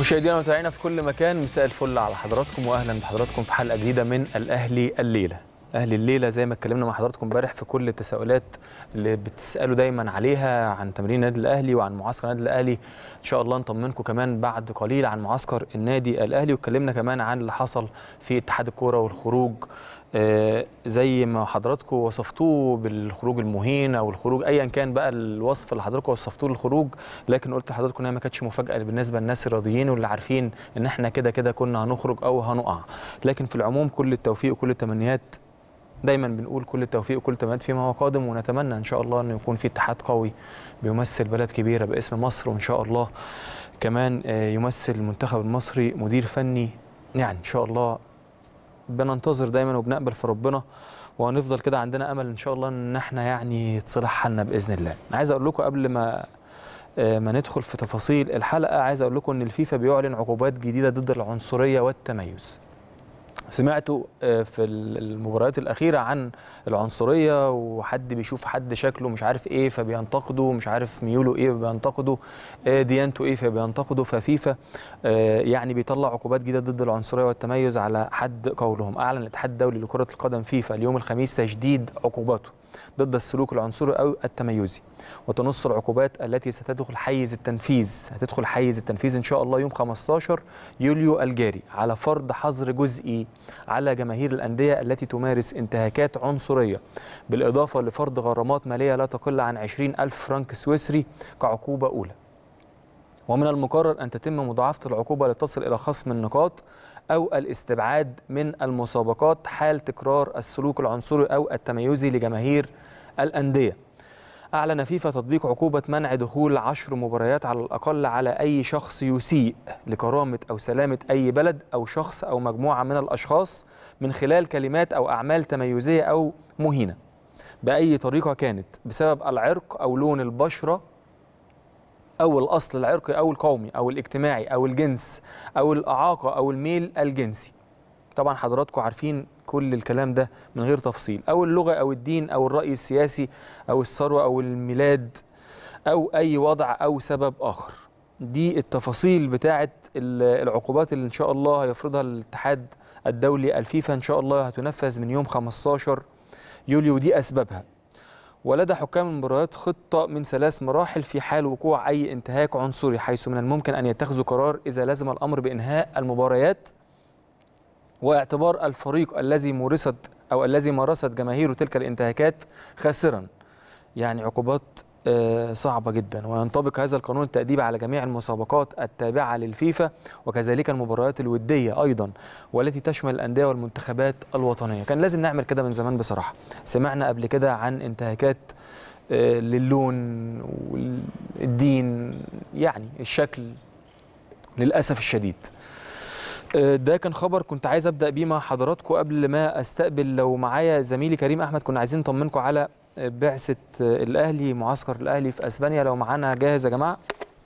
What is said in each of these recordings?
مشاهدينا ومتابعينا في كل مكان مساء الفل على حضراتكم واهلا بحضراتكم في حلقه جديده من الاهلي الليله اهلي الليله زي ما اتكلمنا مع حضراتكم امبارح في كل التساؤلات اللي بتسالوا دايما عليها عن تمرين النادي الاهلي وعن معسكر النادي الاهلي ان شاء الله نطمنكم كمان بعد قليل عن معسكر النادي الاهلي واتكلمنا كمان عن اللي حصل في اتحاد الكوره والخروج آه، زي ما حضراتكم وصفتوه بالخروج المهين او الخروج ايا كان بقى الوصف اللي حضراتكم وصفتوه للخروج لكن قلت لحضراتكم انها ما كانتش مفاجاه بالنسبه للناس الرياضيين واللي عارفين ان احنا كده كده كنا هنخرج او هنقع لكن في العموم كل التوفيق وكل التمنيات دايما بنقول كل التوفيق وكل التمنيات فيما هو قادم ونتمنى ان شاء الله ان يكون في اتحاد قوي بيمثل بلد كبيره باسم مصر وان شاء الله كمان آه، يمثل المنتخب المصري مدير فني يعني ان شاء الله بننتظر دايما وبنقبل في ربنا وهنفضل كده عندنا امل ان شاء الله ان احنا يعني يتصلح حالنا باذن الله عايز اقول لكم قبل ما آه، ما ندخل في تفاصيل الحلقه عايز اقول لكم ان الفيفا بيعلن عقوبات جديده ضد العنصريه والتميز سمعتوا آه، في المباريات الأخيرة عن العنصرية وحد بيشوف حد شكله مش عارف إيه فبينتقده مش عارف ميوله إيه فبينتقده آه، ديانته إيه فبينتقده ففيفا آه، يعني بيطلع عقوبات جديدة ضد العنصرية والتميز على حد قولهم أعلن الاتحاد الدولي لكرة القدم فيفا اليوم الخميس تجديد عقوباته ضد السلوك العنصري أو التميزي وتنص العقوبات التي ستدخل حيز التنفيذ هتدخل حيز التنفيذ إن شاء الله يوم 15 يوليو الجاري على فرض حظر جزئي على جماهير الأندية التي تمارس انتهاكات عنصرية بالإضافة لفرض غرامات مالية لا تقل عن 20 ألف فرنك سويسري كعقوبة أولى ومن المقرر أن تتم مضاعفة العقوبة لتصل إلى خصم النقاط أو الاستبعاد من المسابقات حال تكرار السلوك العنصري أو التميزي لجماهير الأندية أعلن فيفا تطبيق عقوبة منع دخول عشر مباريات على الأقل على أي شخص يسيء لكرامة أو سلامة أي بلد أو شخص أو مجموعة من الأشخاص من خلال كلمات أو أعمال تميزية أو مهينة بأي طريقة كانت بسبب العرق أو لون البشرة أو الأصل العرقي أو القومي أو الاجتماعي أو الجنس أو الإعاقة أو الميل الجنسي طبعا حضراتكم عارفين كل الكلام ده من غير تفصيل أو اللغة أو الدين أو الرأي السياسي أو الثروة أو الميلاد أو أي وضع أو سبب آخر دي التفاصيل بتاعة ال- العقوبات اللي إن شاء الله هيفرضها الاتحاد الدولي الفيفا إن شاء الله هتنفذ من يوم 15 يوليو دي أسبابها ولدى حكام المباريات خطة من ثلاث مراحل في حال وقوع أي انتهاك عنصري حيث من الممكن أن يتخذوا قرار إذا لزم الأمر بإنهاء المباريات واعتبار الفريق الذي مورست أو الذي مارست جماهيره تلك الانتهاكات خاسرا يعني عقوبات آه، صعبة جدا وينطبق هذا القانون التأديب على جميع المسابقات التابعة للفيفا وكذلك المباريات الودية أيضا والتي تشمل الأندية والمنتخبات الوطنية كان لازم نعمل كده من زمان بصراحة سمعنا قبل كده عن انتهاكات آه، للون والدين يعني الشكل للأسف الشديد آه، ده كان خبر كنت عايز ابدا بيه مع حضراتكم قبل ما استقبل لو معايا زميلي كريم احمد كنا عايزين نطمنكم على آه، بعثه آه، الاهلي معسكر الاهلي في اسبانيا لو معانا جاهز يا جماعه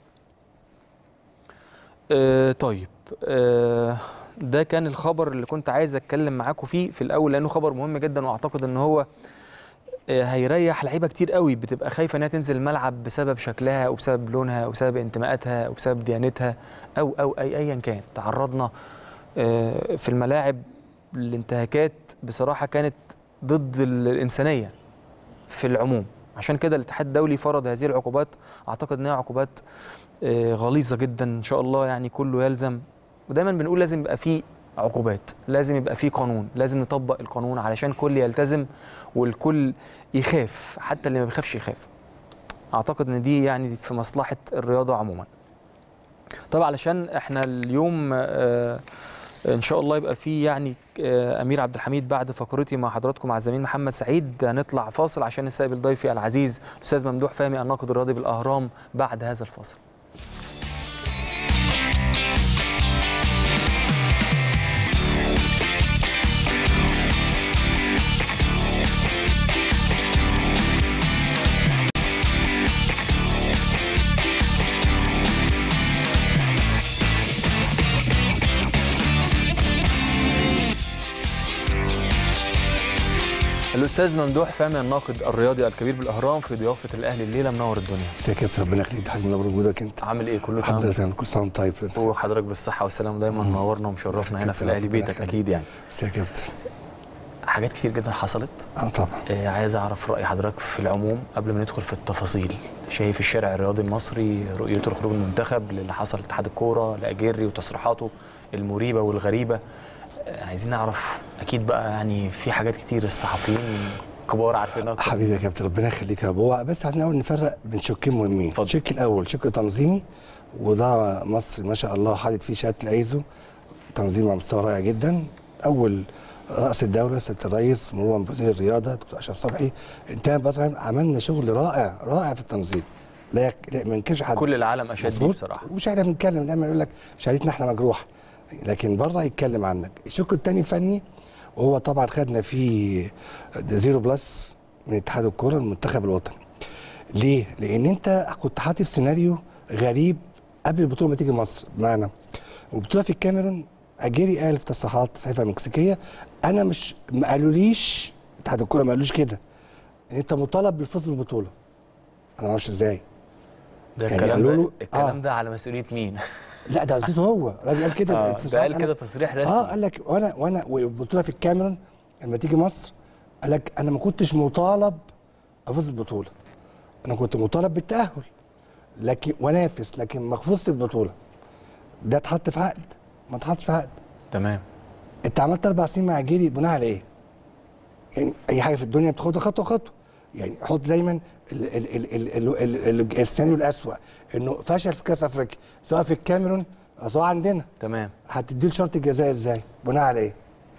آه، طيب آه، ده كان الخبر اللي كنت عايز اتكلم معاكم فيه في الاول لانه خبر مهم جدا واعتقد ان هو آه، هيريح لعيبه كتير قوي بتبقى خايفه انها تنزل الملعب بسبب شكلها او بسبب لونها او بسبب انتماءاتها او بسبب ديانتها او او اي ايا كان تعرضنا آه، في الملاعب الانتهاكات بصراحه كانت ضد ال- الانسانيه في العموم عشان كده الاتحاد الدولي فرض هذه العقوبات اعتقد انها عقوبات آه، غليظه جدا ان شاء الله يعني كله يلزم ودايما بنقول لازم يبقى فيه عقوبات لازم يبقى فيه قانون لازم نطبق القانون علشان الكل يلتزم والكل يخاف حتى اللي ما بيخافش يخاف اعتقد ان دي يعني في مصلحه الرياضه عموما طبعا علشان احنا اليوم آه، ان شاء الله يبقى في يعني آه، امير عبد الحميد بعد فقرتي مع حضراتكم مع الزميل محمد سعيد هنطلع فاصل عشان نستقبل ضيفي العزيز الاستاذ ممدوح فهمي الناقد الرياضي بالاهرام بعد هذا الفاصل الاستاذ ممدوح فهمي الناقد الرياضي الكبير بالاهرام في ضيافه الاهلي الليله منور الدنيا ازيك يا كابتن ربنا يخليك حاج منور وجودك انت عامل ايه كله تمام حضرتك كل سنه وانت طيب وحضرتك بالصحه والسلامه دايما منورنا ومشرفنا هنا في الاهلي بيتك اكيد يعني ازيك يا كابتن حاجات كتير جدا حصلت اه طبعا آه عايز اعرف راي حضرتك في العموم قبل ما ندخل في التفاصيل شايف الشارع الرياضي المصري رؤيته لخروج المنتخب للي حصل اتحاد الكوره لاجيري وتصريحاته المريبه والغريبه آه عايزين نعرف اكيد بقى يعني في حاجات كتير الصحفيين كبار عارفين اكتر حبيبي يا كابتن ربنا يخليك يا رب هو بس عايزين الاول نفرق بين شقين مهمين اتفضل. الشق الاول شق تنظيمي وده مصر ما شاء الله حاطط فيه شهاده الايزو تنظيم على مستوى رائع جدا اول راس الدوله سياده الرئيس مرور وزير الرياضه دكتور اشرف صبحي انتهى بصراحه عملنا شغل رائع رائع في التنظيم لا يك- لا ما ينكرش حد كل العالم اشاد بيه مظبوط بصراحه مش احنا بنتكلم دايما يقول لك شهادتنا احنا مجروحه لكن بره يتكلم عنك الشق الثاني فني وهو طبعا خدنا فيه زيرو بلس من اتحاد الكوره المنتخب الوطني ليه؟ لان انت كنت حاطط سيناريو غريب قبل البطوله ما تيجي مصر بمعنى والبطوله في الكاميرون اجيري قال في تصريحات صحيفه مكسيكيه انا مش ما قالوليش اتحاد الكوره ما قالوش كده ان انت مطالب بالفوز بالبطوله انا ما اعرفش ازاي ده يعني الكلام قالوا ده له- الكلام آه. ده على مسؤوليه مين؟ لا ده قصته هو الراجل قال كده آه، التصريحات ده قال قال كده لك- تصريح رسمي اه قال لك وانا وانا والبطوله في الكاميرون لما تيجي مصر قال لك انا ما كنتش مطالب افوز بالبطوله انا كنت مطالب بالتاهل لكن وانافس لكن ما افوزش بالبطوله ده اتحط في عقد ما اتحطش في عقد تمام انت عملت اربع سنين مع جيري بناء على ايه؟ يعني اي حاجه في الدنيا بتاخدها خطوه خطوه يعني حط دايما ال- ال- ال- ال- ال- ال- ال- السيناريو الاسوء انه فشل في كاس افريقيا سواء في الكاميرون أو سواء عندنا تمام هتدي له شرط الجزاء ازاي؟ بناء على ايه؟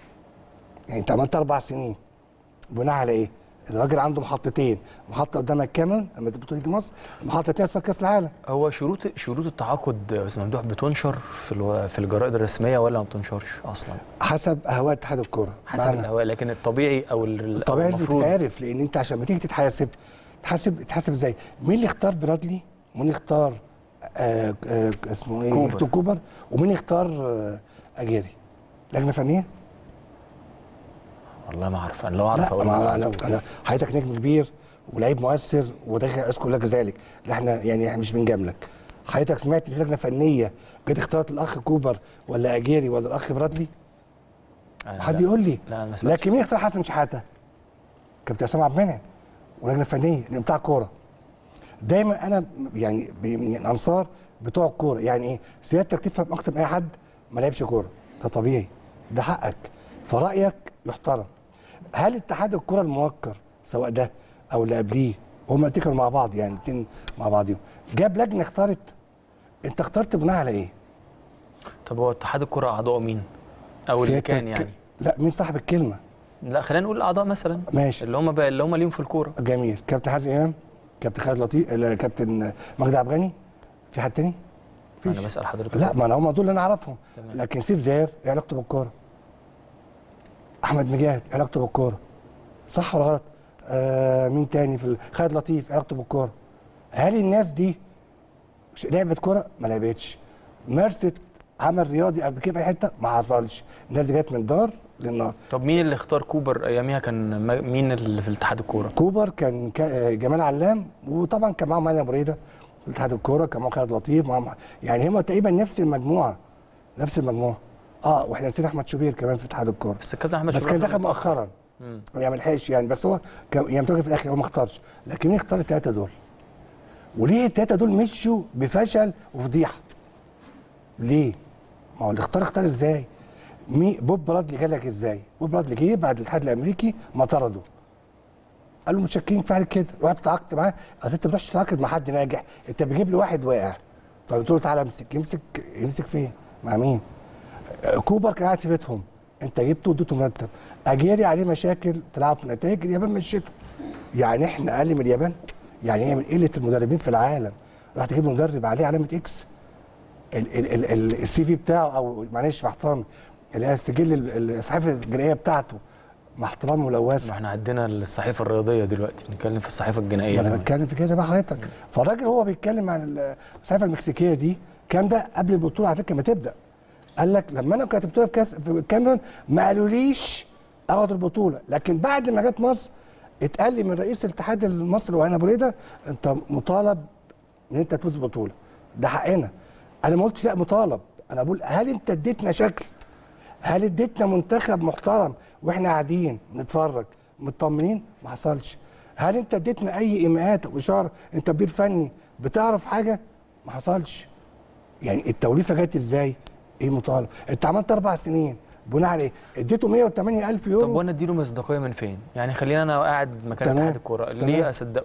يعني انت عملت اربع سنين بناء على ايه؟ الراجل عنده محطتين محطه قدام الكاميرون لما البطوله تيجي مصر محطه تانيه اسمها كاس العالم هو شروط شروط التعاقد يا استاذ ممدوح بتنشر في الو... في الجرائد الرسميه ولا ما بتنشرش اصلا؟ حسب اهواء اتحاد الكوره حسب معنى- الاهواء لكن الطبيعي او ال- أو طبيعي لازم المفروض تتعرف لان انت عشان ما تيجي تتحاسب تحاسب تحاسب ازاي؟ مين اللي اختار برادلي؟ ومين اللي اختار آه آه اسمه ايه؟ كوبر. هيكتور كوبر ومين اختار آه اجيري؟ لجنه فنيه؟ والله ما اعرف انا لو اعرف لا اقول انا لك. انا انا حضرتك نجم كبير ولعيب مؤثر وداخل اذكر لك ذلك لا احنا يعني احنا مش بنجاملك حضرتك سمعت في لجنه فنيه جت اختارت الاخ كوبر ولا اجيري ولا الاخ برادلي؟ أنا حد لا. يقول لي لا انا ما سمعتش. لكن مين اختار حسن شحاته؟ كابتن اسامه عبد المنعم ولجنه فنيه اللي بتاع كوره دايما انا يعني ب- من انصار بتوع الكوره يعني ايه سيادتك تفهم اكتر من اي حد ما لعبش كوره ده طبيعي ده حقك فرايك يحترم هل اتحاد الكوره الموكر سواء ده او اللي قبليه هما الاتنين كانوا مع بعض يعني الاثنين مع بعضهم جاب لجنه اختارت انت اخترت بناء على ايه؟ طب هو اتحاد الكره اعضاء مين؟ او اللي سيادتك- كان يعني لا مين صاحب الكلمه؟ لا خلينا نقول الاعضاء مثلا ماشي اللي هم بقى اللي هم ليهم في الكوره جميل كابتن حازم امام كابتن خالد لطيف لا، كابتن مجدي عبد الغني في حد تاني؟ انا مفيش. بسال حضرتك لا ما انا هم دول اللي انا اعرفهم تمام. لكن سيف زاهر ايه علاقته بالكوره؟ احمد مجاهد ايه علاقته بالكوره؟ صح ولا غلط؟ آه مين تاني في ال- خالد لطيف ايه علاقته بالكوره؟ هل الناس دي ش- لعبت كوره؟ ما لعبتش مارست عمل رياضي قبل كده في أي حته؟ ما حصلش الناس دي جت من دار للنار طب مين اللي اختار كوبر اياميها كان ما- مين اللي في اتحاد الكوره؟ كوبر كان كا- جمال علام وطبعا كان معاهم هاني ابو ريده في اتحاد الكوره كان معاهم خالد لطيف معاهم يعني هم تقريبا نفس المجموعه نفس المجموعه اه واحنا نسينا احمد شوبير كمان في اتحاد الكوره بس الكابتن احمد بس شوبير كان دخل مؤخرا مم. يعني ما لحقش يعني بس هو كان يعني متواجد في الاخر هو ما اختارش لكن مين اختار الثلاثه دول؟ وليه الثلاثه دول مشوا بفشل وفضيحه؟ ليه؟ ما هو اللي اختار اختار ازاي؟ مي بوب برادلي جه لك ازاي؟ بوب برادلي جه بعد الاتحاد الامريكي ما طرده قالوا متشكرين فعل كده رحت تعاقدت معاه اصل انت ما بتروحش تتعاقد مع حد ناجح انت بتجيب لي واحد واقع فبتقول له تعالى امسك يمسك يمسك فين؟ مع مين؟ آه، كوبر كان قاعد في بيتهم انت جبته واديته مرتب اجيري عليه مشاكل تلعب في نتائج اليابان مشيته يعني احنا اقل من اليابان يعني هي من قله المدربين في العالم راح تجيب له مدرب عليه علامه اكس ال- ال- ال- ال- السي في بتاعه او معلش مع احترامي اللي هي السجل ال- الصحيفه الجنائيه بتاعته مع احترامي ما ملوثه احنا عندنا الصحيفه الرياضيه دلوقتي بنتكلم في الصحيفه الجنائيه ما انا كمان. بتكلم في كده بقى حضرتك فالراجل هو بيتكلم عن ال- الصحيفه المكسيكيه دي كان ده قبل البطوله على فكره ما تبدا قال لك لما انا كانت بطوله في كاس في الكاميرون ما قالوليش اخد البطوله لكن بعد ما جت مصر اتقال لي من رئيس الاتحاد المصري وانا بريده انت مطالب ان انت تفوز ببطوله ده حقنا انا ما قلتش لا مطالب انا بقول هل انت اديتنا شكل هل اديتنا منتخب محترم واحنا قاعدين نتفرج مطمنين ما حصلش هل انت اديتنا اي ايماءات او اشاره انت مدير فني بتعرف حاجه ما حصلش يعني التوليفه جت ازاي ايه مطالب انت عملت اربع سنين بناء على ايه اديته 108 الف طب يورو وانا اديله مصداقيه من فين؟ يعني خلينا انا قاعد مكان تمام. اتحاد الكوره تمام. ليه اصدقه؟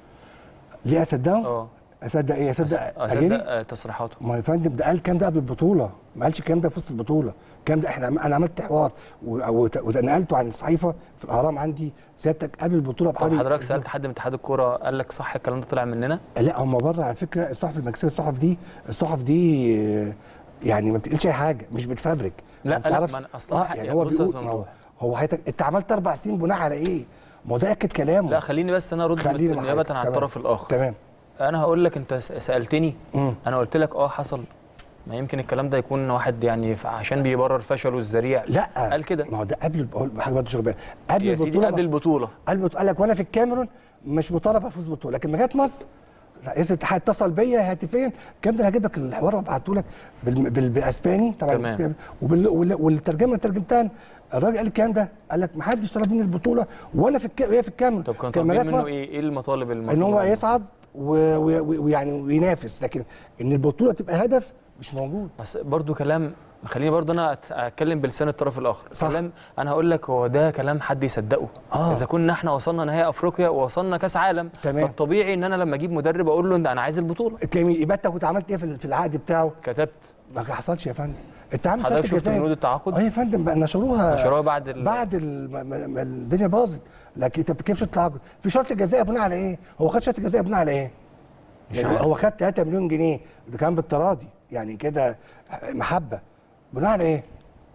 ليه اصدقه اه اصدق ايه اصدق اصدق اجيري آه، تصريحاته ما يا فندم ده قال الكلام ده قبل البطوله ما قالش الكلام ده في وسط البطوله الكلام ده احنا انا عملت حوار و- وت- ونقلته عن الصحيفه في الاهرام عندي سيادتك قبل البطوله طب بحوالي حضرتك سالت حد من اتحاد الكوره قال لك صح الكلام ده طلع مننا؟ لا هم بره على فكره الصحف المكسيه الصحف دي الصحف دي آه، يعني ما بتقولش اي حاجه مش بتفبرك لا، ما لا، بتعرفش- ما أنا أصلا آه يعني هو بص يا بيقول أستاذ ما هو ممدوح. هو حضرتك انت عملت اربع سنين بناء على ايه؟ ما هو ده اكد كلامه لا خليني بس انا ارد خليني مع نيابه حضرتك. عن تمام. الطرف الاخر تمام انا هقول لك انت س- سالتني مم. انا قلت لك اه حصل ما يمكن الكلام ده يكون واحد يعني ف- عشان بيبرر فشله الذريع لا قال كده ما هو ده قبل بقول حاجه برضه شغل قبل يا سيدي البطوله قبل البطوله قال قال لك وانا في الكاميرون مش مطالب افوز بطوله لكن ما جت مصر رئيس الاتحاد اتصل بيا هاتفيا الكلام ده انا هجيب لك الحوار وابعته لك بال- بال- بالاسباني طبعا تمام. بالإسباني، وبال وال- والترجمه اللي ترجمتها أنا. الراجل قال الكلام ده قال لك ما حدش طلب مني البطوله وانا في الك... وهي في الكاميرون طب كان كان ما طالبين جت منه مصر ايه ايه المطالب ان المطلوبه هو منه؟ يصعد و- و- ويعني وينافس لكن ان البطوله تبقى هدف مش موجود بس برضو كلام خليني برضو انا أت- اتكلم بلسان الطرف الاخر صح. كلام انا هقول لك هو ده كلام حد يصدقه آه. اذا كنا احنا وصلنا نهائي افريقيا ووصلنا كاس عالم تمام. فالطبيعي ان انا لما اجيب مدرب اقول له انت انا عايز البطوله تلاقي يبقى انت كنت عملت ايه في في العقد بتاعه كتبت ما حصلش يا فندم انت عامل حضرتك شرط شفت جزائي بنود التعاقد؟ اه يا فندم بقى نشروها نشروها بعد ال- بعد ال... ما... ما... ما الدنيا باظت لكن انت بتتكلم شرط التعاقد في شرط جزائي بناء على ايه؟ هو خد شرط جزائي بناء على ايه؟ يعني عارف. هو خد 3 مليون جنيه ده كان بالتراضي يعني كده محبه بناء على ايه؟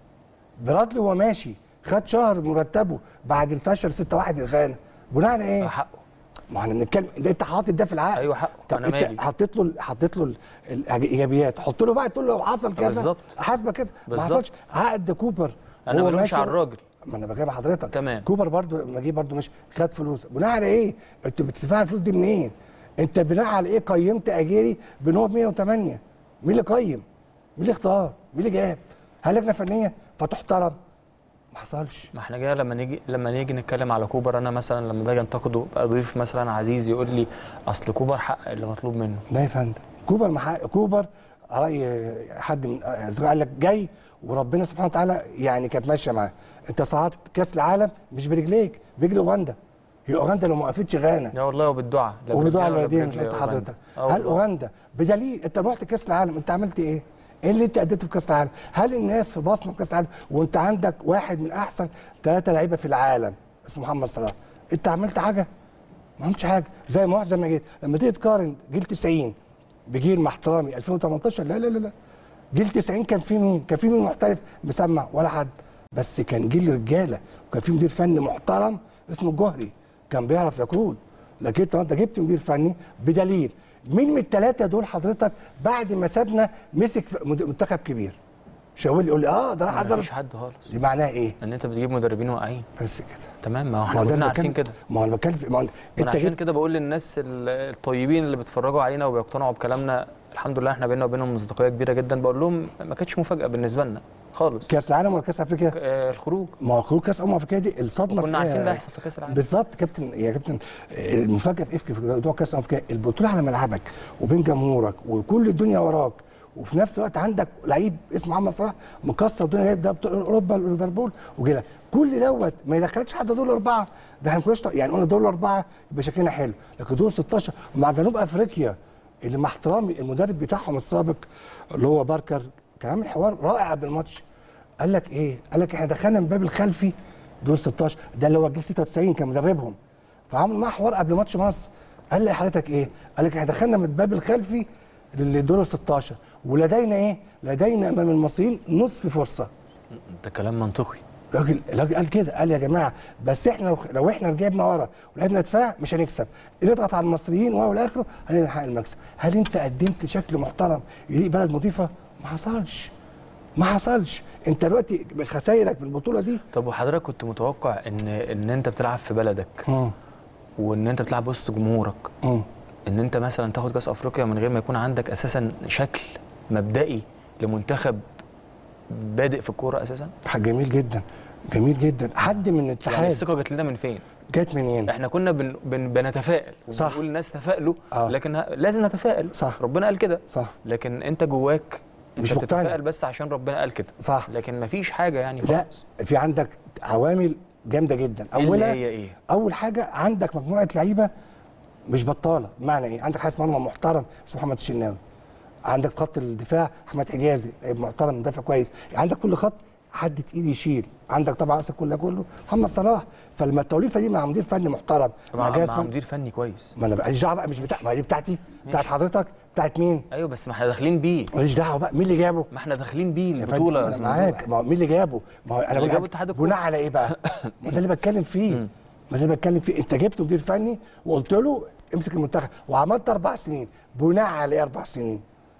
برادلي وهو ماشي خد شهر مرتبه بعد الفشل 6 1 الغانا بناء على ايه؟ حقه ما احنا بنتكلم ده انت حاطط ده في العقد ايوه حقه طب انا انت مالي حطيت له حطيت له ال- الايجابيات حط له بقى تقول له لو حصل كذا بالظبط. حاسبه كذا ما بالظبط. حصلش عقد كوبر انا هو بلومش ماشي- على الراجل ما انا بجيب حضرتك تمام. كوبر برضو لما جه برضو مش خد فلوس بناء على ايه؟ انت بتدفع الفلوس دي منين؟ انت بناء على ايه قيمت اجيري بان هو ب 108 مين اللي قيم؟ مين اللي اختار؟ مين اللي جاب؟ هل لجنه فنيه فتحترم؟ ما حصلش ما احنا جاي لما نيجي لما نيجي نتكلم على كوبر انا مثلا لما باجي انتقده اضيف مثلا عزيز يقول لي اصل كوبر حقق اللي مطلوب منه ده يا فندم كوبر مح... كوبر راي حد من أصدقائي قال لك جاي وربنا سبحانه وتعالى يعني كانت ماشيه معاه انت صعدت كاس العالم مش برجليك برجل اوغندا هي اوغندا لو ما وقفتش غانا يا والله وبالدعاء لا وبدعاء برجلين ولا الوالدين برجل مش انت يا حضرتك أوغندا. آه هل والله. اوغندا بدليل انت رحت كاس العالم انت عملت ايه؟ ايه اللي انت اديته في كاس العالم؟ هل الناس في بصمه في كاس العالم وانت عندك واحد من احسن ثلاثه لعيبه في العالم اسمه محمد صلاح انت عملت حاجه؟ ما عملتش حاجه زي ما واحد زي ما جيت لما تيجي تقارن جيل 90 بجيل مع احترامي 2018 لا لا لا لا جيل 90 كان في مين؟ كان في مين محترف مسمع ولا حد بس كان جيل رجاله وكان في مدير فني محترم اسمه الجهري كان بيعرف يقود لكن انت انت جبت مدير فني بدليل مين من الثلاثه دول حضرتك بعد ما سابنا مسك في مد- منتخب كبير شاور لي يقول لي اه ده راح ما أدرب فيش حد خالص دي معناها ايه؟ ان انت بتجيب مدربين واقعين بس كده تمام ما هو ما احنا هو ده كنا اللي عارفين بتكلم- كده ما هو انا بتكلم في- ما هو انا انت عشان جبت كده بقول للناس ال- الطيبين اللي بيتفرجوا علينا وبيقتنعوا بكلامنا الحمد لله احنا بينا وبينهم مصداقيه كبيره جدا بقول لهم ما كانتش مفاجاه بالنسبه لنا خالص كاس العالم ولا كاس افريقيا؟ آه، الخروج ما هو خروج كاس امم افريقيا دي الصدمه كنا في- عارفين ده هيحصل في كاس العالم بالظبط كابتن يا كابتن آه، المفاجاه في افريقيا في موضوع كاس افريقيا البطوله على ملعبك وبين جمهورك وكل الدنيا وراك وفي نفس الوقت عندك لعيب اسمه محمد صلاح مكسر الدنيا جايب ده بطولة اوروبا ليفربول وكده كل دوت ما يدخلكش حتى دور الاربعه ده احنا ما كناش يعني قلنا دور الاربعه يبقى شكلنا حلو لكن دور 16 مع جنوب افريقيا اللي مع احترامي المدرب بتاعهم السابق اللي هو باركر كان عامل حوار رائع قبل الماتش قال لك ايه؟ قال لك احنا دخلنا من الباب الخلفي دور 16 ده اللي هو جيل 96 كان مدربهم فعمل معاه حوار قبل ماتش مصر قال لي حضرتك ايه؟ قال لك احنا دخلنا من الباب الخلفي للدور ال 16 ولدينا ايه؟ لدينا امام المصريين نصف فرصه ده كلام منطقي راجل الراجل قال كده قال يا جماعه بس احنا لو, لو احنا رجعنا ورا ولعبنا دفاع مش هنكسب نضغط على المصريين وهو الاخر هنلحق المكسب هل انت قدمت شكل محترم يليق بلد نظيفه؟ ما حصلش ما حصلش انت دلوقتي خسايرك من البطوله دي طب وحضرتك كنت متوقع ان ان انت بتلعب في بلدك مم. وان انت بتلعب وسط جمهورك مم. ان انت مثلا تاخد كاس افريقيا من غير ما يكون عندك اساسا شكل مبدئي لمنتخب بادئ في الكوره اساسا حاجه جميل جدا جميل جدا حد من يعني الاتحاد الثقه جت لنا من فين جت منين احنا كنا بن بن بنتفائل صح. وبنقول للناس تفائلوا آه. لكن ه- لازم نتفائل صح. ربنا قال كده صح لكن انت جواك مش انت مقتنع. بتتفائل بس عشان ربنا قال كده صح لكن مفيش حاجه يعني لا خالص في عندك عوامل جامده جدا إيه اللي اولها هي ايه اول حاجه عندك مجموعه لعيبه مش بطاله بمعنى ايه عندك حارس مرمى محترم اسمه محمد الشناوي عندك في خط الدفاع احمد حجازي لعيب محترم مدافع كويس عندك كل خط حد تقيل يشيل عندك طبعا اصلا كله كله محمد صلاح فلما التوليفه دي مع مدير فني محترم مع, جهاز مع فني مدير فني كويس ما انا ماليش دعوه بقى مش بتاع ما هي دي بتاعتي بتاعت حضرتك بتاعت مين ايوه بس ما احنا داخلين بيه ماليش دعوه بقى مين اللي جابه ما احنا داخلين بيه يا البطوله فندم، يا انا أستاذ معاك ممدوح. ما هو مين اللي جابه ما هو انا اللي بقول جابه لك اتحاد الكورة. بناء على ايه بقى ما ده اللي بتكلم فيه ما ده اللي بتكلم فيه انت جبت مدير فني وقلت له امسك المنتخب وعملت اربع سنين بناء على ايه اربع سنين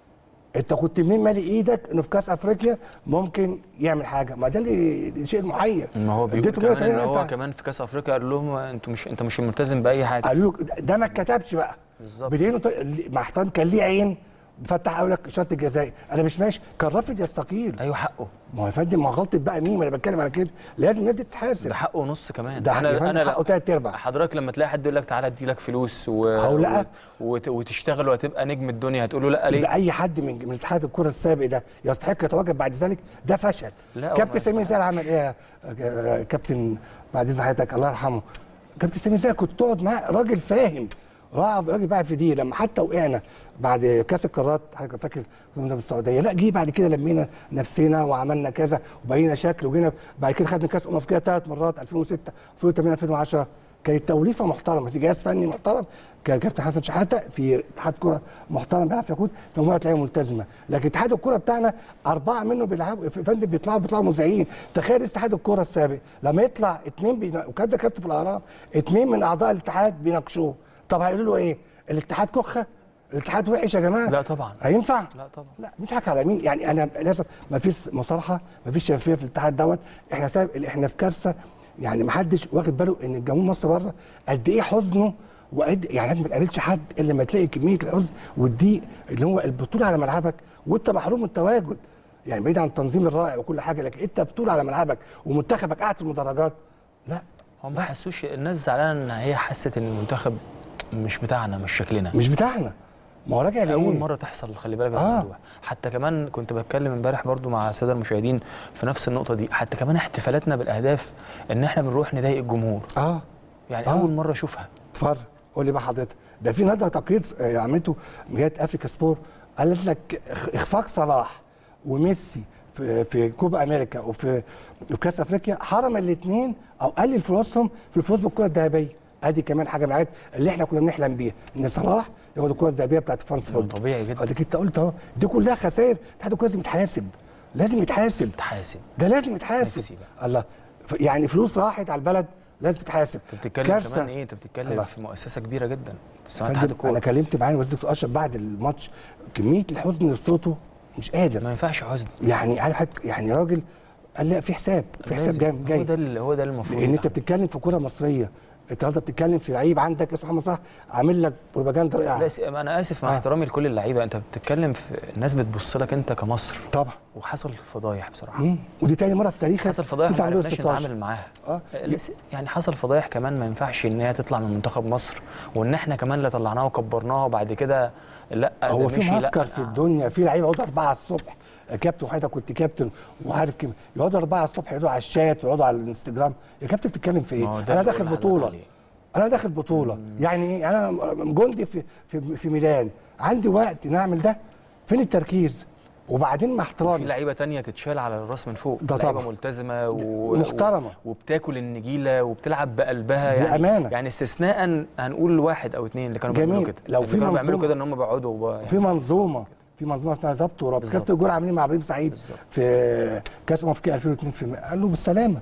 انت كنت منين مالي ايدك انه في كاس افريقيا ممكن يعمل حاجه ما ده اللي شيء محير ما هو بيقول اديته كمان 180 ان هو ينفع. كمان في كاس افريقيا قال لهم انتوا مش انت مش ملتزم باي حاجه قالوا له ده ما اتكتبش بقى بالظبط. بدينه ط- مع احترام كان ليه عين فتح اقول لك شرط الجزائي انا مش ماشي كان رافض يستقيل ايوه حقه ما هو يا فندم ما غلطت بقى مين ما انا بتكلم على كده لازم الناس دي تتحاسب ده حقه ونص كمان ده حق- يا فندم حقه تلات ارباع حضرتك لما تلاقي حد يقول لك تعالى ادي لك فلوس و... هقول لأ. و... وت... وتشتغل وهتبقى نجم الدنيا هتقول له لا ليه؟ يبقى اي حد من من اتحاد الكره السابق ده يستحق يتواجد بعد ذلك ده فشل لا، هو كابتن ما سمير زاهر عمل ايه يا- يا كابتن بعد اذن حضرتك الله يرحمه كابتن سمير زاهر كنت تقعد معاه راجل فاهم راح راجل بقى في دي لما حتى وقعنا بعد كاس القارات حضرتك فاكر كنا من السعوديه لا جه بعد كده لمينا نفسنا وعملنا كذا وبقينا شكل وجينا بعد كده خدنا كاس امم افريقيا ثلاث مرات 2006 2008 2010 كانت توليفه محترمه في جهاز فني محترم كان كابتن حسن شحاته في اتحاد كره محترم بيعرف يقود في مجموعه لعيبه ملتزمه لكن اتحاد الكره بتاعنا اربعه منه بيلعبوا في فندم بيطلعوا بيطلعوا مذيعين تخيل اتحاد الكره السابق لما يطلع اثنين بينا... وكان ده كابتن في الاهرام اثنين من اعضاء الاتحاد بيناقشوه طب هيقولوا له ايه؟ الاتحاد كخه؟ الاتحاد وحش يا جماعه؟ لا طبعا هينفع؟ لا طبعا لا بنضحك على مين يعني انا للاسف ما فيش مصالحه ما فيش شفافيه في الاتحاد دوت احنا سبب احنا في كارثه يعني ما حدش واخد باله ان الجمهور مصر بره قد ايه حزنه وقد يعني ما تقابلش حد الا لما تلاقي كميه الحزن والضيق اللي هو البطوله على ملعبك وانت محروم من التواجد يعني بعيد عن التنظيم الرائع وكل حاجه لكن انت بطوله على ملعبك ومنتخبك قاعد في المدرجات لا هم ما حسوش الناس زعلانه ان هي حست ان المنتخب مش بتاعنا مش شكلنا مش بتاعنا ما هو راجع ليه؟ اول مره تحصل خلي بالك يا آه. أستاذ ممدوح. حتى كمان كنت بتكلم امبارح برضو مع الساده المشاهدين في نفس النقطه دي حتى كمان احتفالاتنا بالاهداف ان احنا بنروح نضايق الجمهور اه يعني آه. اول مره اشوفها اتفرج قول لي بقى حضرتك ده في النهارده تقرير آه، عملته مجله افريكا سبور قالت لك إخ- اخفاق صلاح وميسي في في كوبا امريكا وفي وفي كاس افريقيا حرم الاثنين او قلل فلوسهم في الفوز بالكره الذهبيه ادي كمان حاجه من الحاجات اللي احنا كنا بنحلم بيها ان صلاح ياخد الكره الذهبيه بتاعت فرانس فوتبول طبيعي جدا اديك انت قلت اهو دي كلها خسائر اتحاد الكره لازم يتحاسب لازم يتحاسب تحاسب ده لازم يتحاسب نفسي الله ف- يعني فلوس راحت على البلد لازم تتحاسب انت بتتكلم كارثة. كمان ايه انت بتتكلم الله. في مؤسسه كبيره جدا اسمها فندم، اتحاد انا الكوره كلمت معاه وزير دكتور اشرف بعد الماتش كميه الحزن في صوته مش قادر ما ينفعش حزن يعني عارف حضرتك- يعني راجل قال لا في حساب في حساب لازم. جاي هو جاي ده اللي هو ده المفروض لان انت يبقى. بتتكلم في كره مصريه انت النهارده بتتكلم في لعيب عندك اسمه محمد صلاح عامل لك بروباجندا لا رائعه س- انا اسف مع آه. احترامي لكل اللعيبه انت بتتكلم في الناس بتبص لك انت كمصر طبعا وحصل فضايح بصراحه مم. ودي تاني مره في تاريخك حصل فضايح تطلع ما من دور عرفناش 16 نتعامل معاها اه لس- يعني حصل فضايح كمان ما ينفعش ان هي تطلع من منتخب مصر وان احنا كمان اللي طلعناها وكبرناها وبعد كده لا هو ده في مشي، لا، معسكر في الدنيا في لعيبه يقعدوا 4 الصبح يا كابتن وحضرتك كنت كابتن وعارف كده يقعدوا 4 الصبح يقعدوا على الشات ويقعدوا على الانستجرام يا كابتن بتتكلم في ما هو ايه؟ ده انا اللي داخل بقول لحضرتك بطوله عليه. انا داخل بطوله يعني ايه؟ يعني انا جندي في في في ميلان عندي وقت نعمل ده فين التركيز؟ وبعدين مع في احترامي لعيبه تانية تتشال على الراس من فوق ده لعيبه طبعا. ملتزمه و... ومحترمة. و... وبتاكل النجيله وبتلعب بقلبها يعني بأمانة. يعني استثناء هنقول واحد او اثنين اللي كانوا بيعملوا جميل. كده لو اللي في كانوا بيعملوا منظومة- كده ان هم بيقعدوا وب- في منظومه في منظومه اسمها ظبط وربط بالظبط. كابتن الجول عاملين مع ابراهيم سعيد بالظبط. في كاس امم افريقيا 2002 في قال له بالسلامه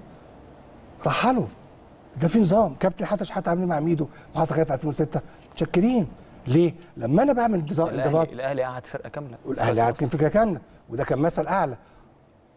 رحلوا ده في نظام كابتن حسن شحاته عاملين مع ميدو وحسن خليفه في 2006 متشكرين ليه؟ لما انا بعمل انضباط الاهلي الاهلي قعد فرقه كامله والاهلي بس- قاعد كان فكره كامله وده كان مثل اعلى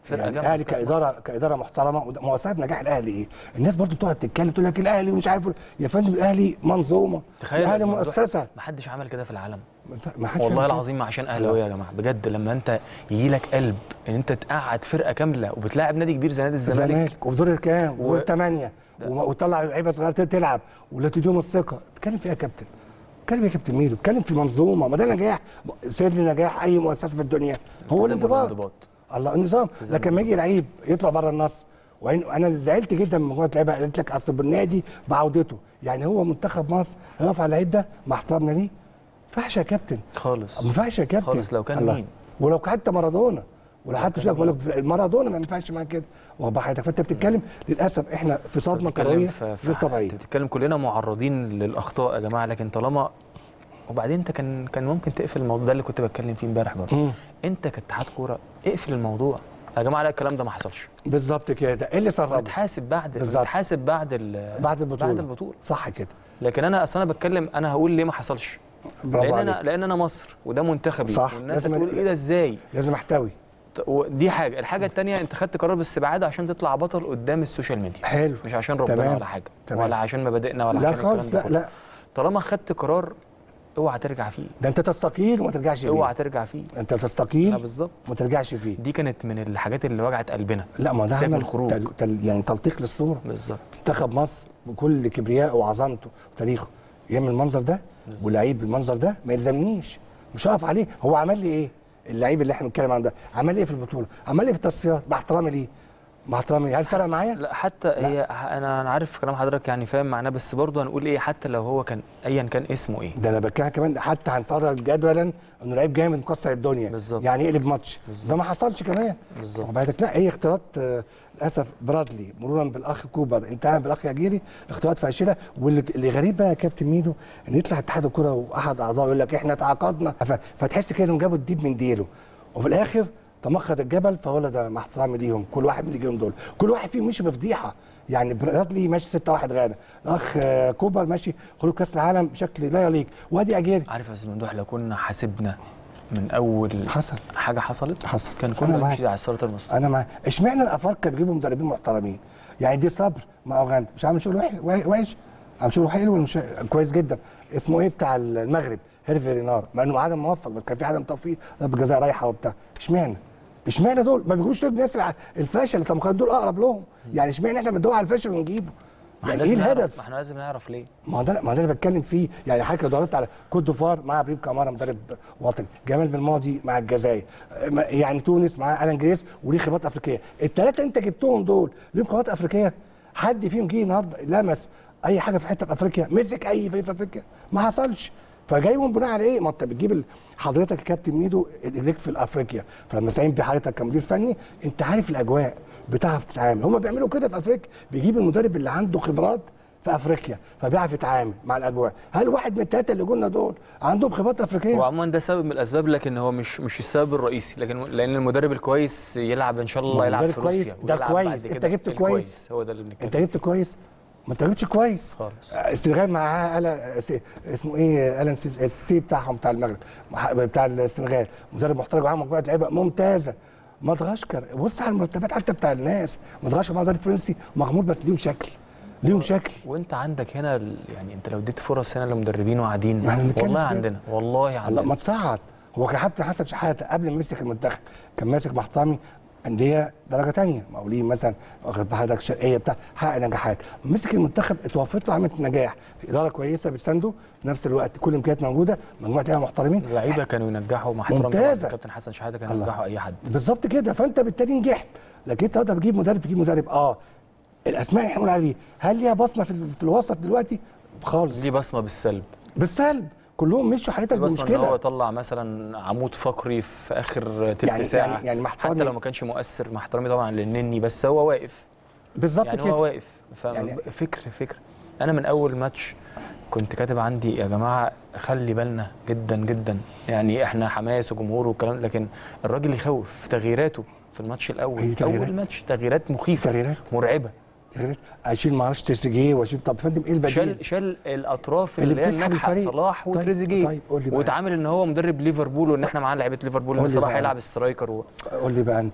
فرقه يعني جامده الاهلي في كأس كاداره كاداره محترمه وده- ما هو سبب نجاح الاهلي ايه؟ الناس برضو تقعد تتكلم تقول لك الاهلي ومش عارف يا فندم الاهلي منظومه تخيل الاهلي يا ممدوح، مؤسسه ما حدش عمل كده في العالم ما حدش والله يعمل كده. العظيم عشان اهلاويه يا جماعه بجد لما انت يجي لك قلب ان انت تقعد فرقه كامله وبتلاعب نادي كبير زي نادي الزمالك الزمالك وفي دور الكام و- ودور الثمانيه وطلع لعيبه صغيره تلعب ولا تديهم الثقه تتكلم فيها يا كابتن اتكلم يا كابتن ميدو اتكلم في منظومه ما ده نجاح سر نجاح اي مؤسسه في الدنيا هو التزام الانضباط والانضباط. الله النظام لكن لما يجي لعيب يطلع بره النص وإن- انا زعلت جدا من مجموعه لعيبه قالت لك اصل بالنادي بعودته يعني هو منتخب مصر هيقف على اللعيب ده مع احترامنا ليه ما ينفعش يا كابتن خالص ما ينفعش يا كابتن خالص لو كان الله. مين؟ ولو كان حتى مارادونا ولو حتى شوف بقول لك مارادونا ما ينفعش معاه كده واخد بال حضرتك فانت بتتكلم للاسف احنا في صدمه بتتكلم كرويه في- في غير ح- طبيعيه بتتكلم كلنا معرضين للاخطاء يا جماعه لكن طالما وبعدين انت كان كان ممكن تقفل الموضوع ده اللي كنت بتكلم فيه امبارح برضه مم. انت كاتحاد كوره اقفل الموضوع يا جماعه لا الكلام ده ما حصلش بالظبط كده ايه اللي سربه نتحاسب بعد بالظبط. نتحاسب بعد ال- بعد البطوله بعد البطوله صح كده لكن انا اصل انا بتكلم انا هقول ليه ما حصلش برافو لان انا عليك لان انا مصر وده منتخبي صح. والناس لازم هتقول أن- ايه ده ازاي لازم احتوي ط- ودي حاجه الحاجه الثانيه انت خدت قرار باستبعاد عشان تطلع بطل قدام السوشيال ميديا حلو مش عشان ربنا تمام. ولا حاجه تمام. ولا عشان مبادئنا ولا لا عشان خالص الكلام ده لا كله. لا طالما خدت قرار اوعى ترجع فيه ده انت تستقيل وما ترجعش فيه اوعى ترجع فيه انت لا تستقيل بالظبط وما ترجعش فيه دي كانت من الحاجات اللي وجعت قلبنا لا ما ده ساب عمل الخروج. تل... تل... يعني تلطيق للصوره بالظبط منتخب مصر بكل كبريائه وعظمته وتاريخه يعمل المنظر ده ولعيب بالمنظر ده ما يلزمنيش مش هقف عليه هو عمل لي ايه اللعيب اللي احنا بنتكلم عنه ده عمل لي ايه في البطوله عمل لي ايه في التصفيات مع احترامي ليه مع احترامي هل فرق معايا لا حتى هي انا انا عارف كلام حضرتك يعني فاهم معناه بس برضه هنقول ايه حتى لو هو كان ايا كان اسمه ايه ده انا بتكلم كمان حتى هنفرج جدولا انه لعيب جامد مكسر الدنيا بالظبط. يعني يقلب ماتش ده ما حصلش كمان بالظبط. وبعدك لا هي اختيارات آه، للاسف برادلي مرورا بالاخ كوبر انتهى بالاخ يجيري اختيارات فاشله واللي اللي غريب بقى يا كابتن ميدو ان يطلع اتحاد الكوره واحد اعضائه يقول لك احنا تعاقدنا ف- فتحس كده انهم جابوا الديب من ديله وفي الاخر تمخض الجبل فهو ده مع احترامي ليهم كل واحد من اللي جايين دول كل واحد فيهم مشي بفضيحه يعني برادلي ماشي 6 1 غانا الاخ آه، كوبر ماشي خروج كاس العالم بشكل لا يليق وادي اجيري عارف يا استاذ ممدوح لو كنا حاسبنا من اول حصل حاجه حصلت حصل. كان أنا كنا معاك. نمشي على الصراط المستقيم انا مع اشمعنى الافارقه بيجيبوا مدربين محترمين يعني دي صبر مع اوغندا مش عامل شغل وحش وحش عامل شغل حلو مش كويس جدا اسمه ايه بتاع المغرب هيرفي رينار مع انه عدم موفق بس كان في عدم توفيق ضربه جزاء رايحه وبتاع اشمعنى اشمعنى دول ما بيجيبوش دول الناس الع- الفاشل طب ما كانوا دول اقرب لهم يعني اشمعنى احنا بندور على الفاشل ونجيبه ما احنا يعني ايه لازم نعرف- الهدف ما احنا لازم نعرف ليه ما هو ده ما ده اللي بتكلم فيه يعني حضرتك لو دورت على كوت ديفوار مع ابراهيم كامارا مدرب وطني جمال بالماضي مع الجزائر أه، ما- يعني تونس مع الان جريس وليه خبرات افريقيه الثلاثه انت جبتهم دول ليهم خبرات افريقيه حد فيهم جه النهارده لمس اي حاجه في حته في افريقيا مسك اي فريق في افريقيا ما حصلش فجايبهم بناء على ايه؟ ما انت بتجيب ال- حضرتك يا كابتن ميدو رجليك في افريقيا فلما ساهم بحضرتك كمدير فني انت عارف الاجواء بتعرف تتعامل هم بيعملوا كده في افريقيا بيجيب المدرب اللي عنده خبرات في افريقيا فبيعرف يتعامل مع الاجواء هل واحد من الثلاثه اللي قلنا دول عندهم خبرات هو افريقيه عموما ده سبب من الاسباب لكن هو مش مش السبب الرئيسي لكن لان المدرب الكويس يلعب ان شاء ما الله هو يلعب مدرب في كويس، روسيا ده ويلعب كويس. بعد أنت كده جبت الكويس. كويس. هو ده اللي بنتكلم انت جبت كويس ما انت جبتش كويس خالص آه، السنغال معاه ألا س- اسمه ايه الان سيس- السي بتاعهم بتاع المغرب مح- بتاع السنغال مدرب محترم معاه مجموعه لعيبه ممتازه مدغشقر بص على المرتبات حتى بتاع الناس مدغشقر مع مدرب فرنسي مغمور بس ليهم شكل ليهم شكل وانت عندك هنا ال- يعني انت لو اديت فرص هنا لمدربين وقاعدين ما احنا بنتكلم والله في كده. عندنا والله الله عندنا ما تصعد هو كابتن حسن شحاته قبل ما يمسك المنتخب كان ماسك مع احترامي انديه درجه تانية مقاولين مثلا واخد بحضرتك شرقيه بتاع حقق نجاحات مسك المنتخب اتوفت له عملت نجاح اداره كويسه بتسانده في نفس الوقت كل الامكانيات موجوده مجموعه لعيبه محترمين اللعيبه كانوا ينجحوا مع احترامي طبعاً ممتازة. كابتن حسن شحاته كان الله. ينجحوا اي حد بالظبط كده فانت بالتالي نجحت لكن انت تقدر تجيب مدرب تجيب مدرب اه الاسماء اللي احنا بنقول عليها دي هل ليها بصمه في, في الوسط دلوقتي خالص ليه بصمه بالسلب بالسلب كلهم مشوا حياتك ليه بصمه ان هو بمشكله طلع مثلا عمود فقري في اخر تلت يعني- ساعه يعني- يعني مع حتى احترامي- لو ما كانش مؤثر مع احترامي طبعا للنني بس هو واقف بالظبط يعني كده هو واقف يعني- يعني فكر فكر انا من اول ماتش كنت كاتب عندي يا جماعه خلي بالنا جدا جدا يعني احنا حماس وجمهور والكلام لكن الراجل يخوف في تغييراته في الماتش الاول هي تغييرات. اول ماتش تغييرات مخيفه تغييرات. مرعبه يعني اشيل ما اعرفش تريزيجيه واشيل طب يا فندم ايه البديل؟ شال شال الاطراف اللي اللي, هي بتسحب الناجحه الفريق. صلاح طيب، وتريزيجيه طيب، قول لي بقى. واتعامل ان هو مدرب ليفربول وان احنا معانا لعيبه ليفربول قول ان لي صلاح بقى. يلعب سترايكر و... قول لي بقى انت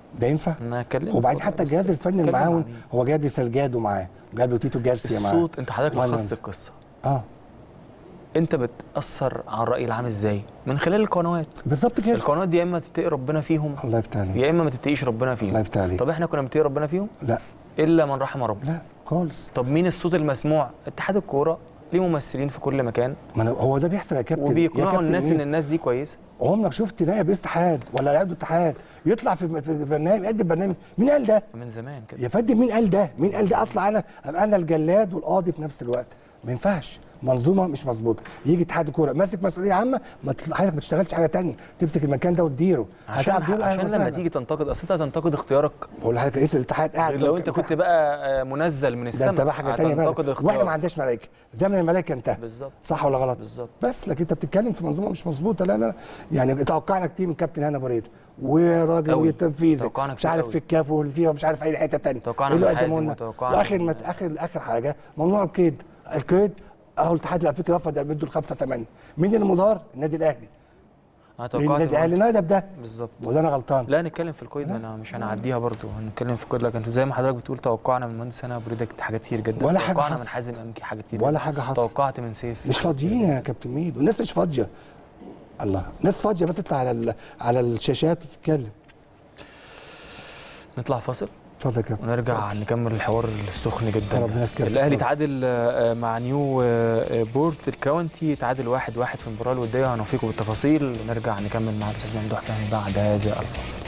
ده ينفع انا هكلمك وبعدين والله، حتى بس الجهاز الفني اتكلم المعاون عن إيه؟ هو جايب لي سلجادو معاه جايب له تيتو جارسيا معاه الصوت انت حضرتك وأنا- لخصت القصه اه انت بتاثر على الراي العام ازاي من خلال القنوات بالظبط كده القنوات دي يا اما تتقي ربنا فيهم الله يفتح عليك يا اما ما تتقيش ربنا فيهم الله يفتح عليك طب احنا كنا بنتقي ربنا فيهم لا الا من رحم ربنا لا خالص طب مين الصوت المسموع اتحاد الكوره ليه ممثلين في كل مكان ما أنا- هو ده بيحصل يا كابتن يا وبيقنعوا كابتن الناس مين؟ ان الناس دي كويسه عمرك شفت نائب اتحاد ولا لاعب اتحاد يطلع في في برنامج يقدم برنامج مين قال ده؟ من زمان كده يا فندم مين قال ده؟ مين قال ده اطلع انا ابقى انا الجلاد والقاضي في نفس الوقت ما ينفعش منظومه مش مظبوطه يجي اتحاد الكوره ماسك مسؤوليه عامه ما تطلع حضرتك ما تشتغلش حاجه تانية تمسك المكان ده وتديره عشان هتلعب دور أهلاً عشان لما وسهلاً. تيجي تنتقد اصل انت هتنتقد اختيارك بقول لحضرتك رئيس الاتحاد قاعد غير لو انت كنت بقى آه، منزل من ده السماء انت بقى حاجه تانية بقى هتنتقد واحنا ما اختيارك عندناش ملائكه زمن الملائكه انتهى بالظبط صح ولا غلط؟ بالظبط بس لكن انت بتتكلم في منظومه مش مظبوطه لا لا لا. يعني توقعنا كتير من كابتن هنا بريد وراجل أوي. التنفيذي توقعنا مش كتير عارف أوي. في الكاف واللي فيها مش عارف اي حته ثانيه توقعنا من حازم وتوقعنا واخر من- مت... اخر اخر حاجه ممنوع القيد القيد اهو الاتحاد الافريقي رفض يمدوا الخمسه ثمانيه مين اللي مدار؟ النادي الاهلي انا لان توقعت النادي الاهلي ندب ده بالظبط ولا انا غلطان؟ لا نتكلم في القيد انا مش هنعديها برضو هنتكلم في القيد لكن زي ما حضرتك بتقول توقعنا من مهندس انا بريدك حاجات كتير جدا ولا حاجة توقعنا من حصل. حازم امكي حاجات كتير ولا جداً. حاجه حصلت توقعت من سيف مش فاضيين يا كابتن ميد والناس مش فاضيه الله ناس فاضيه بس تطلع على ال... على الشاشات وتتكلم نطلع فاصل اتفضل يا كابتن ونرجع نكمل الحوار السخن جدا ربنا يكرمك. الاهلي اتفضل. تعادل آه، مع نيو آه، بورت الكاونتي تعادل واحد واحد في المباراه الوديه هنوفيكم بالتفاصيل نرجع نكمل مع الاستاذ ممدوح فهمي بعد هذا الفاصل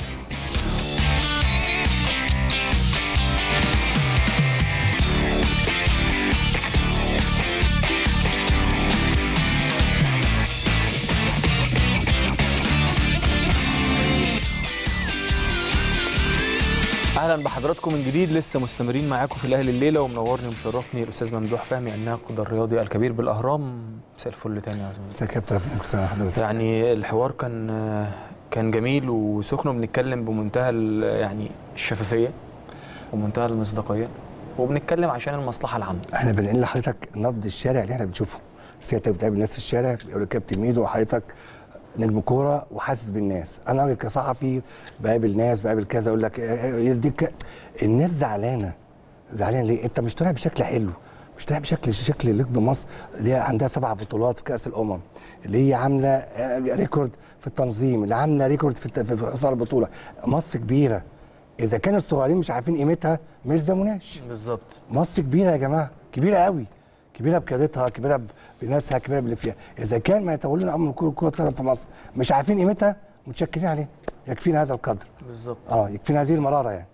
اهلا بحضراتكم من جديد لسه مستمرين معاكم في الاهلي الليله ومنورني ومشرفني الاستاذ ممدوح فهمي الناقد الرياضي الكبير بالاهرام مساء الفل تاني يا زميلي مساء يا كابتن ربنا يكون حضرتك يعني الحوار كان كان جميل وسخن وبنتكلم بمنتهى ال- يعني الشفافيه ومنتهى المصداقيه وبنتكلم عشان المصلحه العامه احنا بنقل لحضرتك نبض الشارع اللي احنا بنشوفه سيادتك بتقابل الناس في الشارع بيقول كابتن ميدو وحضرتك نجم كوره وحاسس بالناس انا راجل كصحفي بقابل ناس بقابل كذا اقول لك اه، اه، يرضيك الناس زعلانه زعلانه ليه انت مش طالع بشكل حلو مش طالع بشكل شكل ليك بمصر اللي هي عندها سبع بطولات في كاس الامم اللي هي عامله اه، ريكورد في التنظيم اللي عامله ريكورد في الت- في حصار البطوله مصر كبيره اذا كان الصغيرين مش عارفين قيمتها ما يلزموناش بالظبط مصر كبيره يا جماعه كبيره قوي كبيره بقيادتها كبيره ب- بناسها كبيره باللي فيها اذا كان ما يتولون امر كره كرة قدم في مصر مش عارفين قيمتها متشكرين عليه يكفينا هذا القدر بالظبط اه يكفينا هذه المراره يعني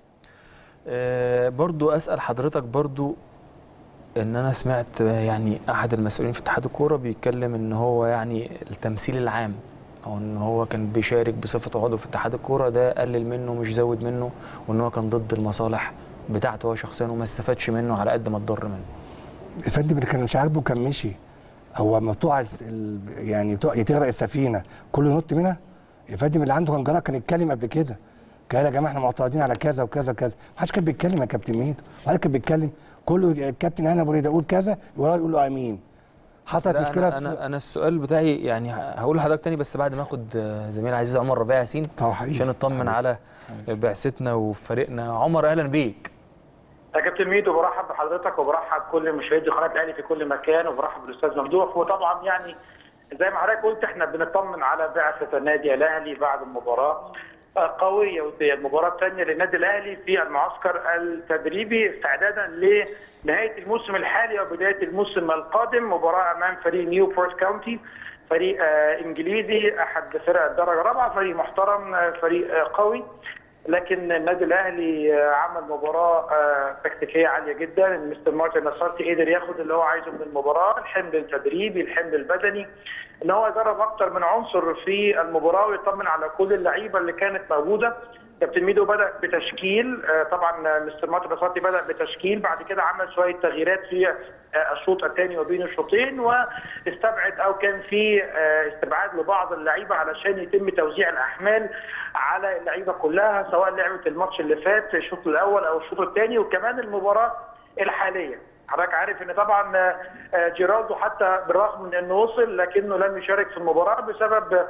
آه برضو اسال حضرتك برضو ان انا سمعت يعني احد المسؤولين في اتحاد الكوره بيتكلم ان هو يعني التمثيل العام او ان هو كان بيشارك بصفته عضو في اتحاد الكوره ده قلل منه مش زود منه وان هو كان ضد المصالح بتاعته هو شخصيا وما استفادش منه على قد ما اتضر منه الفندم اللي كان مش عاجبه كان مشي هو ما بتقع الس- ال- يعني بتقع تغرق السفينه كله ينط منها الفندم اللي عنده كان جرأة كان يتكلم قبل كده قال يا جماعه احنا معترضين على كذا وكذا وكذا ما حدش كان بيتكلم يا كابتن ميدو ولا كان بيتكلم كله الكابتن هنا ابو ريده يقول كذا وراه يقول له امين حصلت لا مشكله انا انا انا السؤال بتاعي يعني هقول لحضرتك تاني بس بعد ما اخد آه، زميل عزيز عمر ربيع ياسين طبعا حقيقي. عشان نطمن حبيبي. على بعثتنا وفريقنا عمر اهلا بيك يا كابتن ميدو برحب بحضرتك وبرحب كل مشاهدي قناه الاهلي في كل مكان وبرحب بالاستاذ ممدوح وطبعا يعني زي ما حضرتك قلت احنا بنطمن على بعثه النادي الاهلي بعد المباراه آه، قويه وديه المباراه الثانيه للنادي الاهلي في المعسكر التدريبي استعدادا لنهايه الموسم الحالي وبدايه الموسم القادم مباراه امام فريق نيوبورت كاونتي فريق آه، انجليزي احد فرق الدرجه الرابعه فريق محترم آه، فريق آه، قوي لكن النادي الاهلي آه، عمل مباراه آه، تكتيكيه عاليه جدا مستر مارتن نصرتي قدر ياخد اللي هو عايزه من المباراه الحمل التدريبي الحمل البدني ان هو يجرب اكتر من عنصر في المباراه ويطمن على كل اللعيبه اللي كانت موجوده كابتن ميدو بدا بتشكيل آه، طبعا آه، مستر مارتن نصرتي بدا بتشكيل بعد كده عمل شويه تغييرات في آه، الشوط الثاني وبين الشوطين واستبعد او كان في آه، استبعاد لبعض اللعيبه علشان يتم توزيع الاحمال على اللعيبه كلها سواء لعبه الماتش اللي فات الشوط الاول او الشوط الثاني وكمان المباراه الحاليه حضرتك عارف ان طبعا آه، جيرالدو حتى بالرغم من انه وصل لكنه لم يشارك في المباراه بسبب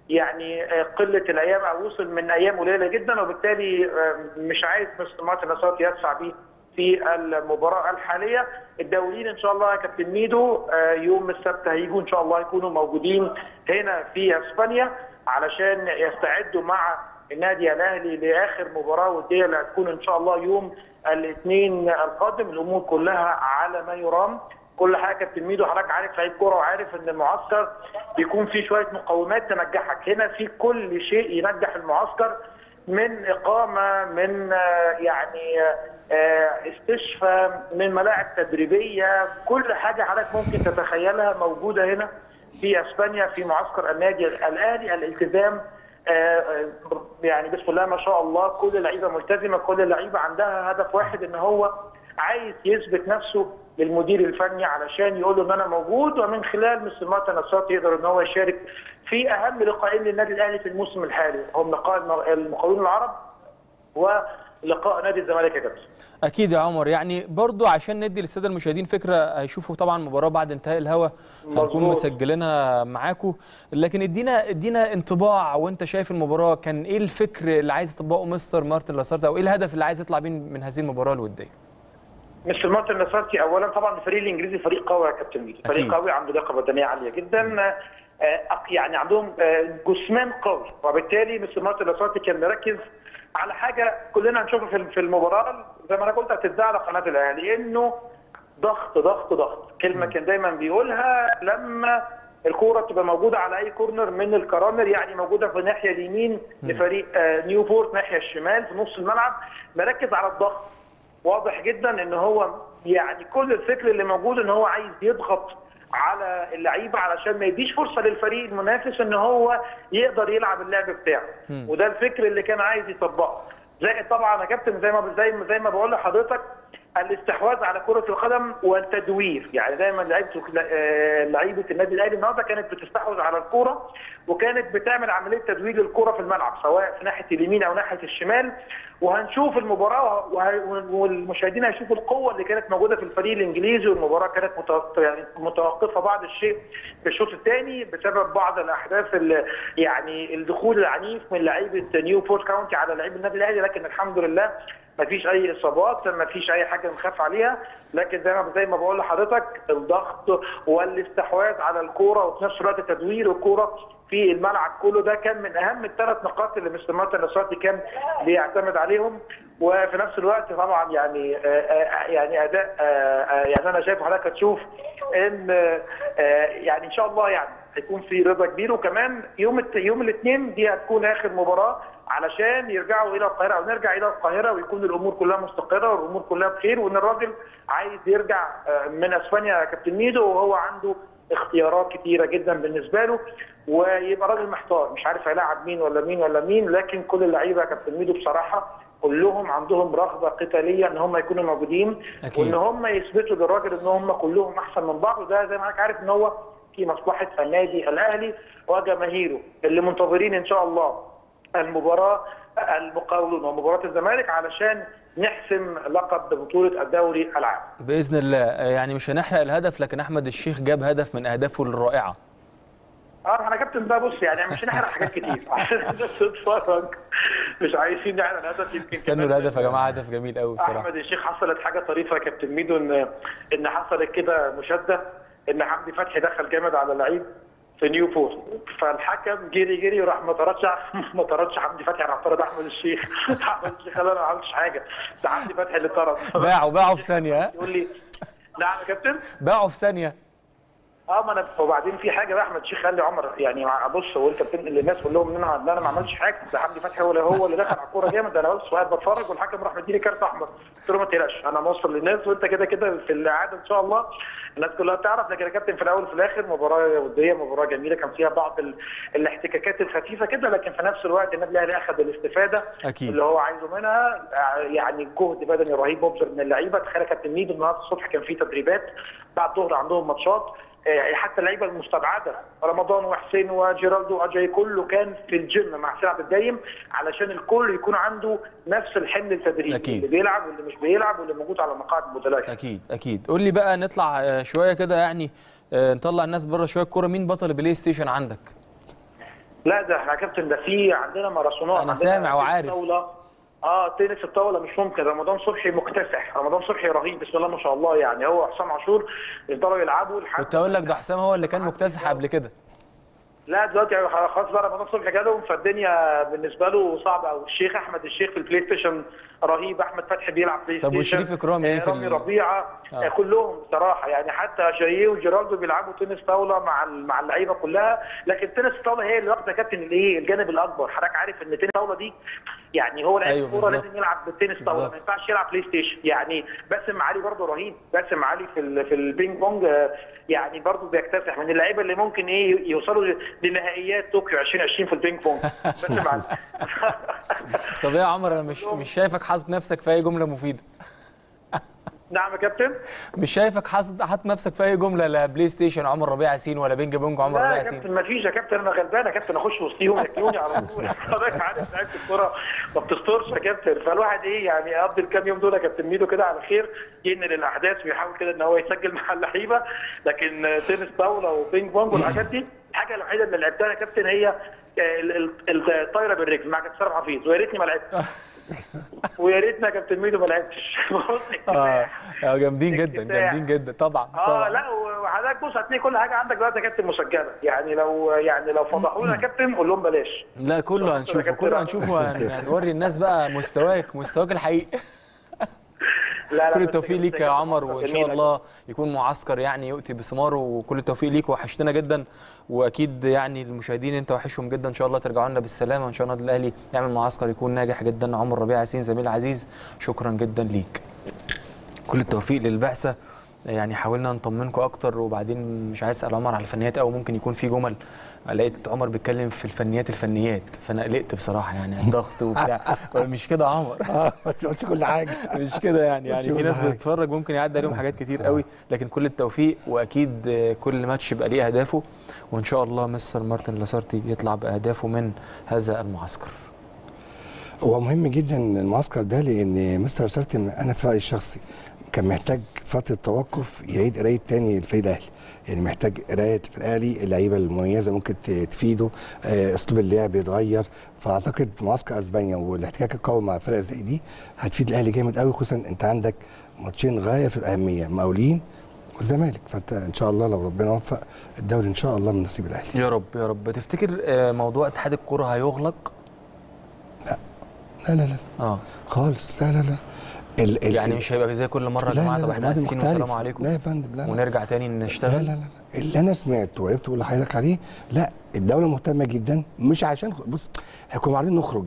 يعني آه، قله الايام او وصل من ايام قليله جدا وبالتالي آه، مش عايز مستر مارتن لاسارتي يدفع بيه في المباراه الحاليه الدوليين ان شاء الله يا كابتن ميدو آه، يوم السبت هيجوا ان شاء الله يكونوا موجودين هنا في اسبانيا علشان يستعدوا مع النادي الاهلي لاخر مباراه وديه اللي هتكون ان شاء الله يوم الاثنين القادم الامور كلها على ما يرام كل حاجه كابتن ميدو حضرتك عارف لعيب كوره وعارف ان المعسكر بيكون فيه شويه مقومات تنجحك هنا في كل شيء ينجح المعسكر من اقامه من آه، يعني آه، استشفاء من ملاعب تدريبيه كل حاجه حضرتك ممكن تتخيلها موجوده هنا في اسبانيا في معسكر النادي الاهلي الالتزام آه، آه، يعني بسم الله ما شاء الله كل اللعيبه ملتزمه كل اللعيبه عندها هدف واحد ان هو عايز يثبت نفسه للمدير الفني علشان يقول له ان انا موجود ومن خلال مستر مارتن اسات يقدر ان هو يشارك في اهم لقاءين للنادي الاهلي في الموسم الحالي هم لقاء المقاولون العرب ولقاء نادي الزمالك يا كابتن اكيد يا عمر يعني برضو عشان ندي للساده المشاهدين فكره هيشوفوا طبعا مباراه بعد انتهاء الهوا هنكون مظبوط. مسجلينها معاكم لكن ادينا ادينا انطباع وانت شايف المباراه كان ايه الفكر اللي عايز يطبقه مستر مارتن لاسارتا او ايه الهدف اللي عايز يطلع بيه من هذه المباراه الوديه مستر مارتن نصرتي اولا طبعا الفريق الانجليزي فريق قوي يا كابتن ميدو فريق أكيد. قوي عنده لياقه بدنيه عاليه جدا آه، أق- يعني عندهم آه، جسمان قوي وبالتالي مستر مارتن نصرتي كان مركز على حاجه كلنا هنشوفها في في المباراه زي ما انا قلت هتتذاع على قناه الاهلي انه ضغط ضغط ضغط كلمه كان دايما بيقولها لما الكوره تبقى موجوده على اي كورنر من الكرامر يعني موجوده في الناحيه اليمين لفريق آه، نيوبورت الناحيه الشمال في نص الملعب مركز على الضغط واضح جدا ان هو يعني كل الفكر اللي موجود ان هو عايز يضغط على اللعيبه علشان ما يديش فرصه للفريق المنافس ان هو يقدر يلعب اللعب بتاعه وده الفكر اللي كان عايز يطبقه زائد طبعا يا كابتن زي ما زي ما زي ما بقول لحضرتك الاستحواذ على كره القدم والتدوير يعني دايما لعيبه آه، لعيبه النادي الاهلي النهارده كانت بتستحوذ على الكوره وكانت بتعمل عمليه تدوير للكره في الملعب سواء في ناحيه اليمين او ناحيه الشمال وهنشوف المباراه وه- والمشاهدين هيشوفوا القوه اللي كانت موجوده في الفريق الانجليزي والمباراه كانت متوق- يعني متوقفه بعض الشيء في الشوط الثاني بسبب بعض الاحداث اللي يعني الدخول العنيف من لعيبه نيوبورت كاونتي على لعيبه النادي الاهلي لكن الحمد لله ما فيش اي اصابات ما فيش اي حاجه نخاف عليها لكن زي ما زي ما بقول لحضرتك الضغط والاستحواذ على الكوره وفي نفس الوقت تدوير الكوره في الملعب كله ده كان من اهم الثلاث نقاط اللي مستر مارتن نصرتي كان بيعتمد عليهم وفي نفس الوقت طبعا يعني آه، آه، يعني اداء آه، آه، يعني انا شايف حضرتك هتشوف ان آه، يعني ان شاء الله يعني هيكون في رضا كبير وكمان يوم الت- يوم الاثنين دي هتكون اخر مباراه علشان يرجعوا الى القاهره او نرجع الى القاهره ويكون الامور كلها مستقره والامور كلها بخير وان الراجل عايز يرجع آه، من اسبانيا يا كابتن ميدو وهو عنده اختيارات كتيره جدا بالنسبه له ويبقى راجل محتار مش عارف هيلاعب مين ولا مين ولا مين لكن كل اللعيبه يا كابتن ميدو بصراحه كلهم عندهم رغبه قتاليه ان هم يكونوا موجودين أكيد. وان هم يثبتوا للراجل ان هم كلهم احسن من بعض وده زي ما حضرتك عارف ان هو في مصلحه النادي الاهلي وجماهيره اللي منتظرين ان شاء الله المباراه المقاولون ومباراه الزمالك علشان نحسم لقب بطوله الدوري العام. باذن الله يعني مش هنحرق الهدف لكن احمد الشيخ جاب هدف من اهدافه الرائعه اه احنا كابتن ده بص يعني مش هنحرق حاجات كتير عشان الناس تتفرج مش عايزين نحرق الهدف يمكن استنوا كمان الهدف يا جماعه هدف جميل قوي بصراحه احمد الشيخ حصلت حاجه طريفه يا كابتن ميدو ان ان حصلت كده مشاده ان حمدي فتحي دخل جامد على لعيب في نيوبورت فالحكم جري جري وراح ما طردش ما طردش حمدي فتحي راح طرد احمد الشيخ احمد الشيخ قال انا ما عملتش حاجه ده حمدي فتحي اللي طرد باعوا باعوا في ثانيه ها يقول لي نعم يا كابتن باعوا في ثانيه اه ما انا وبعدين في حاجه بقى احمد شيخ قال لي عمر يعني مع- بص هو انت بتنقل للناس قول لهم ان انا ان انا ما عملتش حاجه ده حمدي فتحي هو اللي هو اللي دخل على الكوره جامد ده انا بس قاعد بتفرج والحكم راح مديني كارت احمر قلت له ما تقلقش انا موصل للناس وانت كده كده في الاعاده ان شاء الله الناس كلها تعرف لكن يا كابتن في الاول وفي الاخر مباراه وديه مباراه جميله كان فيها بعض ال... الاحتكاكات الخفيفه كده لكن في نفس الوقت النادي الاهلي اخذ الاستفاده أكيد. اللي هو عايزه منها آه، يعني جهد بدني رهيب مبذر من اللعيبه تخيل يا كابتن ميدو النهارده الصبح كان في تدريبات بعد الظهر عندهم ماتشات آه، حتى اللعيبه المستبعده رمضان وحسين وجيرالدو واجاي كله كان في الجيم مع حسين عبد الدايم علشان الكل يكون عنده نفس الحمل التدريبي أكيد. اللي بيلعب واللي مش بيلعب واللي موجود على مقاعد البطولات اكيد اكيد قول لي بقى نطلع آه، شويه كده يعني آه، نطلع الناس بره شويه الكوره مين بطل البلاي ستيشن عندك لا ده احنا يا كابتن ده في عندنا ماراثونات أنا عندنا سامع تنس وعارف. طاوله اه تنس الطاوله مش ممكن رمضان صبحي مكتسح رمضان صبحي رهيب بسم الله ما شاء الله يعني هو حسام عاشور يفضلوا يلعبوا لحد كنت اقول لك ده حسام هو اللي كان مكتسح قبل كده لا دلوقتي خلاص بقى رمضان صبحي جالهم فالدنيا بالنسبه له صعبه قوي الشيخ احمد الشيخ في البلاي ستيشن رهيب احمد فتحي بيلعب بلاي طب ستيشن وشريف إكرامي إيه آه، في رامي ال- ربيعه آه. آه. كلهم بصراحه يعني حتى جاييه وجيرالدو بيلعبوا تنس طاوله مع ال- مع اللعيبه كلها لكن تنس الطاوله هي اللي واخده كابتن الايه الجانب الاكبر حضرتك عارف ان تنس الطاوله دي يعني هو لعيب أيوة الكوره بالظبط. لازم يلعب بالتنس طاوله بالظبط. ما ينفعش يلعب بلاي ستيشن يعني باسم علي برضه رهيب باسم علي في ال- في البينج بونج آه، يعني برضه بيكتسح من اللعيبه اللي ممكن ايه يوصلوا لنهائيات طوكيو 2020 في البينج بونج باسم علي طب ايه يا عمر انا مش مش شايفك حاطط نفسك في اي جمله مفيده نعم يا كابتن مش شايفك حاطط حاطط نفسك في اي جمله لا بلاي ستيشن عمر ربيع ياسين ولا بينج بونج عمر لا ربيع يا ياسين كابتن ما فيش يا كابتن انا غلبان يا كابتن اخش وسطيهم ياكلوني على طول حضرتك عارف لعيبه الكوره ما بتسترش يا كابتن فالواحد ايه يعني يقضي الكام يوم دول يا كابتن ميدو كده على خير ينقل الاحداث ويحاول كده ان هو يسجل مع اللعيبه لكن تنس طاوله وبينج بونج والحاجات دي الحاجه الوحيده اللي لعبتها يا كابتن هي ال- ال- الطايره بالرجل مع كابتن سارة حفيظ ويا ريتني ما لعبت ويا ريتنا يا كابتن ميدو ما لعبتش بص اه اكتساح. آه، جامدين جدا اكتساح. جامدين جدا طبعا اه طبعا لا وحضرتك بص هتلاقي كل حاجه عندك دلوقتي يا كابتن مسجله يعني لو يعني لو فضحونا يا كابتن قول لهم بلاش لا كله هنشوفه كابتن كله عمر. هنشوفه وهن- هنوري الناس بقى مستواك مستواك الحقيقي لا لا كل بس التوفيق كده ليك يا كده عمر معسكر وان شاء جميل. الله يكون معسكر يعني يؤتي بثماره وكل التوفيق ليك وحشتنا جدا واكيد يعني المشاهدين انت وحشهم جدا ان شاء الله ترجعوا لنا بالسلامه وان شاء الله النادي الاهلي يعمل معسكر يكون ناجح جدا عمر ربيع ياسين زميل عزيز شكرا جدا ليك كل التوفيق للبعثه يعني حاولنا نطمنكم اكتر وبعدين مش عايز اسال عمر على الفنيات او ممكن يكون في جمل لقيت عمر بيتكلم في الفنيات الفنيات فانا قلقت بصراحه يعني الضغط وبتاع مش كده يا عمر اه ما تقولش كل حاجه مش كده يعني يعني مش في كل ناس حاجة. بتتفرج ممكن يعدي عليهم حاجات كتير قوي لكن كل التوفيق واكيد آه، كل ماتش يبقى ليه اهدافه وان شاء الله مستر مارتن لاسارتي يطلع باهدافه من هذا المعسكر هو مهم جدا المعسكر ده لان مستر سارتن انا في رايي الشخصي كان محتاج فتره توقف يعيد قرايه تاني الفريق الاهلي يعني محتاج قرايه في الاهلي اللعيبه المميزه ممكن ت- تفيده آه، اسلوب اللعب يتغير فاعتقد في معسكر اسبانيا والاحتكاك القوي مع فرق زي دي هتفيد الاهلي جامد قوي خصوصا انت عندك ماتشين غايه في الاهميه مقاولين والزمالك فانت ان شاء الله لو ربنا وفق الدوري ان شاء الله من نصيب الاهلي يا رب يا رب تفتكر آه، موضوع اتحاد الكره هيغلق لا لا لا اه خالص لا لا لا ال ال يعني مش هيبقى زي كل مره يا جماعه طب احنا المواد اسفين مختلفة. والسلام عليكم لا يا فندم لا لا ونرجع تاني لا نشتغل لا لا اللي انا سمعته وعرفت اقول لحضرتك عليه لا الدوله مهتمه جدا مش عشان بص هيكونوا عايزين نخرج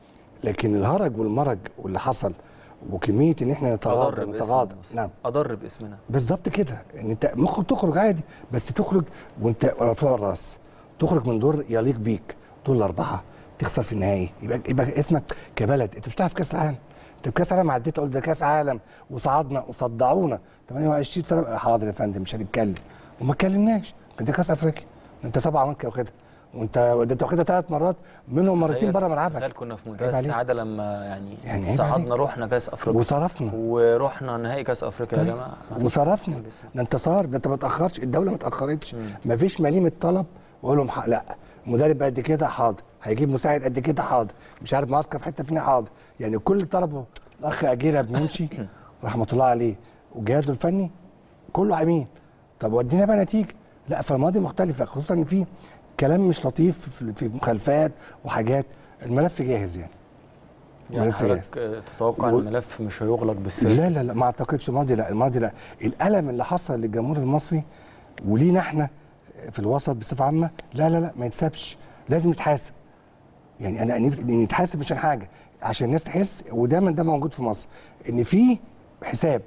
لكن الهرج والمرج واللي حصل وكميه ان احنا نتغاضى اضر نتغاضى باسمنا نعم اضر باسمنا بالظبط كده ان انت ممكن تخرج عادي بس تخرج وانت رافع الراس تخرج من دور يليق بيك دور الاربعه تخسر في النهائي يبقى يبقى اسمك كبلد انت مش هتلعب في كاس العالم انت في كاس العالم عديت قلت ده كاس عالم وصعدنا وصدعونا 28 سنه حاضر يا فندم مش هنتكلم وما اتكلمناش كان ده كاس افريقيا انت سبعه وانت واخدها وانت ده انت واخدها ثلاث مرات منهم مرتين تخيل- بره ملعبك تخيل كنا في منتهى عيب عليك. السعاده لما يعني, يعني عيب صعدنا عليك. رحنا كاس افريقيا وصرفنا ورحنا نهائي كاس افريقيا يا طيب. جماعه مفيش وصرفنا حاجة لسه. ده انتصار ده انت ما تاخرش الدوله ما اتاخرتش ما فيش مليمه طلب واقول لهم حق لا مدرب قد كده حاضر هيجيب مساعد قد كده حاضر مش عارف معسكر في حته فينا حاضر يعني كل اللي طلبه الاخ اجيرا بنمشي رحمه الله عليه وجهازه الفني كله امين طب ودينا بقى نتيجه لا فالماضي مختلفه خصوصا ان في كلام مش لطيف في- في مخالفات وحاجات الملف جاهز يعني يعني الملف جاهز حضرتك آه، تتوقع ان و- الملف مش هيغلق بالسلك لا لا لا ما اعتقدش الماضي لا الماضي لا الالم اللي حصل للجمهور المصري ولينا احنا في الوسط بصفه عامه لا لا لا ما يتسابش لازم يتحاسب يعني انا نفسي ان يتحاسب عشان حاجه عشان الناس تحس ودايما ده موجود في مصر ان في حساب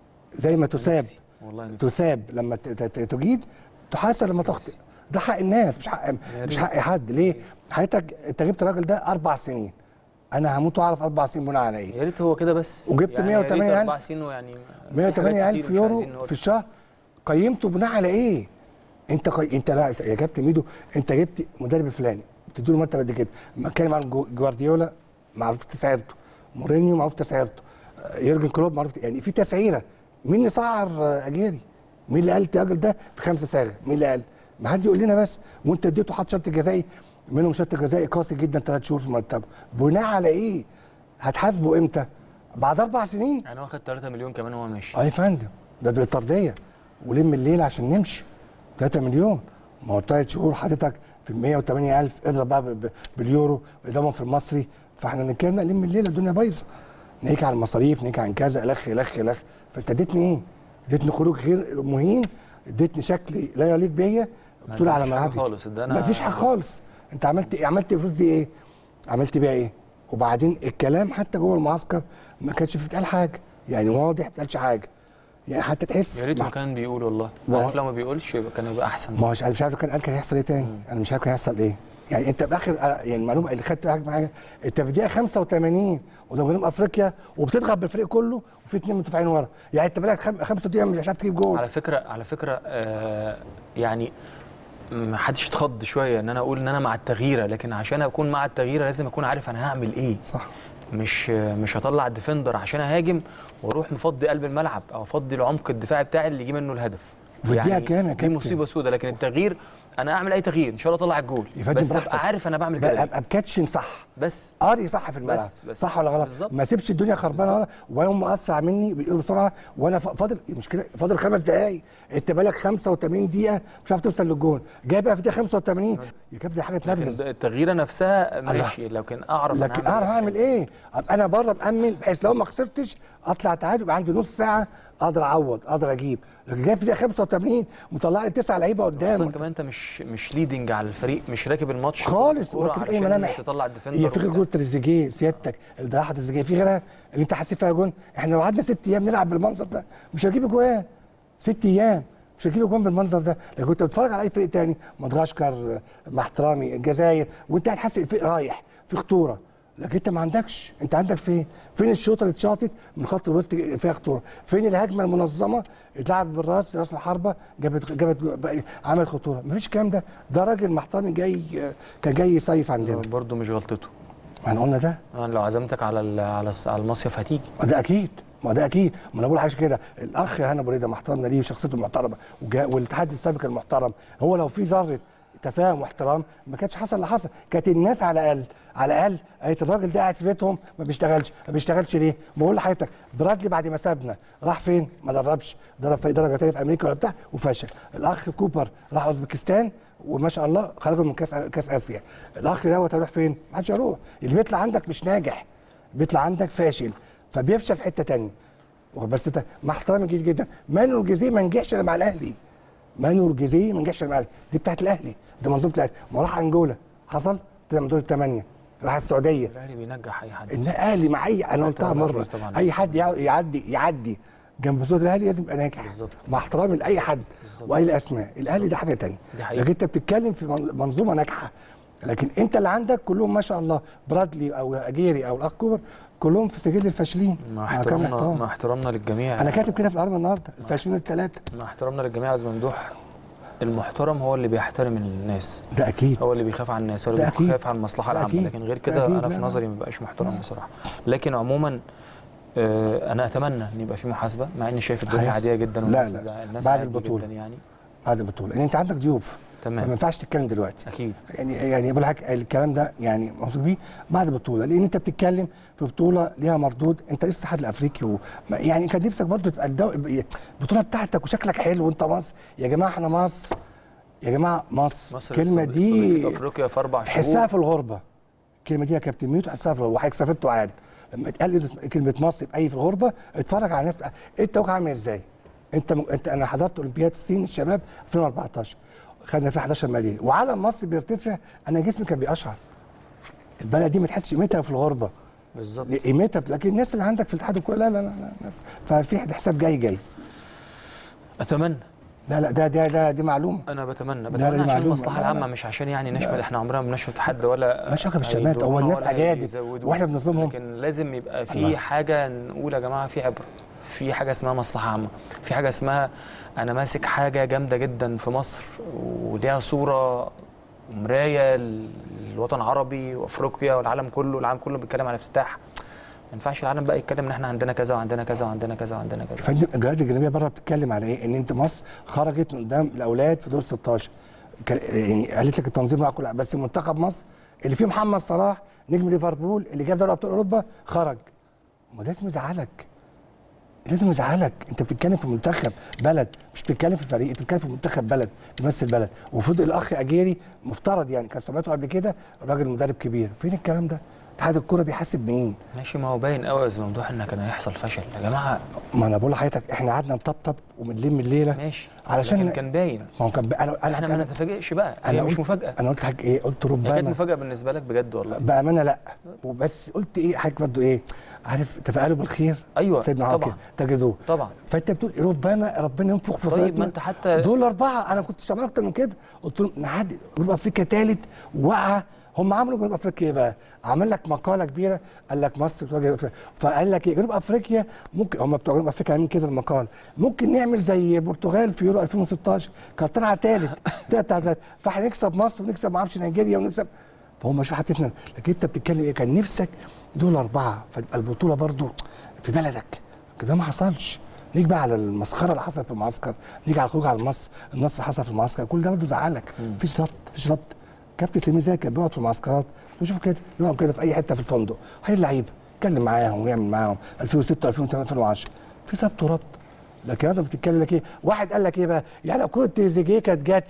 زي ما تساب نفسي. والله نفسي. تثاب لما ت- ت- تجيد تحاسب لما تخطئ ده حق الناس مش حق مش حق حد ليه حضرتك انت جبت الراجل ده اربع سنين انا هموت واعرف اربع سنين بناء على ايه يا ريت هو كده بس وجبت يعني يا ريت 108 اربع ألف. سنين ويعني في 108 حاجات ألف كتير مش عايزين يورو نقول. في الشهر قيمته بناء على ايه؟ انت قي... انت لا يا كابتن ميدو انت جبت مدرب فلاني بتديله مرتب قد كده ما اتكلم عن جو- جوارديولا معروف تسعيرته مورينيو معروف تسعيرته آه، يورجن كلوب معروف يعني في تسعيره مين اللي سعر آه، اجيري؟ مين اللي قال الراجل ده بخمسه صاغ؟ مين اللي قال؟ ما حد يقول لنا بس وانت اديته حط شرط جزائي منهم شرط جزائي قاسي جدا ثلاث شهور في مرتبه بناء على ايه؟ هتحاسبه امتى؟ بعد اربع سنين يعني واخد 3 مليون كمان وهو ماشي اه يا فندم ده بالطرديه ولم الليل عشان نمشي 3 مليون ما هو ثلاث شهور حضرتك في 108 الف اضرب بقى ب- ب- باليورو اضافه في المصري فاحنا بنتكلم لا لم الليل الدنيا بايظه نيجي على المصاريف نيجي عن كذا الخ الخ الخ فانت اديتني ايه؟ اديتني خروج غير مهين اديتني شكل لا يليق بيا ما بطولة على ادانيش حاجة ملعبي خالص، ادانا- ما فيش حاجه خالص انت عملت ايه عملت الفلوس دي ايه عملت بيها ايه وبعدين الكلام حتى جوه المعسكر ما كانش بيتقال حاجه يعني واضح ما بيتقالش حاجه يعني حتى تحس يا ريته مع- كان بيقول والله ما هو- عارف لو ما بيقولش يبقى كان يبقى احسن ما هوش انا مش عارف كان قال كان هيحصل ايه تاني انا مش عارف كان هيحصل ايه يعني انت باخر يعني المعلومه اللي خدت بالك معايا انت في دقيقه 85 وده جنوب افريقيا وبتضغط بالفريق كله وفي اثنين مدافعين ورا يعني انت بقالك خم... خمسة دقيقه مش عارف تجيب جول على فكره على فكره آه يعني ما حدش اتخض شويه ان انا اقول ان انا مع التغييره لكن عشان اكون مع التغييره لازم اكون عارف انا هعمل ايه صح مش مش هطلع الديفندر عشان اهاجم واروح مفضي قلب الملعب او افضي العمق الدفاعي بتاعي اللي يجي منه الهدف وفي الدقيقة كام يا دي كابتن؟ مصيبه سودة لكن التغيير انا اعمل اي تغيير ان شاء الله اطلع الجول يا فندم بس براحتك. ابقى عارف انا بعمل بقى كده ليه. ابقى بكاتشن صح بس قاري صح في الملعب بس- بس. صح ولا غلط بالظبط. ما سيبش الدنيا خربانه ورا وهم اسرع مني بيقولوا بسرعه وانا ف- فاضل المشكله فاضل خمس دقائق انت بالك 85 دقيقه مش عارف توصل للجون جاي بقى في دقيقه 85 يا كابتن دي حاجه لكن تنرفز التغييره نفسها ماشي لكن اعرف أنا لكن هعمل اعرف اعمل ايه ابقى انا بره مامن بحيث لو ما خسرتش اطلع تعادل يبقى عندي نص ساعه اقدر اعوض اقدر اجيب لكن جاي في دقيقه 85 مطلع لي تسع لعيبه خصوصا قدام كمان انت مش مش ليدنج على الفريق مش راكب الماتش خالص كورة وانت في اي علشان ملامح تطلع الديفندر هي فكره وبتاع. جول تريزيجيه سيادتك اللي ضيعها تريزيجيه في غيرها اللي انت حاسس فيها جون احنا لو قعدنا ست ايام نلعب بالمنظر ده مش هجيب اجوان ست ايام مش هجيب اجوان بالمنظر ده لو كنت بتتفرج على اي فريق تاني مدغشقر مع احترامي الجزائر وانت قاعد حاسس الفريق رايح في خطوره لكن انت ما عندكش انت عندك فين فين الشوطه اللي اتشاطت من خط الوسط فيها خطوره فين الهجمه المنظمه اتلعبت بالراس راس الحربه جابت جابت جو- عملت خطوره مفيش الكلام ده ده راجل محترم جاي كان جاي يصيف عندنا برضه مش غلطته ما احنا قلنا ده انا لو عزمتك على ال- على الس- على المصيف هتيجي ما ده اكيد ما ده اكيد ما انا بقول حاجه كده الاخ هنا ابو ريده محترمنا ليه وشخصيته محترمه وجا- والاتحاد السابق المحترم هو لو في ذره تفاهم واحترام ما كانش حصل اللي حصل كانت الناس على الاقل على الاقل قالت الراجل ده قاعد في بيتهم ما بيشتغلش ما بيشتغلش ليه بقول لحضرتك برادلي بعد ما سابنا راح فين ما دربش درب في درجه تانيه في امريكا ولا بتاع وفشل الاخ كوبر راح اوزبكستان وما شاء الله خرجوا من كاس كاس اسيا الاخ دوت هيروح فين ما حدش هيروح اللي بيطلع عندك مش ناجح بيطلع عندك فاشل فبيفشل في حته تانية واخد بس انت مع احترامي جدا جدا مانو الجزيري ما نجحش الا مع الاهلي مانو الجزيري ما نجحش الا مع الاهلي دي بتاعت الاهلي ده منظومه الاهلي ما راح انجولا حصل طلع من دور الثمانيه راح السعوديه الاهلي بينجح اي حد الاهلي مع اي انا قلتها طبعاً، مره طبعاً. اي حد يع- يعدي يعدي جنب بطوله الاهلي لازم يبقى ناجح بالظبط. مع احترامي لاي حد بالظبط. واي الاسماء الاهلي ده حاجه تانية دي حقيقة. لكن انت بتتكلم في من- منظومه ناجحه لكن انت اللي عندك كلهم ما شاء الله برادلي او اجيري او الاخ كوبر كلهم في سجل الفاشلين مع كامل احترامنا احترام. مع احترامنا للجميع انا كاتب كده في الارض النهارده الفاشلين الثلاثه مع احترامنا للجميع يا أستاذ ممدوح المحترم هو اللي بيحترم الناس ده اكيد هو اللي بيخاف على الناس هو اللي ده أكيد. بيخاف على المصلحه ده العامه أكيد. لكن غير ده كده أكيد. انا في لا، نظري ما بقاش محترم بصراحه لكن عموما آه، انا اتمنى ان يبقى في محاسبه مع اني شايف الدنيا هيحصل. عاديه جدا لا، والناس لا. الناس بعد عادي البطولة. جدا يعني بعد البطوله لان انت عندك ضيوف تمام. فما ينفعش تتكلم دلوقتي اكيد يعني يعني بقول لك الكلام ده يعني موثوق بيه بعد البطوله لان انت بتتكلم في بطوله ليها مردود انت لسه الاتحاد الافريقي و... ما- يعني كان نفسك برضو تبقى الدو... البطوله بتاعتك وشكلك حلو وانت مصر يا جماعه احنا مصر يا جماعه مصر, مصر الكلمه لسه دي في افريقيا في اربع تحسها شهور في الغربه الكلمه دي يا كابتن ميوت تحسها في الغربه وحضرتك سافرت وعارف لما اتقال كلمه مصر في اي في الغربه اتفرج على الناس انت واقع عامل ازاي انت م... انت انا حضرت اولمبياد الصين الشباب 2014 خدنا فيها 11 ميداليه وعلم مصر بيرتفع انا جسمي كان بيقشعر البلد دي ما تحسش قيمتها في الغربه بالظبط قيمتها لكن الناس اللي عندك في الاتحاد الكوري لا لا لا, لا ناس ففي حساب جاي جاي اتمنى لا لا ده ده ده دي معلومه انا بتمنى لا، بتمنى دي عشان معلومة. المصلحه لا، لا. العامه مش عشان يعني نشمت احنا عمرنا ما بنشمت حد ولا مالهاش علاقة بالشمات، هو هيضرونا الناس ولا أجادب، هيزودونا. وإحنا بنظلمهم. لكن لازم يبقى في الله. حاجه نقول يا جماعه في عبره في حاجه اسمها مصلحه عامه في حاجه اسمها انا ماسك حاجه جامده جدا في مصر وليها صوره ومرايه للوطن العربي وافريقيا والعالم كله العالم كله بيتكلم على افتتاح ما ينفعش العالم بقى يتكلم ان احنا عندنا كذا وعندنا كذا وعندنا كذا وعندنا كذا فندم الجهات الجانبيه بره بتتكلم على ايه؟ ان انت مصر خرجت من قدام الاولاد في دور 16 كان- يعني قالت لك التنظيم مع كل بس منتخب مصر اللي فيه محمد صلاح نجم ليفربول اللي جاب دوري ابطال اوروبا خرج ما ده لازم يزعلك لازم يزعلك انت بتتكلم في منتخب بلد مش بتتكلم في فريق انت بتتكلم في منتخب بلد بيمثل بلد وفضل الاخ اجيري مفترض يعني كان سمعته قبل كده راجل مدرب كبير فين الكلام ده اتحاد الكوره بيحاسب مين ماشي ما هو باين قوي يا استاذ ممدوح ان كان هيحصل فشل يا جماعه ما انا بقول لحضرتك احنا قعدنا نطبطب ومنلم الليله ماشي علشان لكن كان باين ما هو كان ب... انا انا احنا ما انا, نتفاجئش بقى أنا هي مش قلت- مفاجاه انا قلت لحضرتك ايه قلت هي كانت ربما مفاجاه بالنسبه لك بجد والله بامانه لا وبس قلت ايه حضرتك برضه ايه عارف تفائلوا بالخير أيوة، سيدنا عمر طبعا. كده تجدوه طبعا فانت بتقول ربما ربنا ينفخ في طيب صدرنا. ما انت حتى دول اربعه انا كنت سامع اكتر من كده قلت لهم نعدي جنوب افريقيا ثالث وقع هم عملوا جنوب افريقيا ايه بقى؟ عمل لك مقاله كبيره قال لك مصر بتواجه أفريقيا. فقال لك ايه جنوب افريقيا ممكن هم بتوع جنوب افريقيا عاملين كده المقال ممكن نعمل زي البرتغال في يورو 2016 كانت طالعه ثالث ثالث فاحنا نكسب مصر ونكسب ما اعرفش نيجيريا ونكسب فهم مش حاطين لكن انت بتتكلم ايه كان نفسك دول اربعه فتبقى البطوله برضو في بلدك ده ما حصلش نيجي بقى على المسخره اللي حصلت في المعسكر نيجي على الخروج على النصر النصر اللي حصل في المعسكر كل ده برضه زعلك مفيش ربط مفيش ربط كابتن سليم زي كان بيقعد في المعسكرات وشوف كده يقعد كده في اي حته في الفندق هاي اللعيبه يتكلم معاهم ويعمل معاهم 2006 2008 2010 في ضبط وربط لكن انت بتتكلم لك ايه واحد قال لك ايه بقى يعني لو كره تريزيجيه كانت جت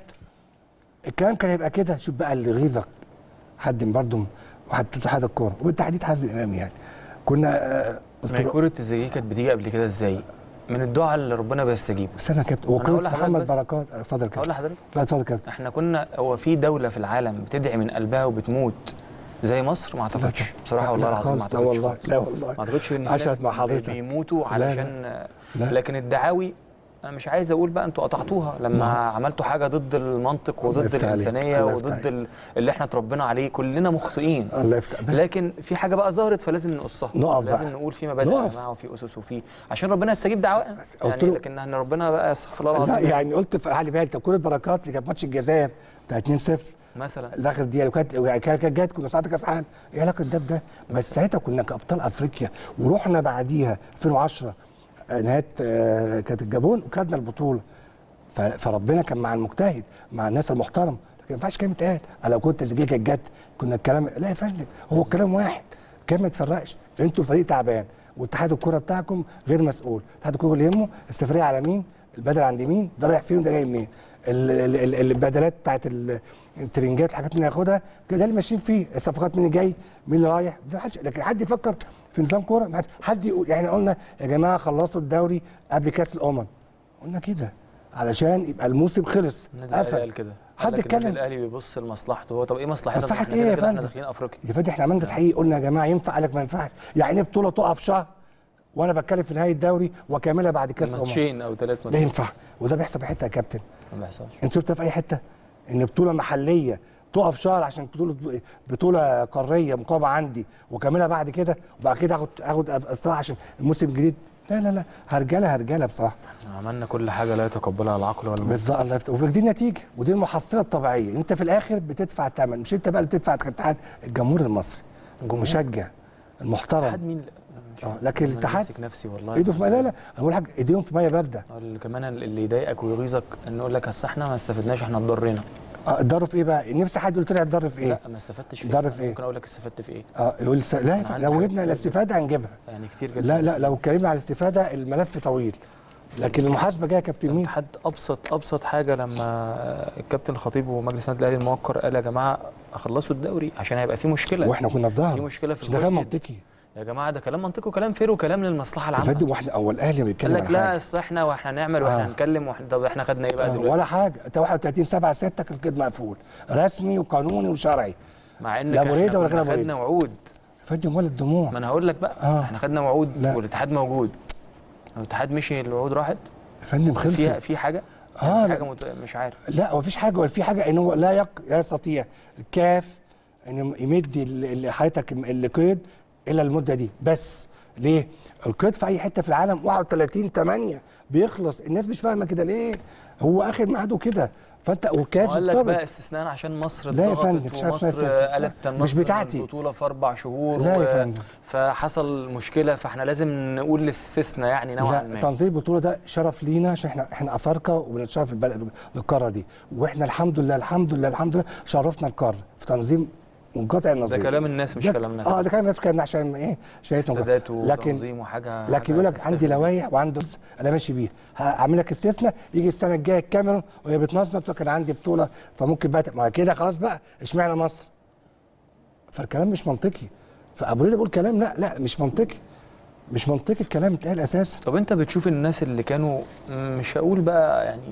الكلام كان هيبقى كده شوف بقى اللي غيظك حد من برضه واحد اتحاد الكوره وبالتحديد حازم امام يعني كنا آه، قلت ما هي له كوره الزجاجيه كانت بتيجي قبل كده ازاي؟ من الدعاء اللي ربنا بيستجيب بس انا كابتن هو أنا هقول كنت لحضرتك محمد بس. بركات آه، اتفضل هقول كابتن لحضرتك لا اتفضل كابتن احنا كنا هو في دوله في العالم بتدعي من قلبها وبتموت زي مصر ما اعتقدش بصراحه والله لا العظيم ما خالص، لا اعتقدش والله خالص. لا والله ما اعتقدش ان في عشرت ناس مع حضرتك. بيموتوا لا، علشان لا. لكن الدعاوي انا مش عايز اقول بقى انتوا قطعتوها لما عملتوا حاجه ضد المنطق الله وضد يفتح عليك. الانسانيه الله يفتح وضد ال- اللي احنا اتربينا عليه كلنا مخطئين الله يفتح بس لكن في حاجه بقى ظهرت فلازم نقصها نقف لازم بقى. نقول في مبادئ يا نقف. جماعه وفي اسس وفي عشان ربنا يستجيب دعوانا قلت يعني له- لكن ان ربنا بقى استغفر الله لا العظيم يعني قلت في علي بالك طب كره بركات اللي كانت ماتش الجزائر بتاع 2-0 مثلا الاخر دقيقه لو كانت لو كانت كانت جت كنا ساعتها كاس عالم ايه علاقه ده بده بس ساعتها كنا كابطال افريقيا ورحنا بعديها 2010 آه، نهايه آه، كانت الجابون وخدنا البطوله ف- فربنا كان مع المجتهد مع الناس المحترمه لكن ما ينفعش كلام يتقال أنا لو كنت زجاجه كانت جت كنا الكلام لا يا فندم هو الكلام واحد كلام ما يتفرقش انتوا فريق تعبان واتحاد الكره بتاعكم غير مسؤول اتحاد الكره اللي يهمه السفريه على مين البدل عند مين ده رايح فين وده جاي منين ال- ال- ال- البدلات بتاعت ال- الترنجات الحاجات مين هياخدها كده ده اللي ماشيين فيه الصفقات مين اللي جاي مين اللي رايح ما حدش لكن حد يفكر في نظام كوره ما حد- حد يقول يعني قلنا يا جماعه خلصوا الدوري قبل كاس الامم قلنا كده علشان يبقى الموسم خلص النادي الاهلي قفل قال كده حد قال لك النادي اتكلم الاهلي بيبص لمصلحته هو طب ايه مصلحتنا مصلحة إحنا إيه كده يا كده احنا فندم؟ داخلين افريقيا يا فادي احنا عملنا تحقيق قلنا يا جماعه ينفع قال لك ما ينفعش يعني ايه بطوله تقف شهر وانا بتكلم في نهايه الدوري واكملها بعد كاس الامم ماتشين او ثلاث ده ماتشين ينفع وده بيحصل في حته يا كابتن ما بيحصلش انت شفتها في اي حته ان بطوله محليه تقف شهر عشان بطوله بطوله قاريه مقامه عندي واكملها بعد كده وبعد كده اخد اخد استراحه عشان الموسم الجديد لا لا لا هرجله هرجله بصراحه إحنا عملنا كل حاجه لا يتقبلها العقل ولا المنطق بالظبط الله يفتح ودي النتيجه ودي المحصله الطبيعيه انت في الاخر بتدفع ثمن مش انت بقى اللي بتدفع كاتحاد الجمهور المصري المشجع المحترم الاتحاد مين مش آه، عارف. لكن أنا الاتحاد ماسك نفسي والله ايده في ميه لا لا انا بقول حاجه ايديهم في ميه بارده آه، اللي كمان اللي يضايقك ويغيظك انه يقول لك اصل احنا ما استفدناش احنا اتضرينا اه اتضروا في ايه بقى؟ نفسي حد يقول لي اتضر في ايه؟ لا ما استفدتش في ضر إيه؟ في إيه؟ ممكن اقول لك استفدت في ايه اه يقول س... لا أنا عندي لو حاجات جبنا كتير الاستفاده هنجيبها يعني كتير جدا لا لا لو اتكلمنا على الاستفاده الملف طويل لكن المحاسبه جايه يا كابتن مين؟ الاتحاد ابسط ابسط حاجه لما الكابتن الخطيب ومجلس النادي الاهلي الموقر قال يا جماعه اخلصوا الدوري عشان هيبقى في مشكله واحنا كنا في في ظهر مشكله في مش ده غير القيد. منطقي يا جماعه ده كلام منطقي وكلام فير وكلام للمصلحه يا العامه فندم واحنا اول الاهلي قال بيتكلم لك عن لا حاجه اصل احنا واحنا نعمل واحنا آه. نتكلم واحنا طب احنا خدنا ايه بقى آه، دلوقتي ولا حاجه انت 31 7 6 كان كده مقفول رسمي وقانوني وشرعي مع ان لا كان- أبو ريدة إحنا ولا كنا غير أبو خدنا وعود يا فندم ولا الدموع ما انا هقول لك بقى آه. احنا خدنا وعود لا. والاتحاد موجود الاتحاد مشي الوعود راحت يا فندم خلص فيها في حاجه آه، يعني في لا. حاجه مت... مش عارف لا هو مفيش حاجه ولا في حاجه ان هو لا يق... لا يستطيع الكاف ان يمد ال- ال- حضرتك القيد الا المده دي بس ليه القيد في اي حته في العالم 31 8 بيخلص الناس مش فاهمه كده ليه هو اخر ميعاده كده فانت وكاف قال لك مرتبط. بقى استثناء عشان مصر لا يا اتضغطت فندم، مفيش حاجة اسمها ومصر استثناء. قالت مش النصر بتاعتي. البطوله في اربع شهور لا يا و- فندم. فحصل مشكله فاحنا لازم نقول الاستثناء يعني نوعا لا ما تنظيم البطوله ده شرف لينا عشان احنا احنا افارقه وبنتشرف البلد بالقاره دي واحنا الحمد لله الحمد لله الحمد لله شرفنا القاره في تنظيم منقطع النظير ده كلام الناس مش ده- كلامنا اه ده كلام الناس كلامنا عشان ايه شايفنا استادات لكن وتنظيم وحاجه لكن حاجة يقول لك عندي تستاهل. لوائح وعنده انا ماشي بيها هعمل لك استثناء يجي السنه الجايه الكاميرون وهي بتنظم تقول لك انا عندي بطوله فممكن بقى ما كده خلاص بقى اشمعنى مصر فالكلام مش منطقي فابو ريده بيقول كلام لا لا مش منطقي مش منطقي الكلام اتقال اساسا طب انت بتشوف الناس اللي كانوا مش هقول بقى يعني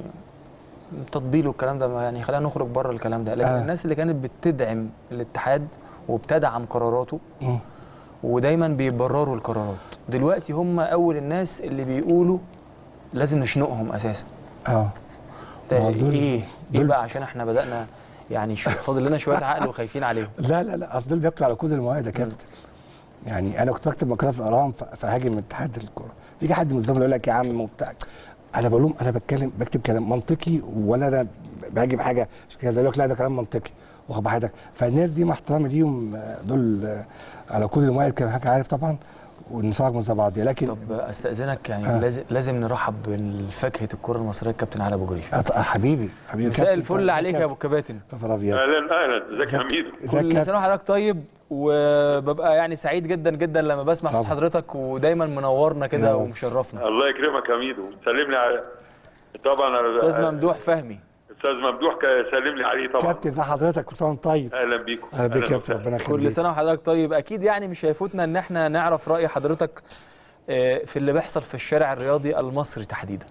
تطبيل والكلام ده ما يعني خلينا نخرج بره الكلام ده لكن آه. آه. الناس اللي كانت بتدعم الاتحاد وبتدعم قراراته مم. ودايما بيبرروا القرارات دلوقتي هم اول الناس اللي بيقولوا لازم نشنقهم اساسا اه ده ما دول- ايه ايه دول- بقى عشان احنا بدانا يعني شو فاضل لنا شويه عقل وخايفين عليهم لا لا لا اصل دول بياكلوا على كود المواعيد يا كابتن يعني انا كنت بكتب مقاله في الاهرام ف- فهاجم اتحاد الكوره يجي حد من الزملاء يقول لك يا عم وبتاع انا بقول لهم انا بتكلم بكتب كلام منطقي ولا انا بهاجم حاجه عشان كده يقول لك لا ده كلام منطقي واخد بحضرتك فالناس دي مع احترامي ليهم آه، دول آه، على كود المواعيد كان حاجه عارف طبعا ونصاغ من بعض لكن طب استاذنك يعني آه. لازم لازم نرحب بالفاكهه الكره المصريه الكابتن علي ابو جريش أط- حبيبي حبيبي مساء كابتن، الفل كابتن، عليك يا ابو كابتن. الكباتن خبر ابيض اهلا اهلا ازيك يا حميد ازيك يا كل كابتن؟ سنه وحضرتك طيب وببقى يعني سعيد جدا جدا لما بسمع صوت طبعا. حضرتك ودايما منورنا يا كده رب. ومشرفنا الله يكرمك يا حميد سلم لي على طبعا استاذ ممدوح فهمي استاذ ممدوح ك- سلم لي عليه طبعا كابتن ازي حضرتك كل سنه وانت طيب اهلا بيكم اهلا بيك يا كابتن وسهلا. ربنا يخليك كل سنه وحضرتك طيب اكيد يعني مش هيفوتنا ان احنا نعرف راي حضرتك آه، في اللي بيحصل في الشارع الرياضي المصري تحديدا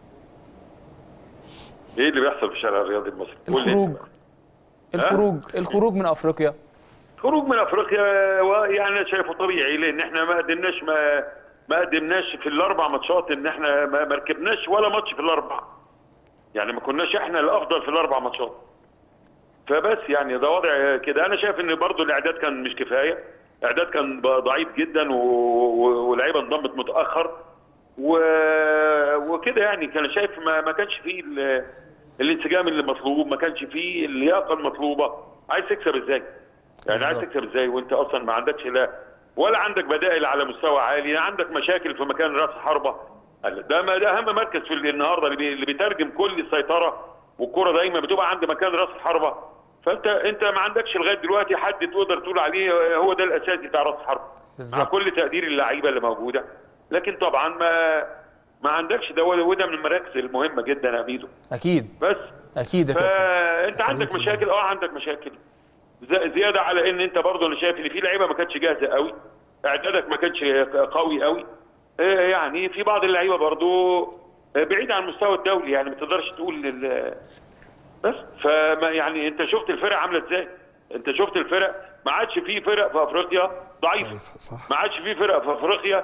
ايه اللي بيحصل في الشارع الرياضي المصري قول لي. الخروج الخروج الخروج من افريقيا خروج من افريقيا يعني انا شايفه طبيعي لان احنا ما قدمناش ما ما قدمناش في الاربع ماتشات ان احنا ما ما ركبناش ولا ماتش في الاربع يعني ما كناش احنا الافضل في الاربع ماتشات فبس يعني ده وضع كده انا شايف ان برضو الاعداد كان مش كفايه الاعداد كان بقى ضعيف جدا و- و- واللعيبه انضمت متاخر و... وكده يعني كان شايف ما, ما كانش فيه ال... الانسجام اللي مطلوب ما كانش فيه اللياقه المطلوبه عايز تكسب ازاي يعني عايز بالظبط. تكسب ازاي وانت اصلا ما عندكش لا ولا عندك بدائل على مستوى عالي لا عندك مشاكل في مكان راس حربه قال ده ما ده اهم مركز في النهارده اللي, بي... اللي بيترجم كل السيطره والكره دايما بتبقى عند مكان راس الحربه فانت انت ما عندكش لغايه دلوقتي حد تقدر تقول عليه هو ده الاساسي بتاع راس الحربه مع بالظبط. كل تقدير اللعيبه اللي موجوده لكن طبعا ما ما عندكش ده وده وده من المراكز المهمه جدا يا ميدو اكيد بس اكيد يا كابتن فانت عندك مشاكل اه عندك مشاكل ز- زياده على ان انت برضه انا شايف ان في لعيبه ما كانتش جاهزه قوي اعدادك ما كانش قوي قوي آه، يعني في بعض اللعيبه برضه بعيد عن المستوى الدولي يعني ما تقدرش تقول لل... بس فما يعني انت شفت الفرق عامله ازاي انت شفت الفرق ما عادش في فرق في افريقيا ضعيفه صح ما عادش في فرق في افريقيا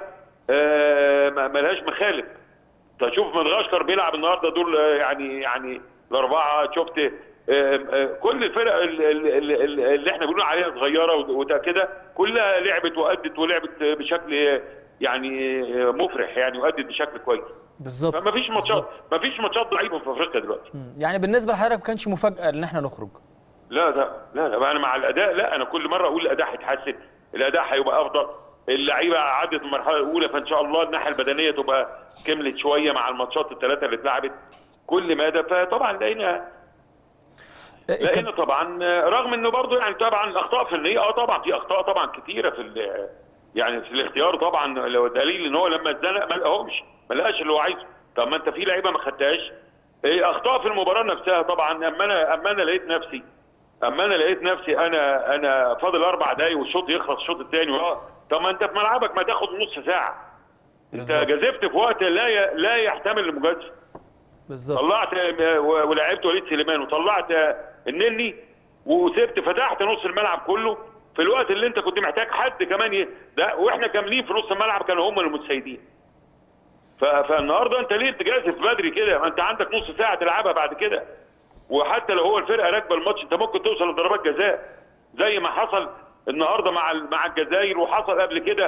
آه، ما ما لهاش مخالف انت شوف مدغشقر بيلعب النهارده دول آه، يعني يعني الاربعه شفت آه، آه، كل الفرق ال- ال- ال- ال- اللي احنا بنقول عليها صغيره وده كده كلها لعبت وادت ولعبت بشكل آه، يعني آه، مفرح يعني وادت بشكل كويس بالظبط فما فيش ماتشات بالظبط. ما فيش ماتشات ضعيفه في افريقيا دلوقتي يعني بالنسبه لحضرتك ما كانش مفاجاه ان احنا نخرج لا لا لا لا انا مع الاداء لا انا كل مره اقول الاداء هيتحسن الاداء هيبقى افضل اللعيبه عدت المرحله الاولى فان شاء الله الناحيه البدنيه تبقى كملت شويه مع الماتشات الثلاثه اللي اتلعبت كل مدى فطبعا لقينا لقينا طبعا رغم انه برضه يعني طبعا الاخطاء فنيه اه طبعا في اخطاء طبعا كتيره في ال- يعني في الاختيار طبعا لو دليل ان هو لما اتزنق ما لقاهمش ما لقاش اللي هو عايزه طب ما انت في لعيبه ما خدتهاش إيه اخطاء في المباراه نفسها طبعا اما انا اما انا لقيت نفسي اما انا لقيت نفسي انا انا فاضل اربع دقايق والشوط يخلص الشوط الثاني اه طب ما انت في ملعبك ما تاخد نص ساعه انت بالظبط. جازفت في وقت لا ي... لا يحتمل المجازفه بالظبط طلعت آه، و- ولعبت وليد سليمان وطلعت آه، النني وسبت فتحت نص الملعب كله في الوقت اللي انت كنت محتاج حد كمان ي... ده واحنا كاملين في نص الملعب كانوا هم المتسيدين ف... فالنهارده انت ليه بتجازف بدري كده ما انت عندك نص ساعه تلعبها بعد كده وحتى لو هو الفرقه راكبه الماتش انت ممكن توصل لضربات جزاء زي ما حصل النهارده مع ال- مع الجزائر وحصل قبل كده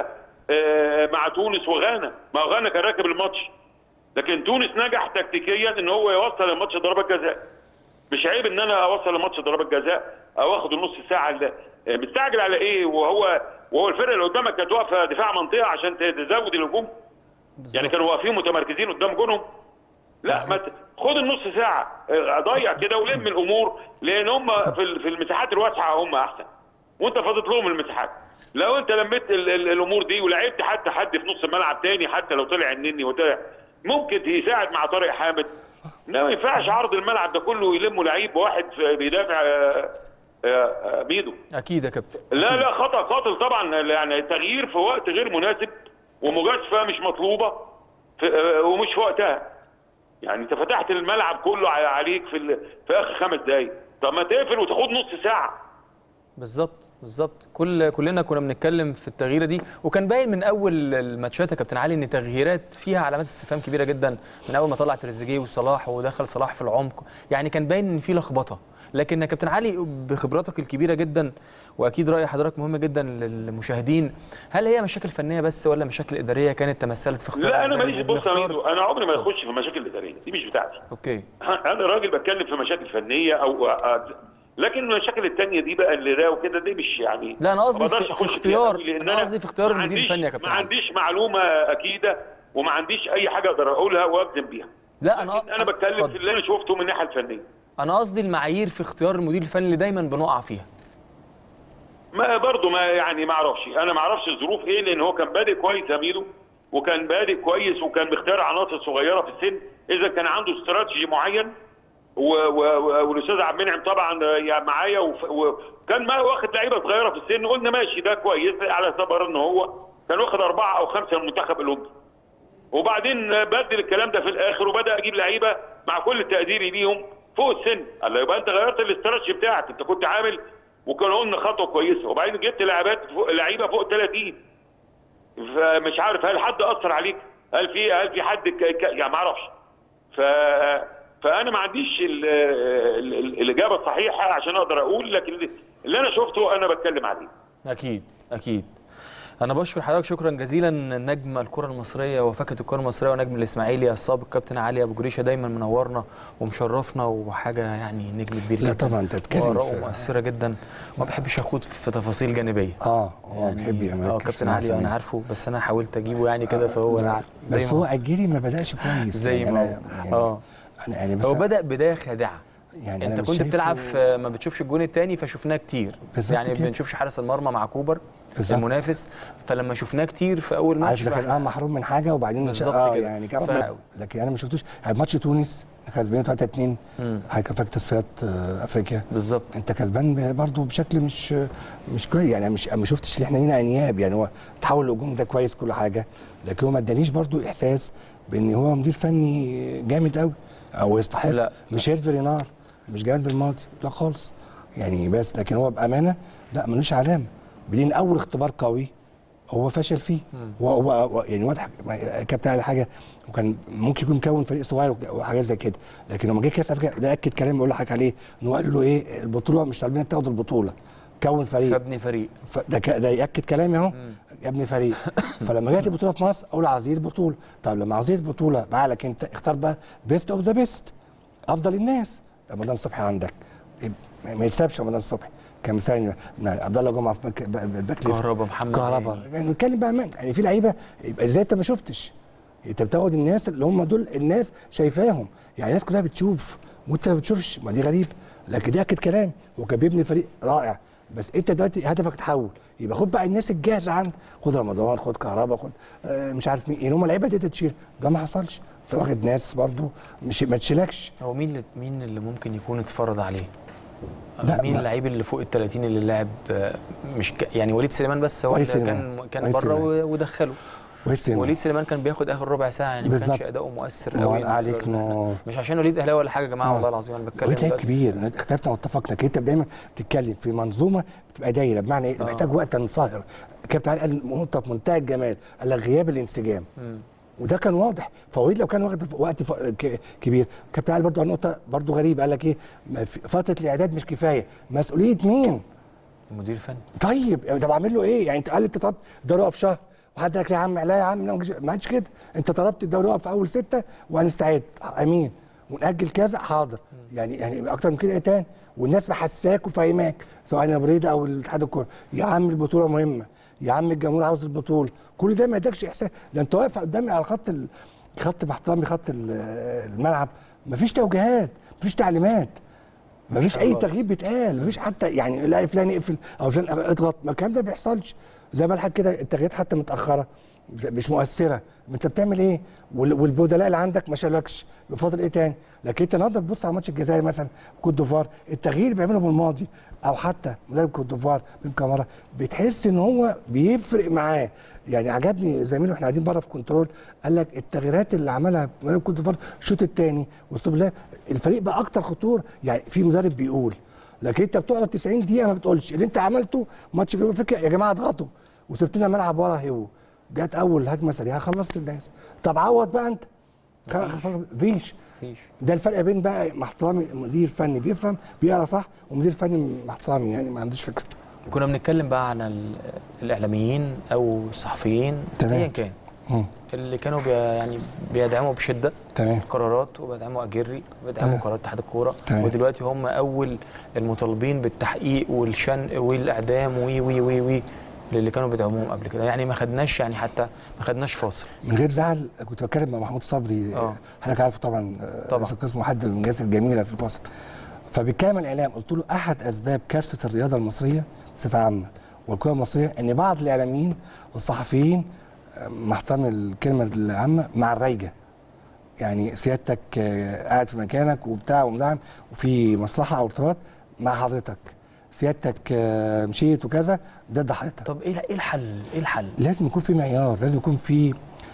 آه، مع تونس وغانا ما هو غانا كان راكب الماتش لكن تونس نجح تكتيكيا ان هو يوصل الماتش ضربات جزاء مش عيب ان انا اوصل الماتش ضربات جزاء او اخد النص ساعه اللي آه، مستعجل على ايه وهو وهو الفرقه اللي قدامك كانت واقفه دفاع منطقه عشان تزود الهجوم يعني كانوا واقفين متمركزين قدام جونهم لا ما ت- خد النص ساعه اه، ضيع كده ولم الامور لان هم في ال- في المساحات الواسعه هم احسن وانت فاضت لهم المساحات لو انت لميت ال ال الامور دي ولعبت حتى حد في نص الملعب تاني حتى لو طلع النني وطلع ممكن يساعد مع طارق حامد لا ما ينفعش عرض الملعب ده كله يلمه لعيب واحد في- بيدافع اه، اه، اه، بيده اكيد يا كابتن لا لا خطا قاتل طبعا يعني تغيير في وقت غير مناسب ومجازفه مش مطلوبه في آه، ومش في وقتها يعني انت فتحت الملعب كله ع- عليك في ال- في اخر خمس دقايق طب ما تقفل وتاخد نص ساعه بالظبط بالظبط كل كلنا كنا بنتكلم في التغييره دي وكان باين من اول الماتشات يا كابتن علي ان تغييرات فيها علامات استفهام كبيره جدا من اول ما طلع تريزيجيه وصلاح ودخل صلاح في العمق يعني كان باين ان في لخبطه لكن يا كابتن علي بخبراتك الكبيره جدا واكيد راي حضرتك مهم جدا للمشاهدين هل هي مشاكل فنيه بس ولا مشاكل اداريه كانت تمثلت في اختيار لا انا المدرب ماليش بص يا وبنختار- ميدو انا عمري ما اخش في مشاكل اداريه دي مش بتاعتي اوكي انا راجل بتكلم في مشاكل فنيه او لكن المشاكل الثانيه دي بقى اللي ده وكده دي مش يعني لا، أنا قصدي ما في- أقدرش في أخش فيها اختيار- قوي لأن أنا قصدي في اختيار ما المدير عنديش- الفني يا كابتن ما علي. عنديش معلومه اكيده وما عنديش اي حاجه اقدر اقولها واجزم بيها لا انا انا بتكلم اتفضل. في اللي انا شفته من الناحيه الفنيه انا قصدي المعايير في اختيار المدير الفني اللي دايما بنقع فيها ما برضه ما يعني ما اعرفش انا ما اعرفش الظروف ايه لان هو كان بادئ كويس يا ميدو وكان بادئ كويس وكان بيختار عناصر صغيره في السن اذا كان عنده استراتيجي معين و- و- و- والاستاذ عبد المنعم طبعا يعني معايا وف- وكان ما واخد لعيبه صغيره في السن قلنا ماشي ده كويس على اعتبار ان هو كان واخد اربعه او خمسه من المنتخب الاولمبي وبعدين بدل الكلام ده في الاخر وبدا اجيب لعيبه مع كل تقديري ليهم فوق السن قال له يبقى انت غيرت الاستراتيجي بتاعك انت كنت عامل وكان قلنا خطوه كويسه وبعدين جبت لعيبات فوق لعيبه فوق 30 فمش عارف هل حد اثر عليك هل في هل في حد ك... ك... يعني ما اعرفش ف فانا ما عنديش ال... ال... ال... الاجابه الصحيحه عشان اقدر اقول لكن اللي انا شفته انا بتكلم عليه اكيد اكيد انا بشكر حضرتك شكرا جزيلا نجم الكره المصريه وفاكهه الكره المصريه ونجم الاسماعيلي السابق كابتن علي ابو جريشه دايما منورنا ومشرفنا وحاجه يعني نجم كبير لا جدا طبعا انت بتتكلم واراءه في- مؤثره جدا وما بحبش اخوض في تفاصيل جانبيه اه هو بيحب اه يركز في كابتن علي الفنية. انا عارفه بس انا حاولت اجيبه يعني كده فهو لا، زي بس ما هو اجيري ما بداش كويس زي يعني ما انا هو. يعني اه انا يعني بس هو بدا بدايه خادعه يعني أنا انت مش كنت شايفه- بتلعب في ما بتشوفش الجون الثاني فشفناه كتير بالظبط يعني كده. بنشوفش حارس المرمى مع كوبر بالظبط. المنافس فلما شفناه كتير في اول ماتش عارف لكن اه محروم من حاجه وبعدين بالظبط اه كده. يعني كان ف- ربنا- لكن انا ما شفتوش يعني ماتش تونس كسبان 3 2 حاجه كان فاكر تصفيات آه، افريقيا بالظبط انت كسبان برضه بشكل مش مش كويس يعني مش ما شفتش ان احنا لينا انياب يعني هو تحول الهجوم ده كويس كل حاجه لكن هو ما ادانيش برضه احساس بان هو مدير فني جامد قوي او يستحق لا. مش هيرفي رينار مش جامد بالماضي لا خالص يعني بس لكن هو بامانه لا ملوش علامه بدين اول اختبار قوي هو فشل فيه هو هو هو- يعني واضح ما- كابتن على حاجه وكان ممكن يكون مكون فريق صغير وحاجات زي كده لكن لما جه كاس افريقيا ده اكد كلام بقول لحضرتك عليه ان هو قال له ايه البطوله مش طالبينك تاخد البطوله كون فريق فابني فريق ف- ده ك- ده ياكد كلامي اهو يا ابني فريق فلما جت البطوله في مصر اقول عايزين البطوله طب لما عايزين البطوله بعقلك انت اختار بقى بيست اوف ذا بيست افضل الناس رمضان صبحي عندك ما يتسابش رمضان صبحي كان مثال يعني عبد الله جمعه في باك باك ليفت. كهربا، محمد كهربا هاني. يعني نتكلم بامان يعني في لعيبه يبقى ازاي انت ما شفتش انت بتاخد الناس اللي هم دول الناس شايفاهم يعني الناس كلها بتشوف وانت ما بتشوفش ما دي غريب لكن ده اكد كلام هو كان بيبني فريق رائع بس انت دلوقتي هدفك تحول يبقى خد بقى الناس الجاهزه عندك خد رمضان خد كهربا خد آه مش عارف مين يعني هم اللعيبه دي تشيل ده ما حصلش انت واخد ناس برضو مش ما تشيلكش هو مين اللي مين اللي ممكن يكون اتفرض عليه؟ لا، مين ما- اللعيب اللي فوق ال 30 اللي لعب آه، مش ك... يعني وليد سليمان بس هو وليد اللي سليمان. كان كان وليد بره سليمان. و- ودخله ويسلم وليد سليمان كان بياخد اخر ربع ساعه يعني ما كانش بالظبط. اداؤه مؤثر ما هو قوي عليك نور. مش عشان وليد اهلاوي ولا حاجه يا جماعه آه. والله العظيم انا بتكلم وليد لعيب دلوقتي. كبير اختلفنا واتفقنا لكن انت دايما بتتكلم في منظومه بتبقى دايره بمعنى ايه؟ آه. محتاج وقت تنصهر كابتن علي قال نقطه في منتهى الجمال قال لك غياب الانسجام وده كان واضح فوليد لو كان واخد وقت ف- ك- كبير كابتن علي برضه قال نقطه برضه غريبه قال لك ايه ما في- فتره الاعداد مش كفايه مسؤوليه مين؟ المدير الفني طيب يعني طب اعمل له ايه؟ يعني انت قال انت طب ده يقف شهر وحد قال لك لا يا عم لا يا عم لا ما تجيش- ما عادش كده انت طلبت الدوري يقف في اول سته وهنستعد امين ونأجل كذا حاضر يعني يعني اكتر من كده ايه تاني والناس محساك وفاهماك سواء انا بريده او الاتحاد الكوره يا عم البطوله مهمه يا عم الجمهور عاوز البطوله كل ده ما يدكش احساس ده انت واقف قدامي على خط ال... خط باحترامي خط ال- الملعب مفيش توجيهات مفيش تعليمات مفيش اي تغيير بيتقال مفيش حتى يعني لا فلان اقفل او فلان اضغط ما الكلام ده بيحصلش زي ما الحاج كده التغييرات حتى متاخره مش مؤثره انت بتعمل ايه وال- والبدلاء اللي عندك ما شالكش بفضل ايه تاني لكن انت النهارده بتبص على ماتش الجزائر مثلا كوت ديفوار التغيير اللي بيعمله بالماضي او حتى مدرب كوت ديفوار بن كامارا بتحس ان هو بيفرق معاه يعني عجبني زميله واحنا قاعدين بره في كنترول قال لك التغييرات اللي عملها مدرب كوت ديفوار الشوط الثاني واسلوب اللعب الفريق بقى اكتر خطوره يعني في مدرب بيقول لكن انت بتقعد 90 دقيقه ما بتقولش اللي انت عملته ماتش جنوب افريقيا يا جماعه اضغطوا وسبت لنا ملعب ورا هو جت اول هجمه سريعه خلصت الناس طب عوض بقى انت خ- فيش مفيش ده الفرق بين بقى مع احترامي مدير فني بيفهم بيقرا صح ومدير فني مع احترامي يعني ما عندوش فكره كنا بنتكلم بقى عن ال- الاعلاميين او الصحفيين تمام. ايا كان مم. اللي كانوا بي يعني بيدعموا بشده تمام قرارات وبيدعموا اجري وبيدعموا تمام. قرارات اتحاد الكوره تمام. ودلوقتي هم اول المطالبين بالتحقيق والشن والاعدام وي وي وي وي للي كانوا بيدعموهم قبل كده يعني ما خدناش يعني حتى ما خدناش فاصل من غير زعل كنت بتكلم مع محمود صبري آه. حضرتك عارفه طبعا آه، طبعا. رئيس القسم واحد من الناس الجميله في الفصل فبيتكلم عن الاعلام قلت له احد اسباب كارثه الرياضه المصريه بصفه عامه والكره المصريه ان بعض الاعلاميين والصحفيين آه، مع احترام الكلمه العامه مع الريجه يعني سيادتك آه، قاعد في مكانك وبتاع ومدعم وفي مصلحه او ارتباط مع حضرتك سيادتك آه، مشيت وكذا ضد حضرتك طب ايه ايه الحل ايه الحل لازم يكون في معيار لازم يكون في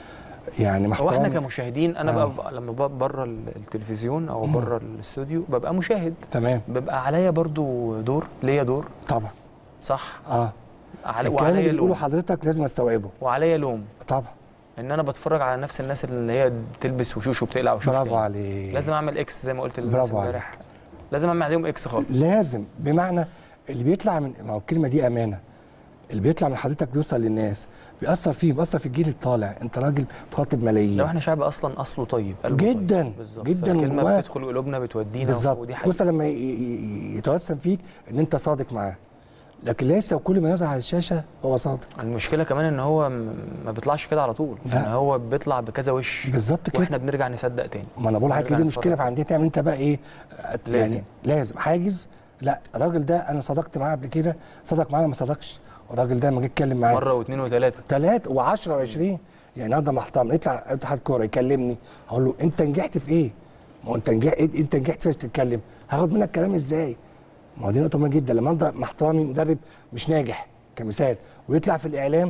يعني مع هو احنا احترامي- كمشاهدين انا آه. بقى لما ببقى بره التلفزيون او بره الاستوديو ببقى مشاهد تمام بيبقى عليا برضو دور ليا دور طبعا صح اه علي الكلام وعليا اللي بيقوله لوم حضرتك لازم استوعبه وعليا لوم طبعا ان انا بتفرج على نفس الناس اللي هي بتلبس وشوش وبتقلع وشوش برافو تاني. عليك لازم اعمل اكس زي ما قلت للناس برافو امبارح لازم اعمل عليهم اكس خالص لازم بمعنى اللي بيطلع من ما هو الكلمه دي امانه اللي بيطلع من حضرتك بيوصل للناس بيأثر فيه بيأثر في الجيل الطالع انت راجل بتخاطب ملايين لو احنا شعب اصلا اصله طيب قلبه جداً، طيب. بالظبط. جداً فالكلمه وجواه- بتدخل قلوبنا بتودينا بالظبط ودي خصوصا حقيقه لما ي- ي- يتوسم فيك ان انت صادق معاه لكن ليس كل ما يظهر على الشاشه هو صادق المشكله كمان ان هو م- ما بيطلعش كده على طول لا. يعني هو بيطلع بكذا وش بالظبط كده واحنا بنرجع نصدق تاني ما انا بقول لحضرتك نرجع دي مشكله نتفرج. في عندنا تعمل انت بقى ايه آه، لازم. يعني لازم حاجز لا الراجل ده انا صدقت معاه قبل كده صدق معايا ما صدقش الراجل ده لما جه اتكلم معايا مره واثنين وثلاثه ثلاث و10 و20 يعني النهارده محترم يطلع اتحاد كوره يكلمني هقول له انت نجحت في ايه؟ ما هو انت نجحت انت نجحت في تتكلم هاخد منك كلام ازاي؟ ما هو دي نقطه مهمه جدا لما انت مع احترامي مدرب مش ناجح كمثال ويطلع في الاعلام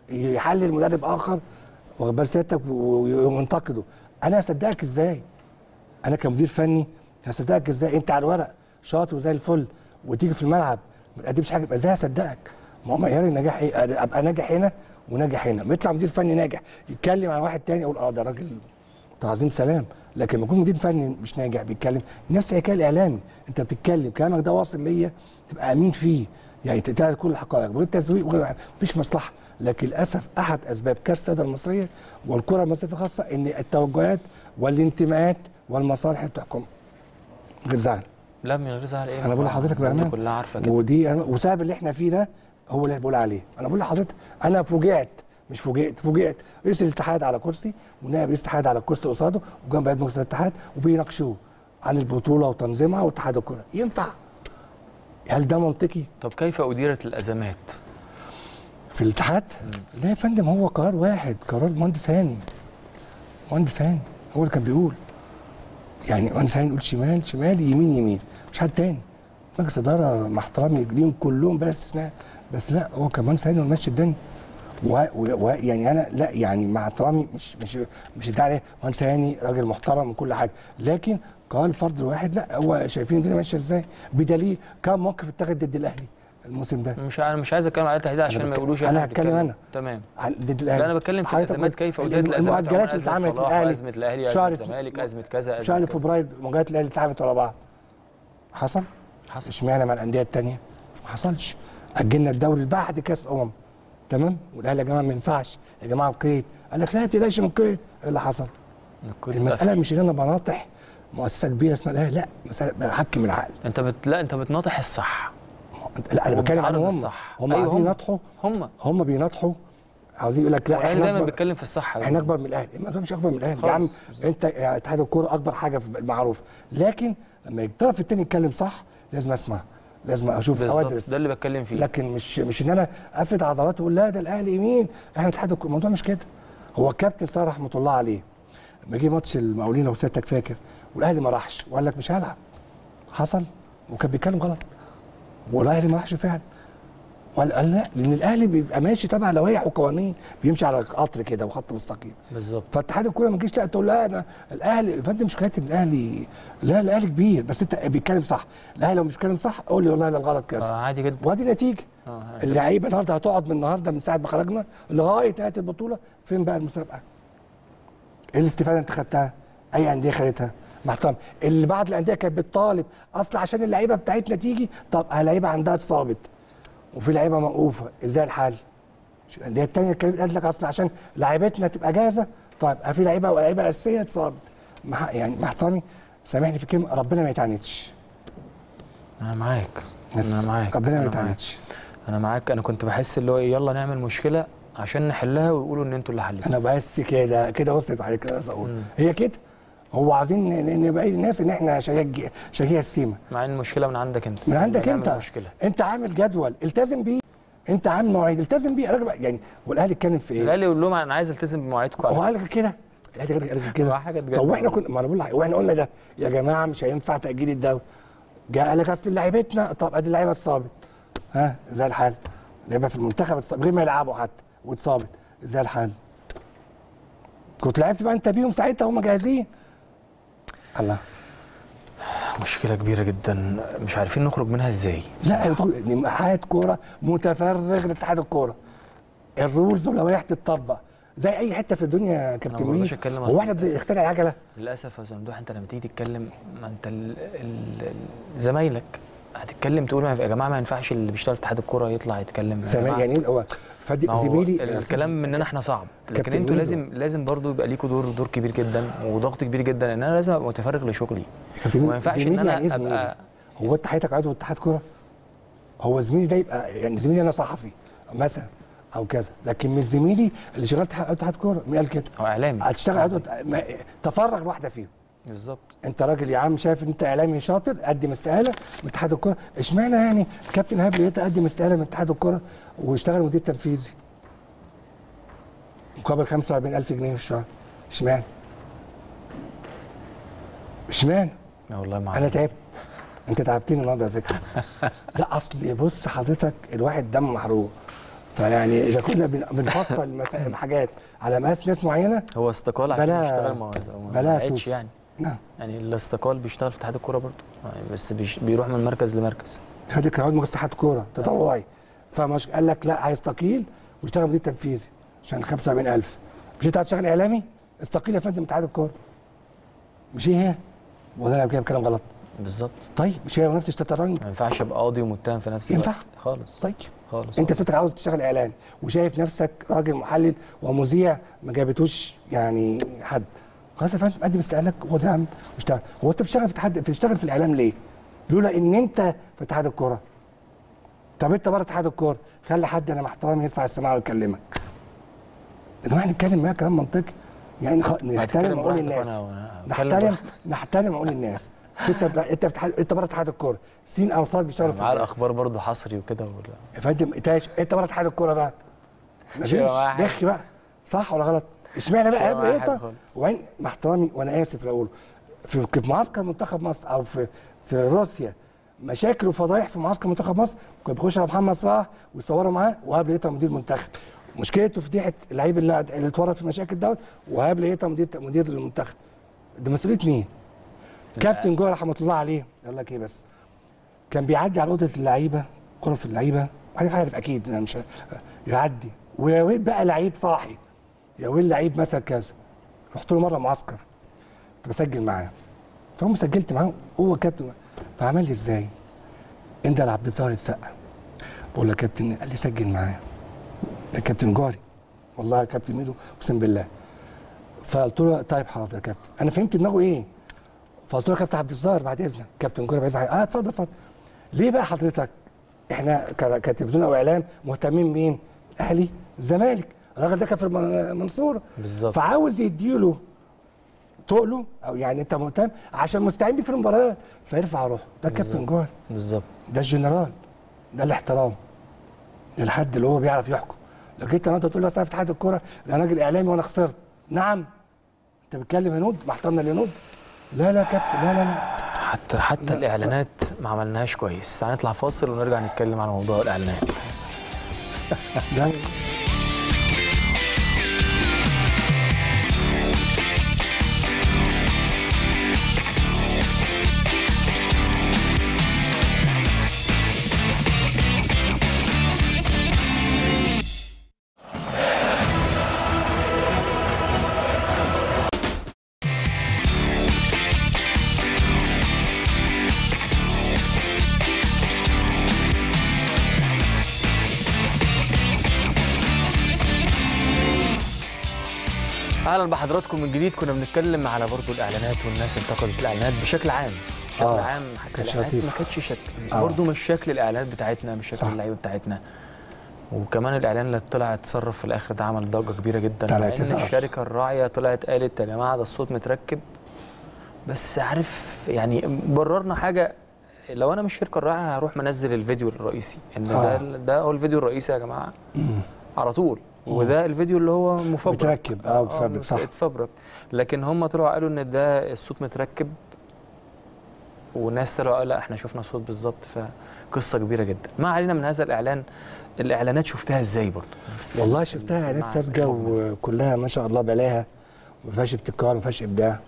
يحلل مدرب اخر واخد بال سيادتك و- وينتقده انا هصدقك ازاي؟ انا كمدير فني هصدقك ازاي؟ انت على الورق شاطر وزي الفل وتيجي في الملعب ما تقدمش حاجه يبقى ازاي هصدقك؟ ما هو معيار النجاح ايه؟ ابقى ناجح هنا وناجح هنا، ما يطلع مدير فني ناجح يتكلم عن واحد تاني اقول اه ده راجل تعظيم سلام، لكن لما يكون مدير فني مش ناجح بيتكلم نفس الحكايه الاعلامي، انت بتتكلم كلامك ده واصل ليا تبقى امين فيه، يعني تعرف كل الحقائق وغير تسويق وغير مفيش مصلحه، لكن للاسف احد اسباب كارثه الرياضه المصريه والكره المصريه خاصه ان التوجهات والانتماءات والمصالح اللي بتحكم غير زعل لا من غير زعل ايه انا بقول لحضرتك الدنيا بامانه كلها عارفه كده ودي أنا- وسبب اللي احنا فيه ده هو اللي بقول عليه انا بقول لحضرتك انا فوجئت مش فوجئت فوجئت رئيس الاتحاد على كرسي ونائب رئيس الاتحاد على الكرسي قصاده وجنب رئيس مجلس الاتحاد وبيناقشوه عن البطوله وتنظيمها واتحاد الكره ينفع هل ده منطقي طب كيف اديرت الازمات في الاتحاد لا يا فندم هو قرار واحد قرار مهندس هاني مهندس هاني هو اللي كان بيقول يعني مهندس هاني يقول شمال شمال يمين يمين مش حد تاني مجلس اداره مع احترامي ليهم كلهم بلا استثناء بس لا هو كان مهندس هاني هو اللي ماشي الدنيا و... و... و... يعني انا لا يعني مع احترامي مش مش مش ادعي عليه مهندس هاني راجل محترم وكل حاجه لكن قال فرد الواحد لا هو شايفين الدنيا ماشيه ازاي بدليل كم موقف اتخذ ضد الاهلي الموسم ده مش انا مش عايز اتكلم على تحديد عشان ما بتكلم- يقولوش أنا إحنا هتكلم بنتكلم. أنا. تمام عن- ضد الاهلي لا انا بتكلم في حضرتك الازمات قلت كيف ال- اديرت الازمات المؤجلات اللي أزمة اتعملت صلاح الاهلي ازمه الاهلي شهر ازمه الزمالك ازمه كذا أزمة شهر كذا. فبراير مواجهات الاهلي اتلعبت ورا بعض حصل؟ حصل اشمعنى مع الانديه الثانيه؟ ما حصلش اجلنا الدوري بعد كاس امم تمام والاهلي يا جماعه ما ينفعش يا جماعه القيد قال لك لا تقلقش من القيد ايه اللي حصل؟ كنت المساله مش ان انا بناطح مؤسسه كبيره اسمها الاهلي لا مساله بحكم العقل انت بت... لا انت بتناطح الصح لا انا بتكلم وبتعرض عنهم هم الصح. هم أيوة عايزين هم. يناطحوا هم هم بيناطحوا عاوزين يقول لك لا احنا احنا دايما أكبر- بنتكلم في الصح احنا اكبر من الاهلي ما ده مش اكبر من الاهلي يا عم خالص، بالظبط. انت يعني اتحاد الكوره اكبر حاجه في المعروف لكن لما الطرف الثاني يتكلم صح لازم اسمع لازم اشوف او بالظبط ادرس ده اللي بتكلم فيه لكن مش مش ان انا افرد عضلات واقول لا ده الاهلي يمين احنا اتحاد الكوره الموضوع مش كده هو الكابتن صالح رحمه الله عليه لما جه ماتش المقاولين لو سيادتك فاكر والاهلي ما راحش وقال لك مش هلعب حصل وكان بيتكلم غلط والاهلي ما راحش فعلا وقال قال لا لان الاهلي بيبقى ماشي تبع لوائح وقوانين بيمشي على قطر كده وخط مستقيم بالظبط فاتحاد الكوره ما تجيش لا تقول لا انا الاهلي فانت مش حكايه الاهلي لا الاهلي كبير بس انت بيتكلم صح الاهلي لو مش بيتكلم صح قول لي والله لا الغلط كذا آه عادي جدا وادي نتيجه آه. اللعيبه النهارده هتقعد من النهارده من ساعه ما خرجنا لغايه نهايه البطوله فين بقى المسابقه؟ ايه الاستفاده انت خدتها؟ اي انديه خدتها؟ محترم اللي بعد الانديه كانت بتطالب اصل عشان اللعيبه بتاعتنا تيجي طب اللعيبه عندها اتصابت وفي لعيبه موقوفه ازاي الحل؟ مش الانديه الثانيه كانت قالت لك اصل عشان لعيبتنا تبقى جاهزه طيب في لعيبه ولعيبه اساسيه اتصابت مع يعني مع احترامي سامحني في كلمه ربنا ما يتعاندش انا معاك بس انا معاك ربنا ما أنا معاك. يتعاندش انا معاك انا كنت بحس اللي هو إيه، يلا نعمل مشكله عشان نحلها ويقولوا ان انتوا اللي حلتوا انا بس كده كده وصلت عليك كده عايز اقول مم. هي كده هو عايزين ن- ن- نبين الناس ان احنا شجاع شجاع السيما مع ان المشكله من عندك انت من عندك نعمل انت مشكله انت عامل جدول التزم بيه انت عامل مواعيد التزم بيه راجل بقى- يعني والاهلي اتكلم في ايه؟ الاهلي يقول لهم انا عايز التزم بمواعيدكم هو على قال لك كده الاهلي قال لك كده هو حاجة تجنن طب واحنا والله. كنا ما انا بقول لك واحنا قلنا ده يا جماعه مش هينفع تاجيل الدوري جاء قال لك اصل لعيبتنا طب ادي اللعيبه اتصابت ها زي الحال لعيبه في المنتخب اتصابت غير ما يلعبوا حتى واتصابت زي الحال كنت لعبت بقى انت بيهم ساعتها هم جاهزين الله مشكله كبيره جدا مش عارفين نخرج منها ازاي لا يا دكتور، إن اتحاد كوره متفرغ لاتحاد الكوره الرولز واللوائح تتطبق زي اي حته في الدنيا يا كابتن ما مين برضاش أتكلم هو أصل احنا للأسف. بنخترع العجله للاسف يا استاذ ممدوح انت لما تيجي تتكلم ما انت ال- ال- ال- زمايلك هتتكلم تقول ما- يا جماعه ما ينفعش اللي بيشتغل في اتحاد الكوره يطلع يتكلم يا زمان جماعة يعني إيه هو فدي ما هو زميلي يا الكلام أستاذ- مننا احنا صعب لكن كابتن انتوا ميدو. لازم لازم برضو يبقى ليكوا دور دور كبير جدا وضغط كبير جدا ان انا لازم ابقى متفرغ لشغلي كابتن وما ينفعش ان زميلي انا يعني إيه زميلي؟ ابقى هو انت حياتك عضو اتحاد كوره هو زميلي ده يبقى يعني زميلي انا صحفي مثلا او كذا لكن مش زميلي اللي شغال اتحاد اتحاد كوره مين قال كده هو اعلامي هتشتغل عضو ما- تفرغ واحده فيهم بالظبط انت راجل يا عم شايف ان انت اعلامي شاطر قدم استقاله من اتحاد الكوره اشمعنى يعني الكابتن هاب لقيت قدم استقاله من اتحاد الكوره واشتغل مدير تنفيذي مقابل 45000 جنيه في الشهر اشمعنى اشمعنى لا والله ما انا عارف. تعبت انت تعبتني النهارده على فكره لا اصل بص حضرتك الواحد دم محروق فيعني اذا كنا بن- بنفصل مسا- حاجات على مقاس ناس معينه هو استقال عشان بلا- يشتغل ما ما بلا بعدش سوس. يعني نعم يعني الاستقال بيشتغل في اتحاد الكوره برضه يعني بس بيش بيروح من مركز لمركز فادي كان عضو مجلس اتحاد كوره تطوعي فمش قال لك لا هيستقيل ويشتغل مدير تنفيذي عشان 75000 مش انت هتشتغل اعلامي استقيل يا فندم من اتحاد الكوره مش هي ولا انا كده كلام غلط بالظبط طيب مش هي نفس الشطرنج ما ينفعش ابقى قاضي ومتهم في نفس ينفع؟ الوقت خالص طيب خالص انت ستك عاوز تشتغل اعلامي وشايف نفسك راجل محلل ومذيع ما جابتوش يعني حد خلاص يا فندم قدم استقالك وخد يا عم واشتغل هو انت بتشتغل في اتحاد بتشتغل في الاعلام ليه؟ لولا ان انت في اتحاد الكوره طب انت بره اتحاد الكوره خلي حد انا مع احترامي يرفع السماعه ويكلمك يا جماعه نتكلم معايا كلام منطقي يعني خ... نحترم هتتكلم عقول براحتك الناس وأنا- وأنا أتكلم نحترم براحتي. نحترم عقول الناس انت انت في اتحاد انت بره اتحاد الكوره سين او صاد بيشتغلوا في مع الإعلام. الاخبار برضه حصري وكده ولا يا فندم تاش انت بره اتحاد الكوره بقى مفيش هيبقى معايا حاجة. ضحك بقى صح ولا غلط؟ اشمعنى مش بقى هيبقى قبل معايا حاجة ايه خالص. وبعدين مع احترامي وانا اسف لو اقوله في في معسكر منتخب مصر او في في روسيا مشاكل وفضايح في معسكر منتخب مصر كان بيخش على محمد صلاح ويصوروا معاه وهاب لقيتها مدير منتخب مشكلته فضيحه اللعيب اللي اللي اتورط في المشاكل دوت وهاب لقيتها مدير مدير المنتخب ده مسؤوليه مين؟ كابتن جوه رحمه الله عليه يقول لك ايه بس كان بيعدي على اوضه اللعيبه غرف اللعيبه حاجه عارف اكيد انا مش يعدي ويا ويل بقى لعيب صاحي يا ويل لعيب مثلا كذا رحت له مره معسكر كنت بسجل معاه فهم سجلت معاه هو كابتن فعمل لي ازاي؟ انت على عبد الظاهر السقا بقول له يا كابتن قال لي سجل معاه ده كابتن جاري والله يا كابتن ميدو اقسم بالله فقلت له طيب حاضر يا كابتن انا فهمت دماغه ايه فقلت له يا كابتن عبد الظاهر بعد اذنك كابتن جاري عايز اه اتفضل اتفضل ليه بقى حضرتك احنا ك- كتلفزيون او اعلام مهتمين مين الاهلي الزمالك الراجل ده كان في المنصوره بالظبط. فعاوز يديله تقله او يعني انت مهتم عشان مستعين بيه في المباراه فيرفع روحه ده كابتن جوهر بالظبط ده الجنرال ده الاحترام ده الحد اللي هو بيعرف يحكم لو جيت النهارده تقول لي اصل أنا في اتحاد الكوره ده انا راجل اعلامي وانا خسرت نعم انت بتتكلم هنود مع احترامنا للهنود لا لا يا كابتن لا لا لا حتى حتى الاعلانات ما عملناهاش كويس هنطلع فاصل ونرجع نتكلم على موضوع الاعلانات ده اهلا بحضراتكم من جديد كنا بنتكلم على برضو الاعلانات والناس انتقدت الاعلانات بشكل عام بشكل آه، عام كانت الاعلانات لطيفة. ما كانتش شكل آه. برضو مش شكل الاعلانات بتاعتنا مش شكل صح. اللعيبه بتاعتنا وكمان الاعلان اللي طلع اتصرف في الاخر ده عمل ضجه كبيره جدا بتاع مع ان الاعتذار. الشركه الراعيه طلعت قالت يا جماعه ده الصوت متركب بس عارف يعني بررنا حاجه لو انا مش الشركه الراعيه هروح منزل الفيديو الرئيسي ان ده آه. ده هو الفيديو الرئيسي يا جماعه على طول وده الفيديو اللي هو مفبرك متركب، آه، مفبرك، صح. اتفبرك لكن هم طلعوا قالوا ان ده الصوت متركب وناس طلعوا قالوا لا احنا شفنا صوت بالظبط فقصه كبيره جدا ما علينا من هذا الاعلان الاعلانات شفتها ازاي برضه في- والله في- شفتها في اعلانات المعنى- ساذجه وكلها ما شاء الله بلاها ما فيهاش ابتكار ما فيهاش ابداع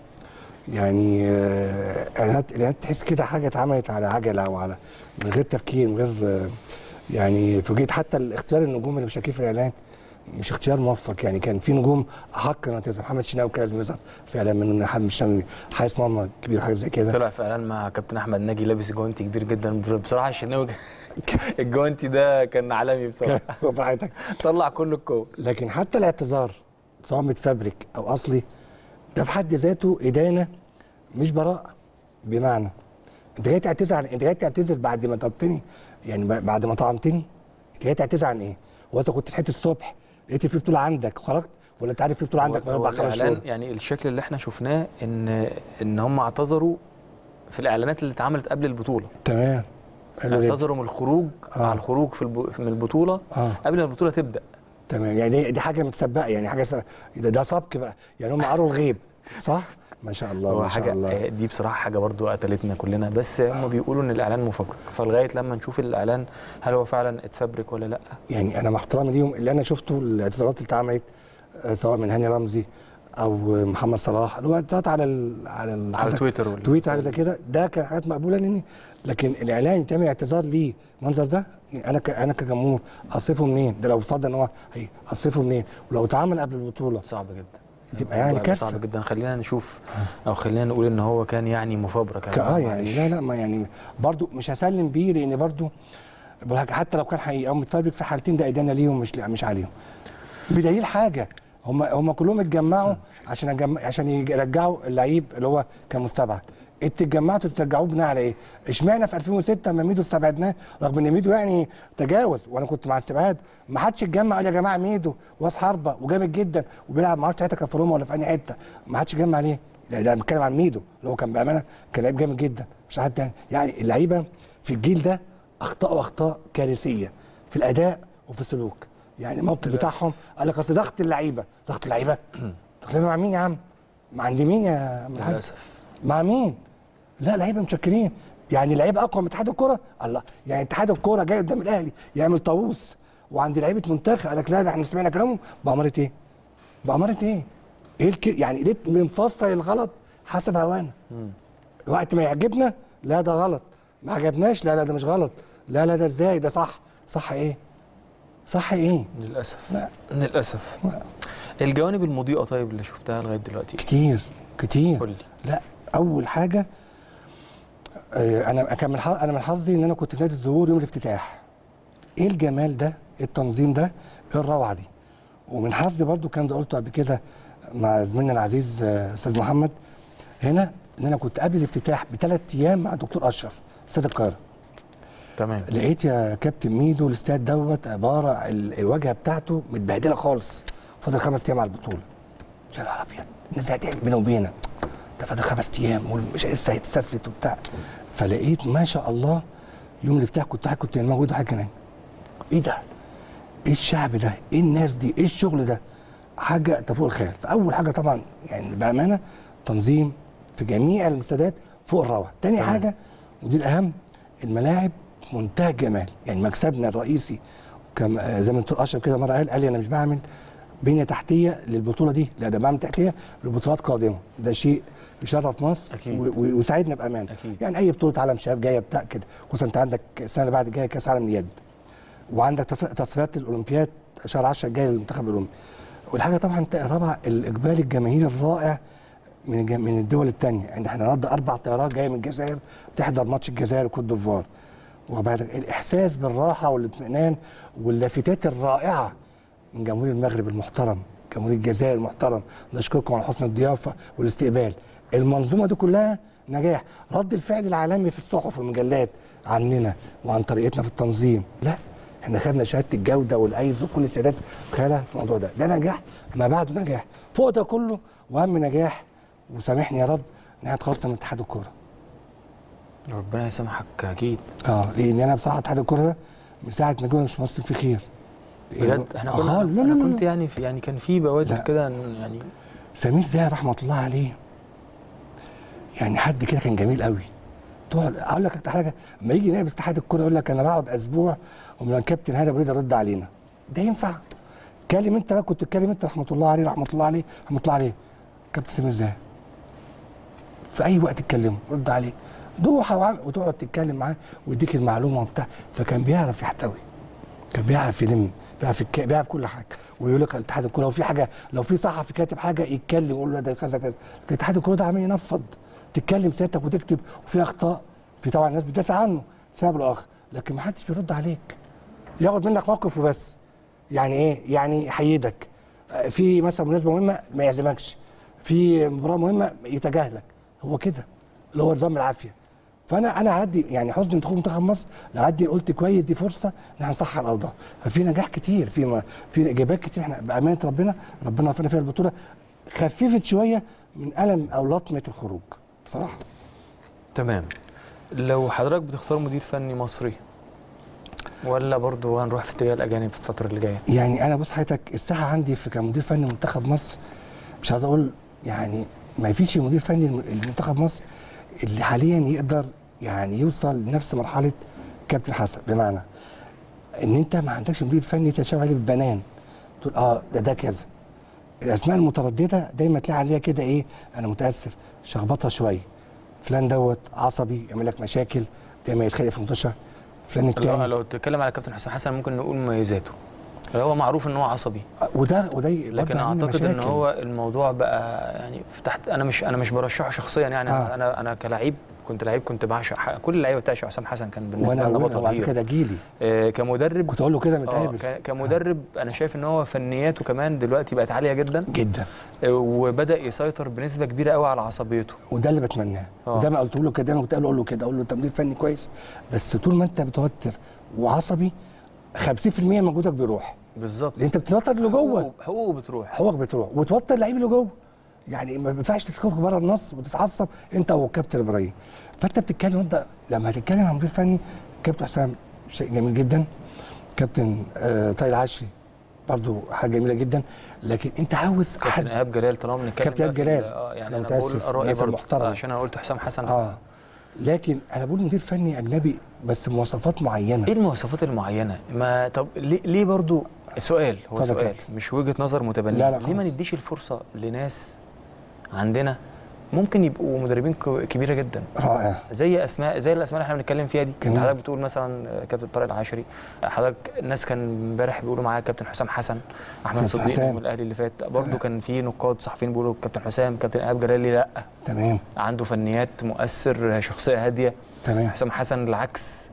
يعني آه، اعلانات اعلانات تحس كده حاجه اتعملت على عجله او على من غير تفكير من غير آه، يعني فوجئت حتى الاختيار النجوم اللي مشاركين في الاعلانات مش اختيار موفق يعني كان في نجوم احق انها تظهر محمد شناوي كان لازم يظهر في اعلان منه حد مش شناوي حارس مرمى كبير حاجه زي كده طلع في اعلان مع كابتن احمد ناجي لابس جوانتي كبير جدا بصراحه الشناوي الجوانتي ده كان عالمي بصراحه براحتك طلع كل القوه لكن حتى الاعتذار سواء متفبرك او اصلي ده في حد ذاته ادانه مش براءه بمعنى انت جاي تعتذر عن انت جاي تعتذر بعد ما طلبتني يعني ب- بعد ما طعمتني انت جاي تعتذر عن ايه؟ هو انت كنت صحيت الصبح لقيت في بطوله عندك خرجت ولا انت عارف في بطوله عندك من هو اربع خمس الإعلان شهور؟ يعني الشكل اللي احنا شفناه ان ان هم اعتذروا في الاعلانات اللي اتعملت قبل البطوله تمام حلو جدا اعتذروا من الخروج آه. مع الخروج في الب... من البطوله اه قبل ما البطوله تبدا تمام يعني دي, دي حاجه متسبقه يعني حاجه س... ده, ده سبق بقى يعني هم قروا الغيب صح؟ ما شاء الله هو ما شاء حاجه الله آه، دي بصراحه حاجه برضو قتلتنا كلنا بس هم بيقولوا ان الاعلان مفبرك فلغايه لما نشوف الاعلان هل هو فعلا اتفبرك ولا لا يعني انا مع احترامي ليهم اللي انا شفته الاعتذارات اللي اتعملت آه، سواء من هاني رمزي او محمد صلاح اللي هو اعتذارات على ال على ال على تويتر وال- تويتر حاجه زي كده ده كان حاجات مقبوله لاني لكن الاعلان يتعمل اعتذار ليه المنظر ده يعني انا ك انا كجمهور اصرفه منين؟ ده لو افضل ان هو هي اصرفه منين؟ ولو اتعمل قبل البطوله صعب جدا تبقى يعني الموضوع هيبقى كارثة. صعب جدا خلينا نشوف او خلينا نقول ان هو كان يعني مفبرك يا ك- جماعة، اه يعني معلش. لا لا ما يعني برضو مش هسلم بيه لان برضو بقول لك حتى لو كان حقيقي او متفبرك في حالتين ده ادانه ليهم مش مش عليهم بدليل حاجه هم هم كلهم اتجمعوا عشان أجمع عشان يرجعوا اللعيب اللي هو كان مستبعد انتوا اتجمعتوا ترجعوه بناء على ايه؟ اشمعنى في 2006 لما ميدو استبعدناه رغم ان ميدو يعني تجاوز وانا كنت مع استبعاد ما حدش اتجمع قال يا جماعه ميدو واس حربه وجامد جدا وبيلعب ما اعرفش ساعتها كان في روما ولا في اي حته ما حدش اتجمع ليه؟ ده ده بتكلم عن ميدو اللي هو كان بامانه كان لعيب جامد جدا مش حد تاني يعني اللعيبه في الجيل ده اخطاوا اخطاء كارثيه في الاداء وفي السلوك يعني الموقف بتاعهم قال لك اصل ضغط اللعيبه ضغط اللعيبه ضغط اللعيبه مع مين يا عم؟ مع عند مين يا عم الحاج؟ للاسف مع مين؟ لا لعيبه متشكرين يعني لعيبه اقوى من اتحاد الكوره الله يعني اتحاد الكوره جاي قدام الاهلي يعمل طاووس وعند لعيبه منتخب قال لك لا ده احنا سمعنا كلامهم بأمارة ايه؟ بأمارة ايه؟ ايه الك... يعني ليه بنفصل الغلط حسب هوانا؟ وقت ما يعجبنا لا ده غلط ما عجبناش لا لا ده مش غلط لا لا ده ازاي ده صح صح ايه؟ صح ايه؟ للاسف لا. للاسف لا. الجوانب المضيئه طيب اللي شفتها لغايه دلوقتي كتير كتير قول لي لا اول حاجه آه، انا كان من حظ- انا من حظي ان انا كنت في نادي الزهور يوم الافتتاح ايه الجمال ده التنظيم ده ايه الروعه دي ومن حظي برضو كان ده قلته قبل كده مع زميلنا العزيز آه، استاذ محمد هنا ان انا كنت قبل الافتتاح بثلاث ايام مع الدكتور اشرف استاد القاهره تمام لقيت يا كابتن ميدو الاستاد دوت عباره ال- الواجهه بتاعته متبهدله خالص فاضل خمس ايام على البطوله يا نهار ابيض الناس هتعمل بينا وبينك ده فاضل خمس ايام ومش لسه هيتسفلت وبتاع فلقيت ما شاء الله يوم الافتتاح كنت قاعد كنت موجود حاجه هناك ايه ده؟ ايه الشعب ده؟ ايه الناس دي؟ ايه الشغل ده؟ حاجه تفوق الخيال فاول حاجه طبعا يعني بامانه تنظيم في جميع المستندات فوق الروعه تاني تمام. حاجه ودي الاهم الملاعب منتهى الجمال يعني مكسبنا الرئيسي كما زي ما الدكتور اشرف كده مره قال قال لي انا مش بعمل بنيه تحتيه للبطوله دي لا ده بعمل تحتيه لبطولات قادمه ده شيء يشرف مصر أكيد. و- و- ويساعدنا بامان أكيد. يعني اي بطوله عالم شباب جايه بتاع كده خصوصا انت عندك السنه اللي بعد جايه كاس عالم اليد وعندك تص- تصفيات الاولمبياد شهر 10 الجاي للمنتخب الاولمبي والحاجه طبعا الرابعه الاقبال الجماهيري الرائع من الج- من الدول الثانيه يعني احنا النهارده اربع طيارات جايه من الجزائر تحضر ماتش الجزائر وكوت ديفوار وبعد الاحساس بالراحه والاطمئنان واللافتات الرائعه من جمهور المغرب المحترم جمهور الجزائر المحترم نشكركم على حسن الضيافه والاستقبال المنظومه دي كلها نجاح رد الفعل العالمي في الصحف والمجلات عننا وعن طريقتنا في التنظيم لا احنا خدنا شهاده الجوده والايزو كل الشهادات خدها في الموضوع ده ده نجاح ما بعده نجاح فوق ده كله واهم نجاح وسامحني يا رب ان احنا اتخلصنا من اتحاد الكوره ربنا يسامحك اكيد اه لان انا بصراحه اتحاد الكوره ده من ساعه ما جونا مش مصر في خير بجد احنا آه، كنا خالص. لا انا لا لا كنت يعني في يعني كان في بوادر لا. كده إن يعني سمير زاهر رحمه الله عليه يعني حد كده كان جميل قوي تقعد اقول لك أكتر حاجه لما يجي نائب اتحاد الكوره يقول لك انا بقعد اسبوع ومن الكابتن هذا بريد يرد علينا ده ينفع كلم انت بقى كنت تكلم انت رحمه الله عليه رحمه الله عليه رحمه الله عليه كابتن سمير زاهر في اي وقت تكلمه رد عليه دوحه وعم- وتقعد تتكلم معاه ويديك المعلومه وبتاع فكان بيعرف يحتوي كان بيعرف يلم بيعرف يك... بيعرف كل حاجه ويقول لك اتحاد الكوره لو في حاجه لو في صحفي كاتب حاجه يتكلم يقول له ده كذا كذا لكن اتحاد الكوره ده عمال ينفض تتكلم سيادتك وتكتب وفي اخطاء في طبعا الناس بتدافع عنه سبب الاخر لكن ما حدش بيرد عليك ياخد منك موقف وبس يعني ايه يعني يحيدك آه، في مثلا مناسبه مهمه ما يعزمكش في مباراه مهمه يتجاهلك هو كده اللي هو نظام العافيه فانا انا عدي يعني حزن دخول منتخب مصر لعدي قلت كويس دي فرصه ان احنا نصحح الاوضاع ففي نجاح كتير في ما في اجابات كتير احنا بامانه ربنا ربنا وفقنا فيها البطوله خففت شويه من الم او لطمه الخروج بصراحه تمام لو حضرتك بتختار مدير فني مصري ولا برضو هنروح في اتجاه الاجانب في الفتره اللي جايه يعني انا بص حضرتك الساحه عندي في كمدير فني منتخب مصر مش عايز اقول يعني ما فيش مدير فني الم- المنتخب مصر اللي حاليا يقدر يعني يوصل لنفس مرحله كابتن حسن بمعنى ان انت ما عندكش مدير فني تشاور عليه بالبنان تقول اه ده ده كذا الاسماء المتردده دايما تلاقي عليها كده ايه انا متاسف شخبطها شويه فلان دوت عصبي يعمل لك مشاكل دايما يتخانق في المنتشر فلان لو, التاني لو تتكلم على كابتن حسام حسن ممكن نقول مميزاته هو معروف ان هو عصبي وده وده لكن برضه عامل اعتقد ان مشاكل. هو الموضوع بقى يعني في تحت انا مش انا مش برشحه شخصيا يعني آه. آه. انا انا كلاعب كنت لعيب كنت بعشق ح- كل اللعيبه بتعشق حسام حسن كان بالنسبه وانا لنا اقول بطل هو على هيرو. فكره ده جيلي آه كمدرب كنت اقول له كده اه متقابل ك- كمدرب انا شايف ان هو فنياته كمان دلوقتي بقت عاليه جدا جدا آه، وبدا يسيطر بنسبه كبيره قوي على عصبيته وده اللي بتمناه آه. وده ما قلت له كده دايما كنت اقول له كده اقول له تمرير فني كويس بس طول ما انت متوتر وعصبي 50% مجهودك بيروح بالظبط لان انت بتتوتر اللي جوه حقوقه- حقوقه بتروح حقوقك بتروح وتوتر اللعيب اللي جوه يعني ما ينفعش تخرج بره النص وتتعصب انت والكابتن ابراهيم فانت بتتكلم انت لما هتتكلم عن مدير فني كابتن حسام شيء جميل جدا كابتن آه طايل عشري برضو حاجه جميله جدا لكن انت عاوز كابتن حد ايهاب جلال طالما بنتكلم كابتن بقى في جلال. ال- اه أنا يعني انا متأسف، بقول ارائي الناس برضه المحترمة. عشان انا قلت حسام حسن اه لكن انا بقول مدير فني اجنبي بس مواصفات معينه ايه المواصفات المعينه ما طب ليه, ليه برضو سؤال هو اتفضل سؤال كابتن. مش وجهه نظر متبنيه لا، لا ليه ما خالص. نديش الفرصه لناس عندنا ممكن يبقوا مدربين ك- كبيره جدا رائع زي اسماء زي الاسماء اللي احنا بنتكلم فيها دي انت جميل. حضرتك بتقول مثلا كابتن طارق العاشري حضرتك الناس كان امبارح بيقولوا معايا كابتن حسام حسن احمد كابتن صديق حسام. من الاهلي اللي فات برضه تمام. كان في نقاد صحفيين بيقولوا كابتن حسام كابتن ايهاب جلالي لا تمام عنده فنيات مؤثر شخصيه هاديه تمام حسام حسن العكس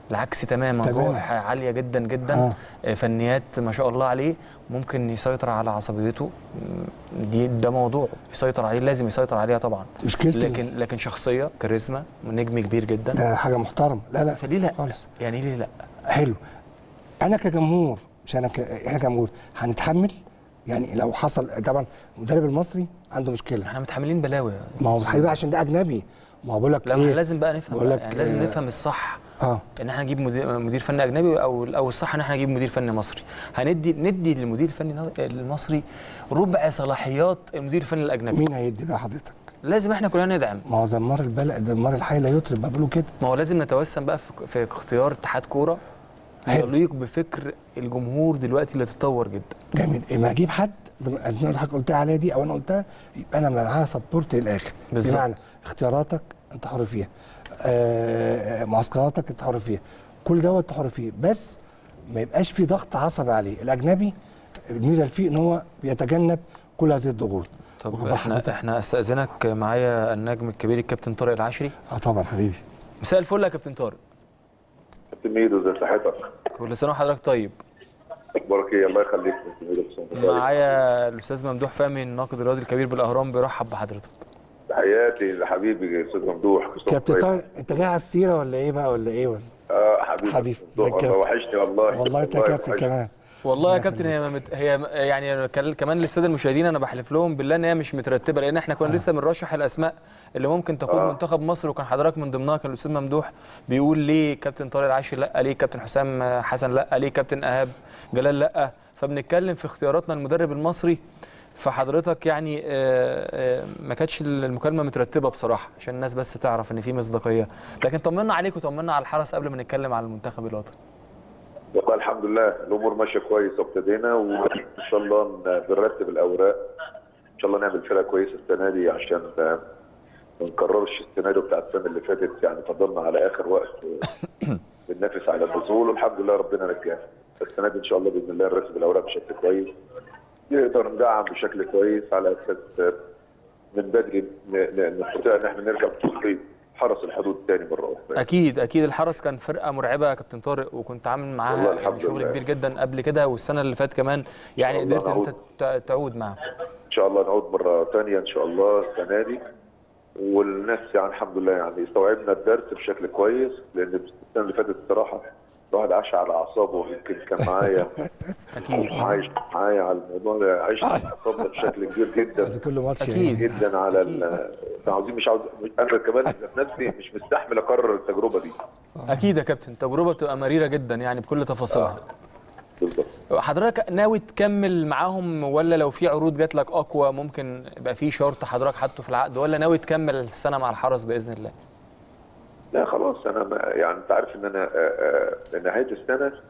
العكس تماما تماماً. روح عاليه جدا جدا آه. آه. فنيات ما شاء الله عليه ممكن يسيطر على عصبيته م، دي ده موضوع يسيطر عليه لازم يسيطر عليها طبعا مشكلتي لكن لكن شخصيه كاريزما نجم كبير جدا ده حاجه محترمه لا لا فليه لا خالص يعني ليه لا حلو انا كجمهور مش انا ك... احنا كجمهور هنتحمل يعني لو حصل طبعا المدرب المصري عنده مشكله احنا متحملين بلاوي ما هو حبيبي عشان ده اجنبي ما هو بقول لك لا ما ايه احنا لازم بقى نفهم بقول بقى لك يعني لازم آه، نفهم الصح اه ان احنا نجيب مدير, مدير فني اجنبي او او الصح ان احنا نجيب مدير فني مصري هندي ندي للمدير الفني المصري ربع صلاحيات المدير الفني الاجنبي مين هيدي بقى حضرتك لازم احنا كلنا ندعم ما هو زمار البلد زمار الحي لا يطرب ما بيقولوا كده ما هو لازم نتوسم بقى في, في اختيار اتحاد كوره حلو. يليق بفكر الجمهور دلوقتي اللي تطور جدا جميل اما اجيب حد زي ما زي ما حضرتك قلتها عليها دي او انا قلتها يبقى انا معاها سبورت للاخر بالظبط. بمعنى اختياراتك انت حر فيها آه معسكراتك انت حر فيها كل دوت انت حر فيه بس ما يبقاش في ضغط عصبي عليه الاجنبي الميزه اللي فيه ان هو بيتجنب كل هذه الضغوط طب واخد احنا حضرتك؟ احنا استاذنك معايا النجم الكبير الكابتن طارق العشري اه طبعا حبيبي مساء الفل يا كابتن طارق كابتن ميدو زي صحتك كل سنه وحضرتك طيب اخبارك ايه الله يخليك يا كابتن ميدو بسم الله. معايا الاستاذ ممدوح فهمي الناقد الرياضي الكبير بالاهرام بيرحب بحضرتك تحياتي لحبيبي استاذ ممدوح كل كابتن طيب. طارق انت جاي على السيره ولا ايه بقى ولا ايه ولا اه حبيبي حبيبي. ممدوح ده والله كابتن. وحشني والله والله انت كابتن وحشني. كمان والله يا كابتن هي مت... هي يعني كل- كمان للساده المشاهدين انا بحلف لهم بالله ان هي مش مترتبه لان احنا كنا لسه بنرشح الاسماء اللي ممكن تقود آه. منتخب مصر وكان حضرتك من ضمنها كان الاستاذ ممدوح بيقول ليه كابتن طارق العاشر لا ليه كابتن حسام حسن لا ليه كابتن ايهاب جلال لا فبنتكلم في اختياراتنا المدرب المصري فحضرتك يعني آه، آه، ما كانتش المكالمه مترتبه بصراحه عشان الناس بس تعرف ان في مصداقيه لكن طمنا عليك وطمنا على الحرس قبل ما نتكلم على المنتخب الوطني والله الحمد لله الامور ماشيه كويس وابتدينا وان شاء الله ن- بنرتب الاوراق ان شاء الله نعمل فرقه كويسه السنه دي عشان آه، ما نكررش السيناريو بتاع السنه اللي فاتت يعني فضلنا على اخر وقت آه، بننافس على النزول والحمد لله ربنا نجانا السنه دي ان شاء الله باذن الله نرتب الاوراق بشكل كويس نقدر ندعم بشكل كويس على اساس آه، من بدري ن- ن- نستطيع ان احنا نرجع بطولة حرس الحدود تاني مره اخرى اكيد اكيد الحرس كان فرقه مرعبه يا كابتن طارق وكنت عامل والله معاها يعني الحمد شغل لله. كبير جدا قبل كده والسنه اللي فاتت كمان يعني والله قدرت ان انت نعود. تع- تعود معاها ان شاء الله نعود مره ثانيه ان شاء الله السنه دي والناس يعني الحمد لله يعني استوعبنا الدرس بشكل كويس لان السنه اللي فاتت الصراحه الواحد عاش على اعصابه يمكن كان معايا اكيد عايش معايا على الموضوع ده عشت على اعصابنا بشكل كبير جدا ده كل ماتش أكيد. يعني. جدا على ال- عاوزين مش عاوز انا كمان ذات نفسي مش مستحمل اكرر التجربه دي اكيد يا كابتن تجربه بتبقى مريره جدا يعني بكل تفاصيلها بالظبط حضرتك ناوي تكمل معاهم ولا لو في عروض جات لك اقوى ممكن يبقى في شرط حضرتك حاطه في العقد ولا ناوي تكمل السنه مع الحرس باذن الله لا خلاص انا ما يعني انت عارف ان انا آه، آه، نهايه السنه آه،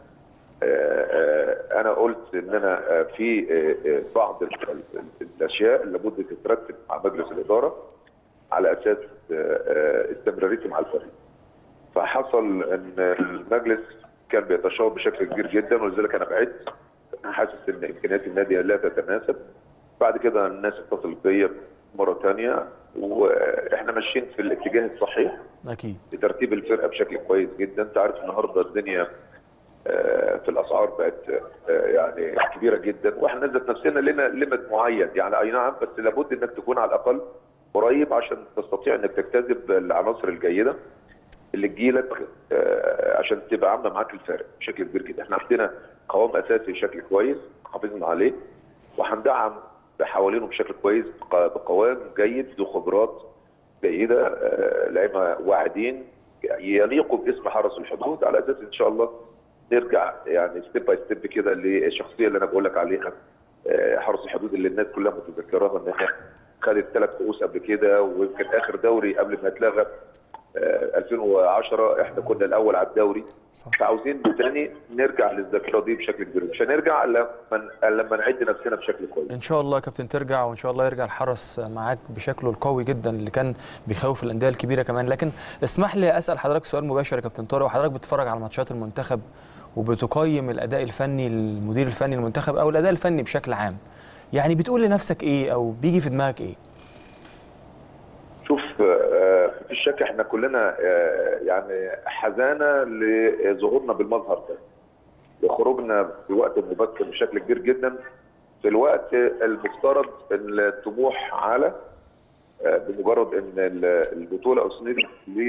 آه، انا قلت ان انا آه، في آه، آه، بعض ال- ال- الاشياء اللي لابد تترتب مع مجلس الاداره على اساس آه، آه، استمراريتي مع الفريق. فحصل ان المجلس كان بيتشاور بشكل كبير جدا ولذلك انا بعدت حاسس ان امكانيات النادي لا تتناسب. بعد كده الناس اتصلت بيا مره ثانيه واحنا ماشيين في الاتجاه الصحيح اكيد لترتيب الفرقه بشكل كويس جدا انت عارف النهارده الدنيا آه، في الاسعار بقت آه، يعني كبيره جدا واحنا ذات نفسنا لنا ليميت معين يعني اي نعم بس لابد انك تكون على الاقل قريب عشان تستطيع انك تجتذب العناصر الجيده اللي تجيلك آه، عشان تبقى عامله معاك الفارق بشكل كبير جدا احنا عندنا قوام اساسي بشكل كويس حافظنا عليه وهندعم حوالينه بشكل كويس بق- بقوام جيد ذو خبرات جيده آه، لعيبه واعدين يليقوا باسم حرس الحدود على اساس ان شاء الله نرجع يعني ستيب باي ستيب كده للشخصيه اللي انا بقول لك عليها آه، حرس الحدود اللي الناس كلها متذكراها ان هي خدت ثلاث كؤوس قبل كده ويمكن اخر دوري قبل ما اتلغى آه، 2010 احنا كنا الاول على الدوري صح. فعاوزين تاني نرجع للذاكره دي بشكل كبير مش هنرجع الا لما لما نعد نفسنا بشكل كويس ان شاء الله يا كابتن ترجع وان شاء الله يرجع الحرس معاك بشكله القوي جدا اللي كان بيخوف الانديه الكبيره كمان لكن اسمح لي اسال حضرتك سؤال مباشر يا كابتن طارق وحضرتك بتتفرج على ماتشات المنتخب وبتقيم الاداء الفني للمدير الفني للمنتخب او الاداء الفني بشكل عام يعني بتقول لنفسك ايه او بيجي في دماغك ايه شوف آه، فيش شك احنا كلنا آه، يعني حزانه لظهورنا بالمظهر ده لخروجنا في وقت مبكر بشكل كبير جدا في الوقت المفترض ان الطموح على آه، بمجرد ان ال- البطوله اسندت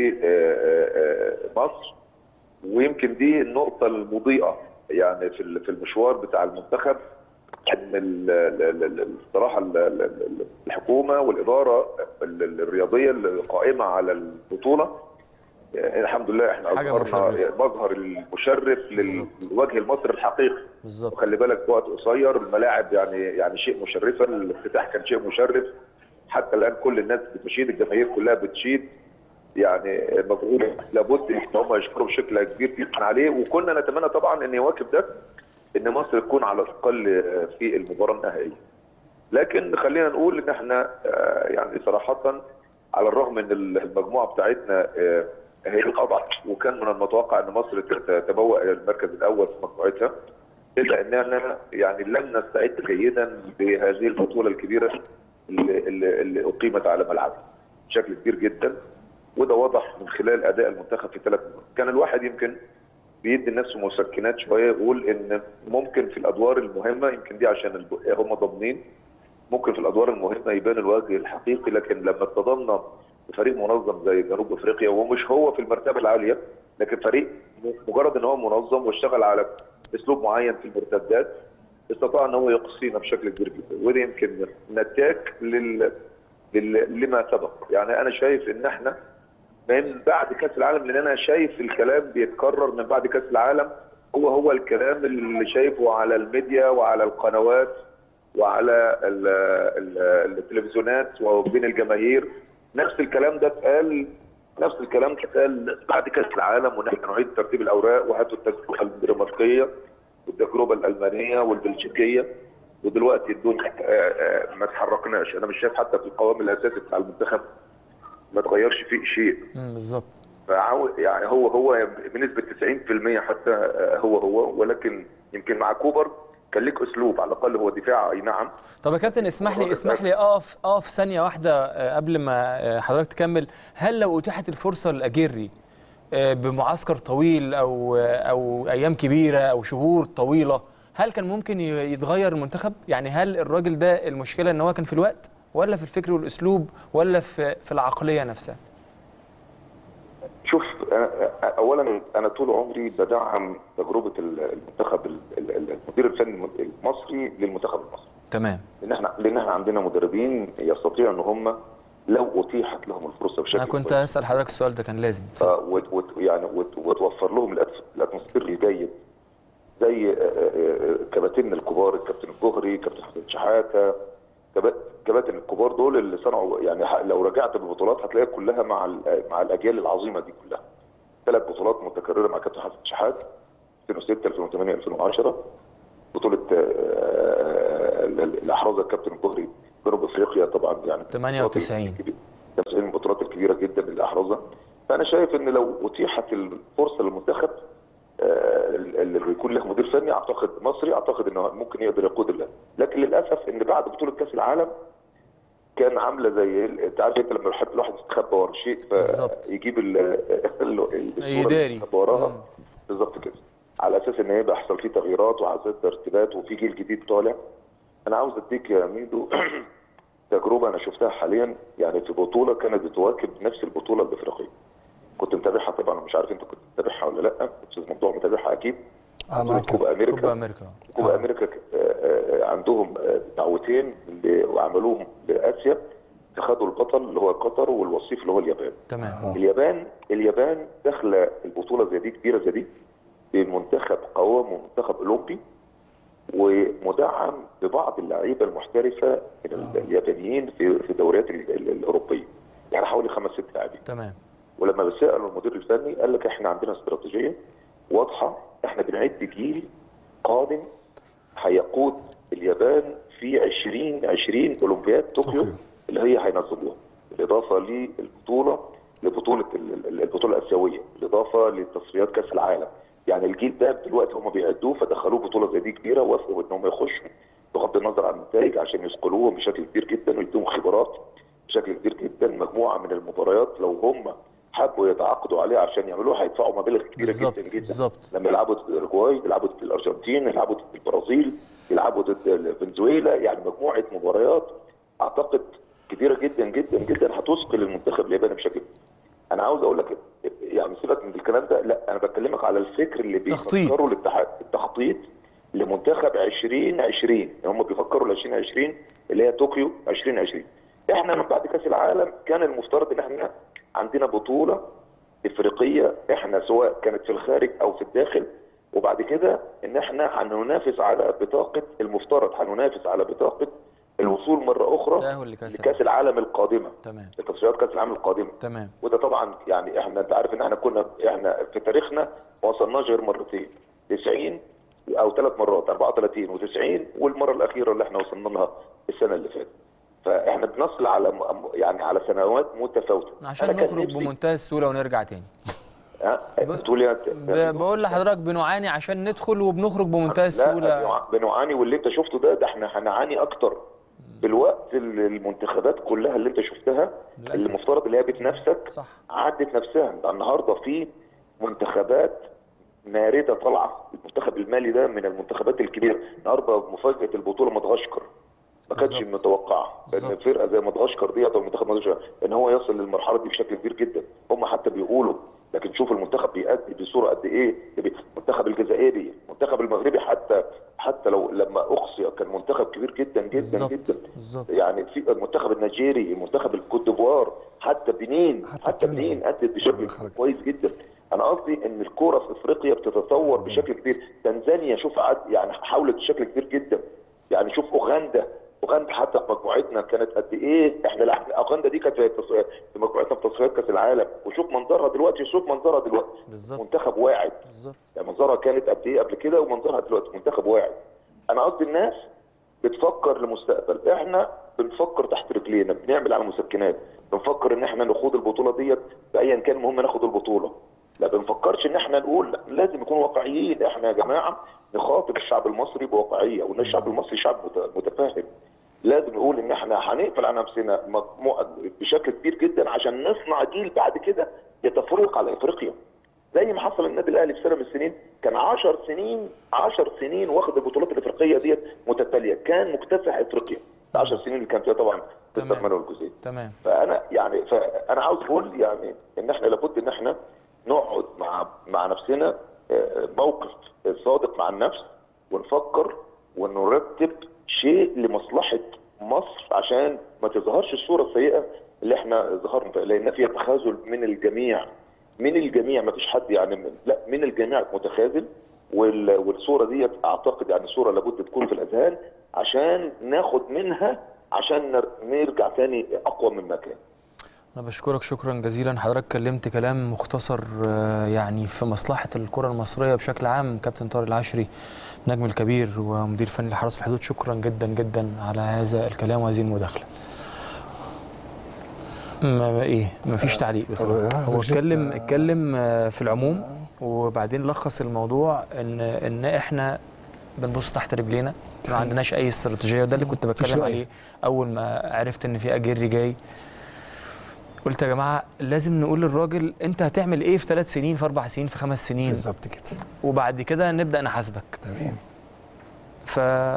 لمصر ويمكن دي النقطه المضيئه يعني في ال- في المشوار بتاع المنتخب ان ال- ال- ال- الصراحه ال- ال- ال- الحكومه والاداره ال- ال- الرياضيه اللي قائمه على البطوله يعني الحمد لله احنا حاجة اظهرنا مشرفة. مظهر المشرف للوجه المصري الحقيقي بالظبط وخلي بالك في وقت قصير الملاعب يعني يعني شيء مشرفه الافتتاح كان شيء مشرف حتى الان كل الناس بتشيد الجماهير كلها بتشيد يعني مفعول لابد ان هم يشكروا بشكل كبير جدا عليه وكنا نتمنى طبعا ان يواكب ده ان مصر تكون على الاقل في المباراه النهائيه. لكن خلينا نقول ان احنا آه، يعني صراحه على الرغم ان المجموعه بتاعتنا آه، هي الاضعف وكان من المتوقع ان مصر تتبوأ الى المركز الاول في مجموعتها الا اننا يعني لم نستعد جيدا لهذه البطوله الكبيره اللي, اللي, اللي اقيمت على ملعبها بشكل كبير جدا وده واضح من خلال اداء المنتخب في ثلاث مباريات كان الواحد يمكن بيدي لنفسه مسكنات شويه يقول ان ممكن في الادوار المهمه يمكن دي عشان الب- هم ضامنين ممكن في الادوار المهمه يبان الوجه الحقيقي لكن لما اصطدمنا بفريق منظم زي جنوب افريقيا ومش هو في المرتبه العاليه لكن فريق م- مجرد ان هو منظم واشتغل على اسلوب معين في المرتدات استطاع ان هو يقصينا بشكل كبير جدا وده يمكن نتاج لل... لل... لما سبق يعني انا شايف ان احنا من بعد كاس العالم لان انا شايف الكلام بيتكرر من بعد كاس العالم هو هو الكلام اللي شايفه على الميديا وعلى القنوات وعلى ال ال التلفزيونات وبين الجماهير نفس الكلام ده اتقال نفس الكلام اتقال بعد كاس العالم وان احنا نعيد ترتيب الاوراق وهاتوا التجربه الدنماركيه والتجربه الالمانيه والبلجيكيه ودلوقتي الدنيا آه، آه، ما تحركناش انا مش شايف حتى في القوام الاساسي بتاع المنتخب ما تغيرش فيه شيء مم، بالظبط فعاو يعني هو هو بنسبه 90% حتى آه، هو هو ولكن يمكن مع كوبر كان ليك اسلوب على الاقل هو دفاع اي نعم طب يا كابتن اسمح لي اسمح لي اقف اقف ثانيه واحده آه، قبل ما آه، حضرتك تكمل هل لو اتيحت الفرصه لاجيري آه، بمعسكر طويل او آه، او ايام كبيره او شهور طويله هل كان ممكن ي- يتغير المنتخب يعني هل الراجل ده المشكله ان هو كان في الوقت ولا في الفكر والاسلوب ولا في في العقليه نفسها شوف أنا- اولا انا طول عمري بدعم تجربه المنتخب ال- ال- المدير الفني المصري للمنتخب المصري تمام لان احنا لان احنا عندنا مدربين يستطيعوا ان هم لو اتيحت لهم الفرصه بشكل انا كنت كويس، اسال حضرتك السؤال ده كان لازم آه، وت- وت- يعني وت- وتوفر لهم الأتف- الاتموسفير الجيد زي آه، آه، آه، كباتن الكبار الكابتن الجوهري كابتن حسن شحاته كبا- كباتن الكبار دول اللي صنعوا يعني ح- لو رجعت بالبطولات هتلاقيها كلها مع ال- مع الاجيال العظيمه دي كلها ثلاث بطولات متكرره مع كابتن حسن شحات 2006 2008 2010 بطوله آه، اللي احرزها الكابتن الجوهري جنوب افريقيا طبعا يعني 98. 98 من البطولات الكبيره جدا اللي احرزها فانا شايف ان لو اتيحت الفرصه للمنتخب آه، اللي بيكون له مدير فني اعتقد مصري اعتقد انه ممكن يقدر يقود الله لكن للاسف ان بعد بطوله كاس العالم كان عامله زي ال- انت عارف انت لما الواحد الواحد يستخبى ورا شيء بالظبط. فيجيب ال- ال- الصورة اللي يداري. يستخبى وراها مم. بالظبط كده على اساس ان هيبقى يحصل فيه تغييرات وعلى اساس ترتيبات وفي جيل جديد طالع انا عاوز اديك يا ميدو تجربه انا شفتها حاليا يعني في بطوله كانت بتواكب نفس البطوله الافريقيه كنت متابعها طبعا مش عارف انت كنت متابعها ولا لا استاذ ممدوح متابعها اكيد اه بطوله معاك كوبا امريكا كوبا امريكا كوبا امريكا آه، آه، عندهم آه، دعوتين اللي وعملوهم لاسيا فخدوا البطل اللي هو قطر والوصيف اللي هو اليابان تمام اليابان اليابان داخله البطوله زي دي كبيره زي دي بمنتخب قوام ومنتخب اولمبي ومدعم ببعض اللعيبه المحترفه من ال- اليابانيين في في الدوريات ال- ال- الاوروبيه يعني حوالي خمس ست لاعبين تمام ولما بسالوا المدير الفني قال لك احنا عندنا استراتيجيه واضحه احنا بنعد جيل قادم هيقود اليابان في 2020 اولمبياد طوكيو طوكيو. اللي هي هينظموها بالاضافه للبطوله لبطوله ال- ال- البطوله الاسيويه بالاضافه لتصفيات كاس العالم يعني الجيل ده دلوقتي هم بيعدوه فدخلوه بطوله زي دي كبيره وافقوا ان هم يخشوا بغض النظر عن النتائج عشان يثقلوهم بشكل كبير جدا ويدوهم خبرات بشكل كبير جدا مجموعه من المباريات لو هم حبوا يتعاقدوا عليه عشان يعملوها هيدفعوا مبالغ كبيره بالظبط، جدا جدا بالظبط. لما يلعبوا ضد الاورجواي يلعبوا ضد الارجنتين يلعبوا ضد البرازيل يلعبوا ضد فنزويلا يعني مجموعه مباريات اعتقد كبيره جدا جدا جدا هتثقل المنتخب الياباني بشكل كبير. انا عاوز اقول لك يعني سيبك من الكلام ده لا انا بكلمك على الفكر اللي تخطيط. بيفكروا الاتحاد التخطيط لمنتخب 2020 يعني هم بيفكروا ل 2020 اللي هي طوكيو 2020 احنا من بعد كاس العالم كان المفترض ان احنا عندنا بطوله افريقيه احنا سواء كانت في الخارج او في الداخل وبعد كده ان احنا هننافس على بطاقه المفترض هننافس على بطاقه الوصول مره اخرى تأهل لكأس لكاس العالم القادمه تمام لتصفيات كاس العالم القادمه تمام وده طبعا يعني احنا انت عارف ان احنا كنا احنا في تاريخنا ما وصلناش غير مرتين 90 او ثلاث مرات 34 و90 والمره الاخيره اللي احنا وصلنا لها السنه اللي فاتت فاحنا بنصل على م- يعني على سنوات متفاوته عشان أنا كان نخرج نفسي- بمنتهى السهوله ونرجع تاني ها بتقول ايه ب- بقول لحضرتك بنعاني عشان ندخل وبنخرج بمنتهى لا السهوله بنع- بنعاني واللي انت شفته ده ده احنا هنعاني اكتر بالوقت ال- المنتخبات كلها اللي انت شفتها للأسف. اللي المفترض اللي هي بتنافسك صح عدت نفسها ده النهارده في منتخبات مارده طالعه المنتخب المالي ده من المنتخبات الكبيره النهارده مفاجاه البطوله مدغشقر ما كانش بالظبط. متوقعه ان بالظبط. فرقه زي مدغشقر ديت او منتخب مدغشقر ان هو يصل للمرحله دي بشكل كبير جدا هم حتى بيقولوا لكن شوف المنتخب بيأدي بصوره قد ايه المنتخب الجزائري المنتخب المغربي حتى حتى لو لما اقصي كان منتخب كبير جدا جدا بالظبط جدا بالظبط يعني في المنتخب النيجيري المنتخب الكوت ديفوار حتى بنين حتى حتى كينيا. بنين ادت بشكل خرجت. كويس جدا انا قصدي ان الكوره في افريقيا بتتطور بشكل كبير تنزانيا شوف عد يعني حاولت بشكل كبير جدا يعني شوف اوغندا اوغندا حتى في مجموعتنا كانت قد ايه احنا لا اوغندا دي كانت في تص- في مجموعتنا في تصفيات كاس العالم وشوف منظرها دلوقتي شوف منظرها دلوقتي بالظبط منتخب واعد بالظبط يعني منظرها كانت قد ايه قبل كده ومنظرها دلوقتي منتخب واعد انا قصدي الناس بتفكر لمستقبل احنا بنفكر تحت رجلينا بنعمل على مسكنات بنفكر ان احنا نخوض البطوله ديت بايا كان المهم ناخد البطوله لا بنفكرش ان احنا نقول لا، لازم نكون واقعيين احنا يا جماعه نخاطب الشعب المصري بواقعيه وان الشعب المصري شعب مت- متفاهم لازم نقول ان احنا هنقفل على نفسنا مجموعه بشكل كبير جدا عشان نصنع جيل بعد كده يتفوق على افريقيا زي ما حصل النادي الاهلي في سنه من السنين كان 10 سنين 10 سنين واخد البطولات الافريقيه ديت متتاليه كان مكتسح افريقيا ال 10 سنين اللي كان فيها طبعا تمام. الثمانيه والجزئيه تمام فانا يعني فانا عاوز اقول يعني ان احنا لابد ان احنا نقعد مع مع نفسنا آه، موقف صادق مع النفس ونفكر ونرتب شيء لمصلحه مصر عشان ما تظهرش الصوره السيئه اللي احنا ظهرنا فيها لان فيها تخاذل من الجميع من الجميع ما فيش حد يعني من لا من الجميع متخاذل وال- والصوره ديت اعتقد يعني صوره لابد تكون في الاذهان عشان ناخد منها عشان نر- نرجع تاني اقوى مما كان انا بشكرك شكرا جزيلا حضرتك كلمت كلام مختصر آه، يعني في مصلحه الكره المصريه بشكل عام كابتن طارق العشري نجم الكبير ومدير فني لحرس الحدود شكرا جدا جدا على هذا الكلام وهذه المداخله ما ايه مفيش تعليق بصراحه آه، هو بجد، اتكلم آه. اتكلم آه، في العموم وبعدين لخص الموضوع ان ان احنا بنبص تحت رجلينا ما عندناش اي استراتيجيه وده اللي كنت بتكلم رؤية. عليه اول ما عرفت ان في اجيري جاي قلت يا جماعه لازم نقول للراجل انت هتعمل ايه في ثلاث سنين في اربع سنين في خمس سنين بالظبط كده وبعد كده نبدا نحاسبك تمام ف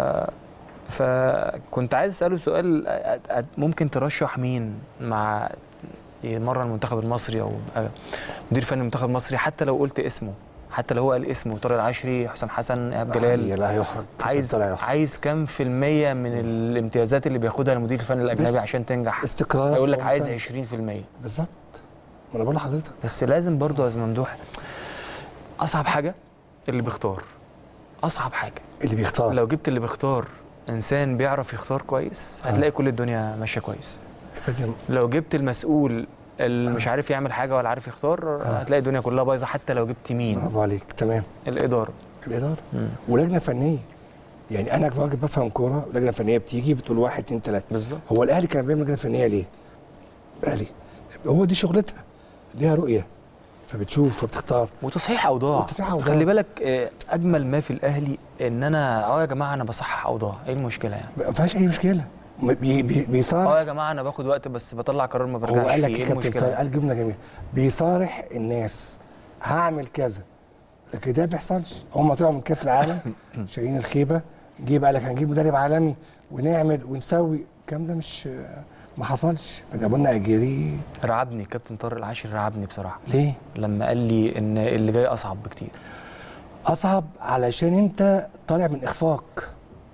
فكنت عايز اساله سؤال أ- أ- ممكن ترشح مين مع يمرن المنتخب المصري او يبقى مدير فني المنتخب المصري حتى لو قلت اسمه حتى لو هو قال اسمه طارق العشري حسام حسن ايهاب جلال هي لا هيحرج عايز لا هيحرج عايز كام في المية من الامتيازات اللي بياخدها المدير الفني الاجنبي بس عشان تنجح استقرار هيقول لك ومثال. عايز 20% بالظبط ما انا بقول لحضرتك بس لازم برضه يا أستاذ ممدوح اصعب حاجه اللي بيختار اصعب حاجه اللي بيختار لو جبت اللي بيختار انسان بيعرف يختار كويس آه. هتلاقي كل الدنيا ماشيه كويس فدي- لو جبت المسؤول اللي مش عارف يعمل حاجه ولا عارف يختار هتلاقي الدنيا كلها بايظه حتى لو جبت مين برافو عليك تمام الاداره الاداره ولجنه فنيه يعني انا راجل بفهم كوره لجنه فنيه بتيجي بتقول واحد اتنين تلاته بالظبط هو الاهلي كان بيعمل لجنه فنيه ليه؟ الاهلي هو دي شغلتها ليها رؤيه فبتشوف فبتختار وتصحيح اوضاع وتصحيح أوضاع. خلي بالك آه، اجمل ما في الاهلي ان انا اه يا جماعه انا بصحح اوضاع ايه المشكله يعني ما فيهاش اي مشكله م- بي بي اه بيصارح يا جماعه انا باخد وقت بس بطلع قرار ما هو برجعش قال لك فيه يا ايه كابتن طارق المشكله قال جمله جميله بيصارح الناس هعمل كذا لكن ده ما بيحصلش هم طلعوا من كاس العالم شايلين الخيبه جه بقى لك هنجيب مدرب عالمي ونعمل ونسوي الكلام ده مش ما حصلش فجابوا لنا اجيري رعبني كابتن طارق العاشر رعبني بصراحه ليه؟ لما قال لي ان اللي جاي اصعب بكتير اصعب علشان انت طالع من اخفاق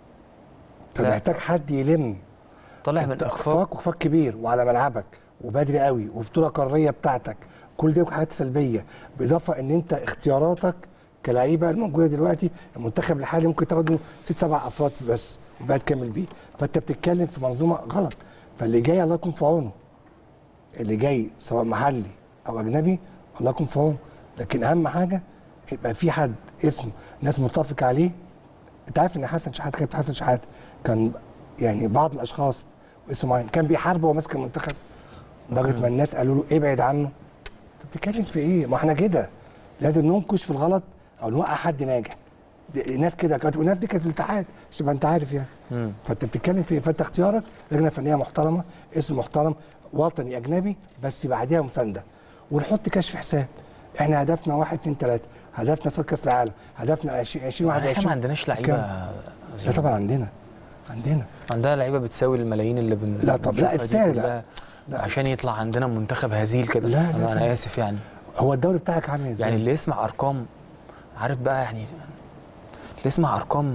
فمحتاج حد يلم طالع من انت اخفاق اخفاق واخفاق كبير وعلى ملعبك وبدري قوي وبطوله قاريه بتاعتك كل دي حاجات سلبيه بالاضافه ان انت اختياراتك كلعيبه الموجوده دلوقتي المنتخب الحالي ممكن تاخد منه ست سبع افراد بس وبقى تكمل بيه فانت بتتكلم في منظومه غلط فاللي جاي الله يكون في عونه اللي جاي سواء محلي او اجنبي الله يكون في عونه لكن اهم حاجه يبقى في حد اسمه ناس متفق عليه انت عارف ان حسن شحات كابتن حسن شحات كان يعني بعض الاشخاص اسمه معين كان بيحاربه وهو ماسك المنتخب لدرجه ما الناس قالوا له ابعد عنه انت بتتكلم في ايه؟ ما احنا كده لازم ننكش في الغلط او نوقع حد ناجح دي- الناس كده كانت والناس دي كانت في الاتحاد عشان تبقى انت عارف يعني مم. فانت بتتكلم في ايه؟ فانت اختيارك لجنه فنيه محترمه اسم محترم وطني اجنبي بس بعديها مسانده ونحط كشف حساب احنا هدفنا واحد اتنين تلاته هدفنا صوت كاس العالم هدفنا 20 20 احنا 21 ما عندناش لعيبه لا طبعا عندنا عندنا عندها لعيبه بتساوي الملايين اللي بن لا طب- لا، بنشوفها دي السعر لا. كلها لا. عشان يطلع عندنا منتخب هزيل كده لا، لا، انا, لا. أنا اسف يعني هو الدوري بتاعك عامل ازاي؟ يعني اللي يسمع ارقام عارف بقى يعني اللي يسمع ارقام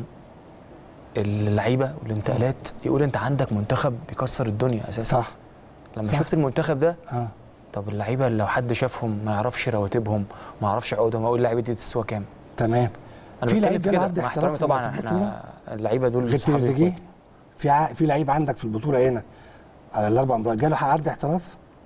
اللعيبه والانتقالات يقول انت عندك منتخب بيكسر الدنيا اساسا صح لما صح. شفت المنتخب ده اه طب اللعيبه لو حد شافهم ما يعرفش رواتبهم ما يعرفش عقودهم اقول اللعيبه دي تسوى كام تمام انا في بتكلم لعيب في بيلعب كده مع احتراف احترامي طبعا في احنا البطولة؟ اللعيبه دول غير صحابي تريزيجيه وإخواتي. في ع... في لعيب عندك في البطوله هنا على الاربع مباريات جاله عرض احتراف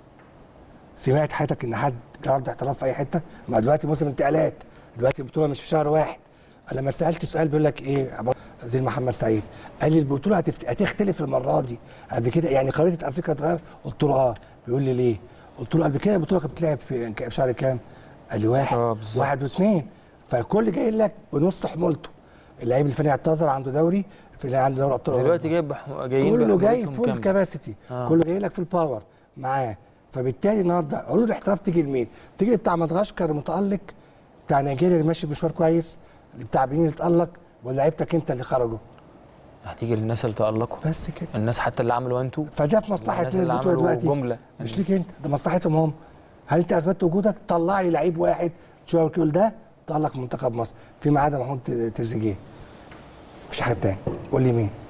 سمعت حياتك ان حد جاله عرض احتراف في اي حته ما دلوقتي موسم انتقالات دلوقتي البطوله مش في شهر واحد انا لما سالت سؤال بيقول لك ايه عبارة- زي محمد سعيد قال لي البطوله هتفت... هتختلف المره دي قبل كده يعني خريطه افريقيا اتغير قلت له اه بيقول لي ليه قلت له قبل كده البطوله كانت بتلعب في في شهر كام قال لي واحد آه، بالظبط. واحد واثنين فالكل جاي لك بنص حمولته اللعيب الفني اعتذر عنده دوري في اللي عنده دوري ابطال دلوقتي أوروبا. جايب بح- جايين كله جاي بحمولتهم فول كاملة. كاباسيتي آه. كله جاي لك في الباور معاه فبالتالي النهارده عروض الاحتراف تيجي لمين؟ تيجي بتاع مدغشقر المتالق بتاع نيجيريا اللي ماشي مشوار كويس اللي بتاع بنين اللي اتالق ولا لعيبتك انت اللي خرجوا هتيجي للناس اللي تألقوا بس كده الناس حتى اللي عملوا انتوا فده في مصلحه والناس مين اللي البطوله عملوا دلوقتي جملة. مش ليك انت ده مصلحتهم هم هل انت اثبتت وجودك طلع لي لعيب واحد تشوف يقول ده تالق منتخب مصر فيما عدا محمود تريزيجيه مفيش حد تاني قول لي مين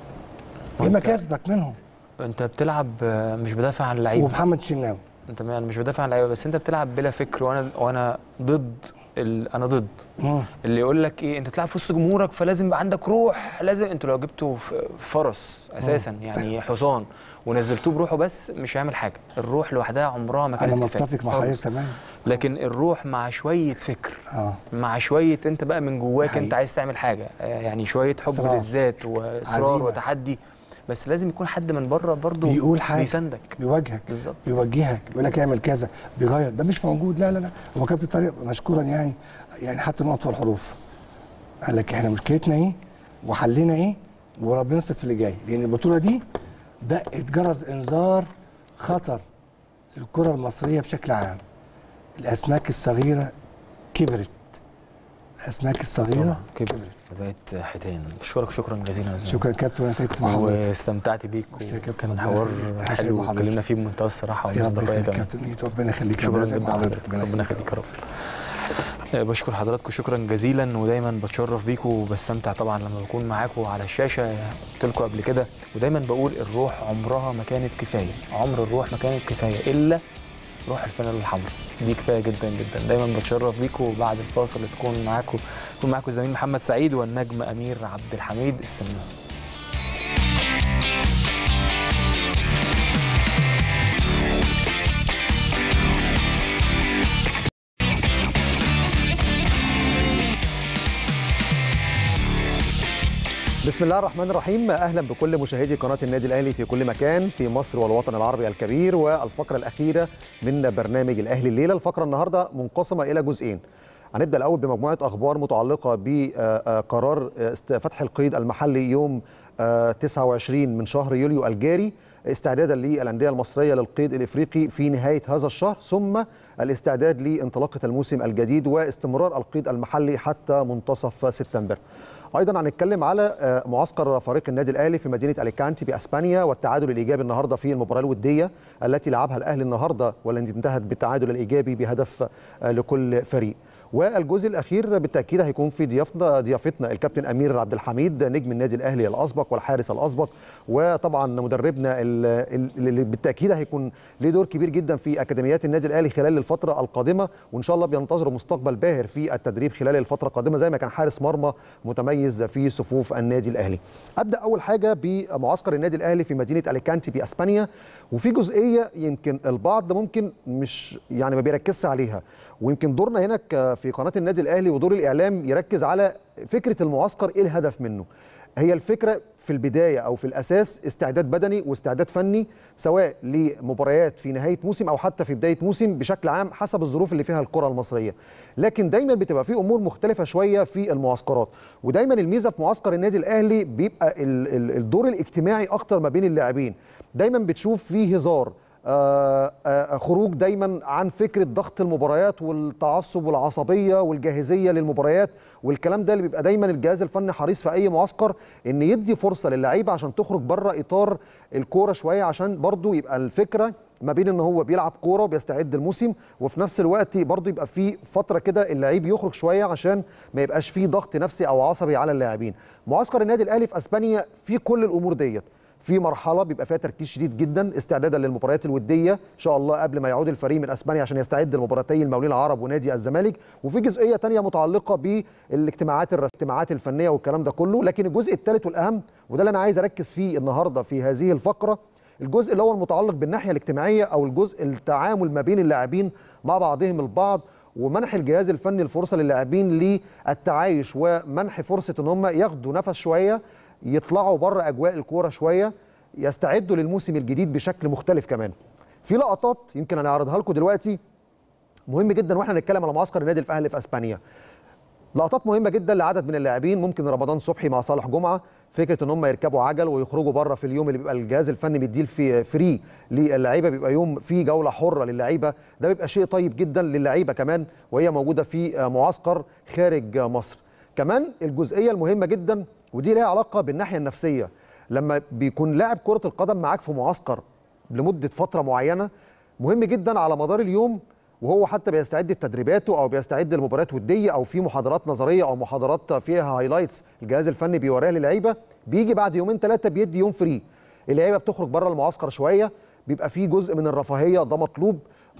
ايه وأنت- مكاسبك منهم انت بتلعب آه، مش بدافع عن اللعيبه ومحمد شناوي انت انا مش بدافع عن اللعيبه بس انت بتلعب بلا فكر وانا وانا ضد ال... انا ضد مم. اللي يقول لك ايه انت تلعب في وسط جمهورك فلازم يبقى عندك روح لازم انتوا لو جبتوا ف- فرس اساسا يعني حصان ونزلتوه بروحه بس مش هيعمل حاجه الروح لوحدها عمرها ما كانت انا كفاية متفق مع خالص. حضرتك تمام لكن الروح مع شويه فكر اه مع شويه انت بقى من جواك حقيقي. انت عايز تعمل حاجه آه، يعني شويه حب إصرار. للذات واصرار عزيمة. وتحدي بس لازم يكون حد من بره برضه بيقول حاجه بيساندك بيواجهك بالظبط. بيوجهك يقول لك اعمل كذا بيغير ده مش موجود لا لا لا هو كابتن طارق مشكورا يعني يعني حتى نقط في الحروف قال لك احنا مشكلتنا ايه وحلنا ايه وربنا يصرف في اللي جاي لان البطوله دي ده اتجرز انذار خطر الكره المصريه بشكل عام الاسماك الصغيره كبرت الاسماك الصغيره طبعا كبرت لغايه حيتين بشكرك شكرا جزيلا يا زلمة. شكرا يا كابتن وانا سعيد كنت مع حضرتك واستمتعت بيك ميرسي يا كابتن، وكان ربنا حوار يخليك. أنا سعيد حلو مع حضرتك. واتكلمنا فيه بمنتهى الصراحه يا رب ومصداقيه يخليك كمان كابتن ميت ربنا يخليك شكرا ربنا جدا مع حضرتك حضرتك ربنا يخليك يا رب آه، بشكر حضراتكم شكرا جزيلا ودايما بتشرف بيكم وبستمتع طبعا لما بكون معاكم على الشاشه قلت لكم قبل كده ودايما بقول الروح عمرها ما كانت كفايه عمر الروح ما كانت كفايه الا روح الفانيلا الحمراء دي كفايه جدا جدا دايما بتشرف بيكم وبعد الفاصل تكون معاكم يكون معاكم الزميل محمد سعيد والنجم امير عبد الحميد استنونا بسم الله الرحمن الرحيم اهلا بكل مشاهدي قناه النادي الاهلي في كل مكان في مصر والوطن العربي الكبير والفقره الاخيره من برنامج الاهلي الليله الفقره النهارده منقسمه الى جزئين هنبدا الاول بمجموعه اخبار متعلقه بقرار فتح القيد المحلي يوم آه، 29 من شهر يوليو الجاري استعدادا للانديه المصريه للقيد الافريقي في نهايه هذا الشهر ثم الاستعداد لانطلاقه الموسم الجديد واستمرار القيد المحلي حتى منتصف سبتمبر. ايضا هنتكلم على آه، معسكر فريق النادي الاهلي في مدينه اليكانتي باسبانيا والتعادل الايجابي النهارده في المباراه الوديه التي لعبها الاهلي النهارده والتي انتهت بالتعادل الايجابي بهدف آه، لكل فريق. والجزء الاخير بالتاكيد هيكون في ضيافتنا ضيافتنا الكابتن امير عبد الحميد نجم النادي الاهلي الاسبق والحارس الاسبق وطبعا مدربنا ال- ال- اللي بالتاكيد هيكون له دور كبير جدا في اكاديميات النادي الاهلي خلال الفتره القادمه وان شاء الله بينتظروا مستقبل باهر في التدريب خلال الفتره القادمه زي ما كان حارس مرمى متميز في صفوف النادي الاهلي. ابدا اول حاجه بمعسكر النادي الاهلي في مدينه اليكانتي في اسبانيا وفي جزئيه يمكن البعض ممكن مش يعني ما بيركزش عليها ويمكن دورنا هنا ك- في قناه النادي الاهلي ودور الاعلام يركز على فكره المعسكر ايه الهدف منه هي الفكره في البدايه او في الاساس استعداد بدني واستعداد فني سواء لمباريات في نهايه موسم او حتى في بدايه موسم بشكل عام حسب الظروف اللي فيها الكره المصريه لكن دايما بتبقى في امور مختلفه شويه في المعسكرات ودايما الميزه في معسكر النادي الاهلي بيبقى ال- ال- الدور الاجتماعي اكتر ما بين اللاعبين دايما بتشوف فيه هزار آه، آه، خروج دايما عن فكره ضغط المباريات والتعصب والعصبيه والجاهزيه للمباريات والكلام ده اللي بيبقى دايما الجهاز الفني حريص في اي معسكر ان يدي فرصه للعيبه عشان تخرج بره اطار الكوره شويه عشان برضو يبقى الفكره ما بين ان هو بيلعب كوره وبيستعد الموسم وفي نفس الوقت برضو يبقى في فتره كده اللعيب يخرج شويه عشان ما يبقاش فيه ضغط نفسي او عصبي على اللاعبين معسكر النادي الاهلي في اسبانيا في كل الامور ديت في مرحله بيبقى فيها تركيز شديد جدا استعدادا للمباريات الوديه ان شاء الله قبل ما يعود الفريق من اسبانيا عشان يستعد لمباراتي المقاولين العرب ونادي الزمالك وفي جزئيه تانية متعلقه بالاجتماعات الرس- الاجتماعات الفنيه والكلام ده كله لكن الجزء الثالث والاهم وده اللي انا عايز اركز فيه النهارده في هذه الفقره الجزء اللي هو المتعلق بالناحيه الاجتماعيه او الجزء التعامل ما بين اللاعبين مع بعضهم البعض ومنح الجهاز الفني الفرصه للاعبين للتعايش ومنح فرصه ان هم ياخدوا نفس شويه يطلعوا بره اجواء الكوره شويه يستعدوا للموسم الجديد بشكل مختلف كمان في لقطات يمكن هنعرضها لكم دلوقتي مهم جدا واحنا نتكلم على معسكر النادي الاهلي في اسبانيا لقطات مهمه جدا لعدد من اللاعبين ممكن رمضان صبحي مع صالح جمعه فكره ان هم يركبوا عجل ويخرجوا بره في اليوم اللي بيبقى الجهاز الفني بيديه في فري للعيبه بيبقى يوم فيه جوله حره للعيبه ده بيبقى شيء طيب جدا للعيبه كمان وهي موجوده في معسكر خارج مصر كمان الجزئيه المهمه جدا ودي ليها علاقه بالناحيه النفسيه لما بيكون لاعب كره القدم معاك في معسكر لمده فتره معينه مهم جدا على مدار اليوم وهو حتى بيستعد لتدريباته او بيستعد لمباريات وديه او في محاضرات نظريه او محاضرات فيها هايلايتس الجهاز الفني بيوريها للعيبه بيجي بعد يومين ثلاثه بيدي يوم فري اللعيبه بتخرج بره المعسكر شويه بيبقى في جزء من الرفاهيه ده مطلوب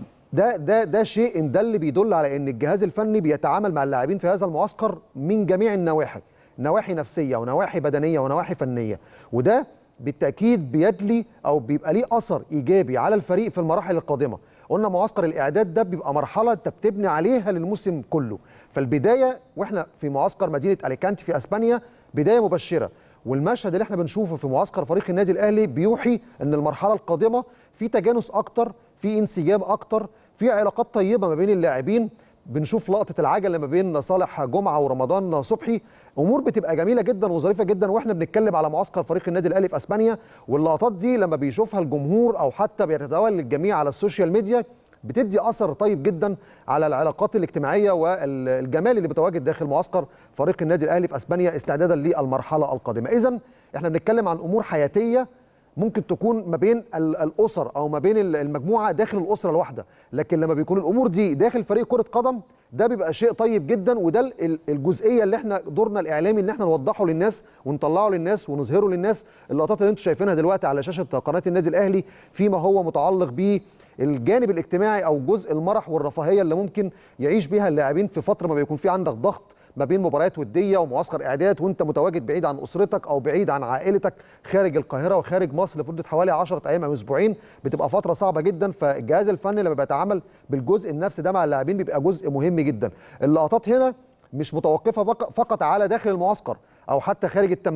ده ده ده شيء إن ده اللي بيدل على ان الجهاز الفني بيتعامل مع اللاعبين في هذا المعسكر من جميع النواحي نواحي نفسيه ونواحي بدنيه ونواحي فنيه وده بالتاكيد بيدلي او بيبقى ليه اثر ايجابي على الفريق في المراحل القادمه قلنا معسكر الاعداد ده بيبقى مرحله انت بتبني عليها للموسم كله فالبدايه واحنا في معسكر مدينه اليكانتي في اسبانيا بدايه مبشره والمشهد اللي احنا بنشوفه في معسكر فريق النادي الاهلي بيوحي ان المرحله القادمه في تجانس اكتر في انسجام اكتر في علاقات طيبه ما بين اللاعبين بنشوف لقطه العجله ما بين صالح جمعه ورمضان صبحي امور بتبقى جميله جدا وظريفه جدا واحنا بنتكلم على معسكر فريق النادي الاهلي في اسبانيا واللقطات دي لما بيشوفها الجمهور او حتى بيتداول الجميع على السوشيال ميديا بتدي اثر طيب جدا على العلاقات الاجتماعيه والجمال اللي متواجد داخل معسكر فريق النادي الاهلي في اسبانيا استعدادا للمرحله القادمه اذا احنا بنتكلم عن امور حياتيه ممكن تكون ما بين ال- الاسر او ما بين ال- المجموعه داخل الاسره الواحده لكن لما بيكون الامور دي داخل فريق كره قدم ده بيبقى شيء طيب جدا وده ال- ال- الجزئيه اللي احنا دورنا الاعلامي ان احنا نوضحه للناس ونطلعه للناس ونظهره للناس اللقطات اللي انتم شايفينها دلوقتي على شاشه قناه النادي الاهلي فيما هو متعلق ب الجانب الاجتماعي او جزء المرح والرفاهيه اللي ممكن يعيش بيها اللاعبين في فتره ما بيكون في عندك ضغط ما بين مباريات وديه ومعسكر اعداد وانت متواجد بعيد عن اسرتك او بعيد عن عائلتك خارج القاهره وخارج مصر لمده حوالي 10 ايام او اسبوعين بتبقى فتره صعبه جدا فالجهاز الفني لما بيتعامل بالجزء النفسي ده مع اللاعبين بيبقى جزء مهم جدا اللقطات هنا مش متوقفه بق- فقط على داخل المعسكر او حتى خارج التمرين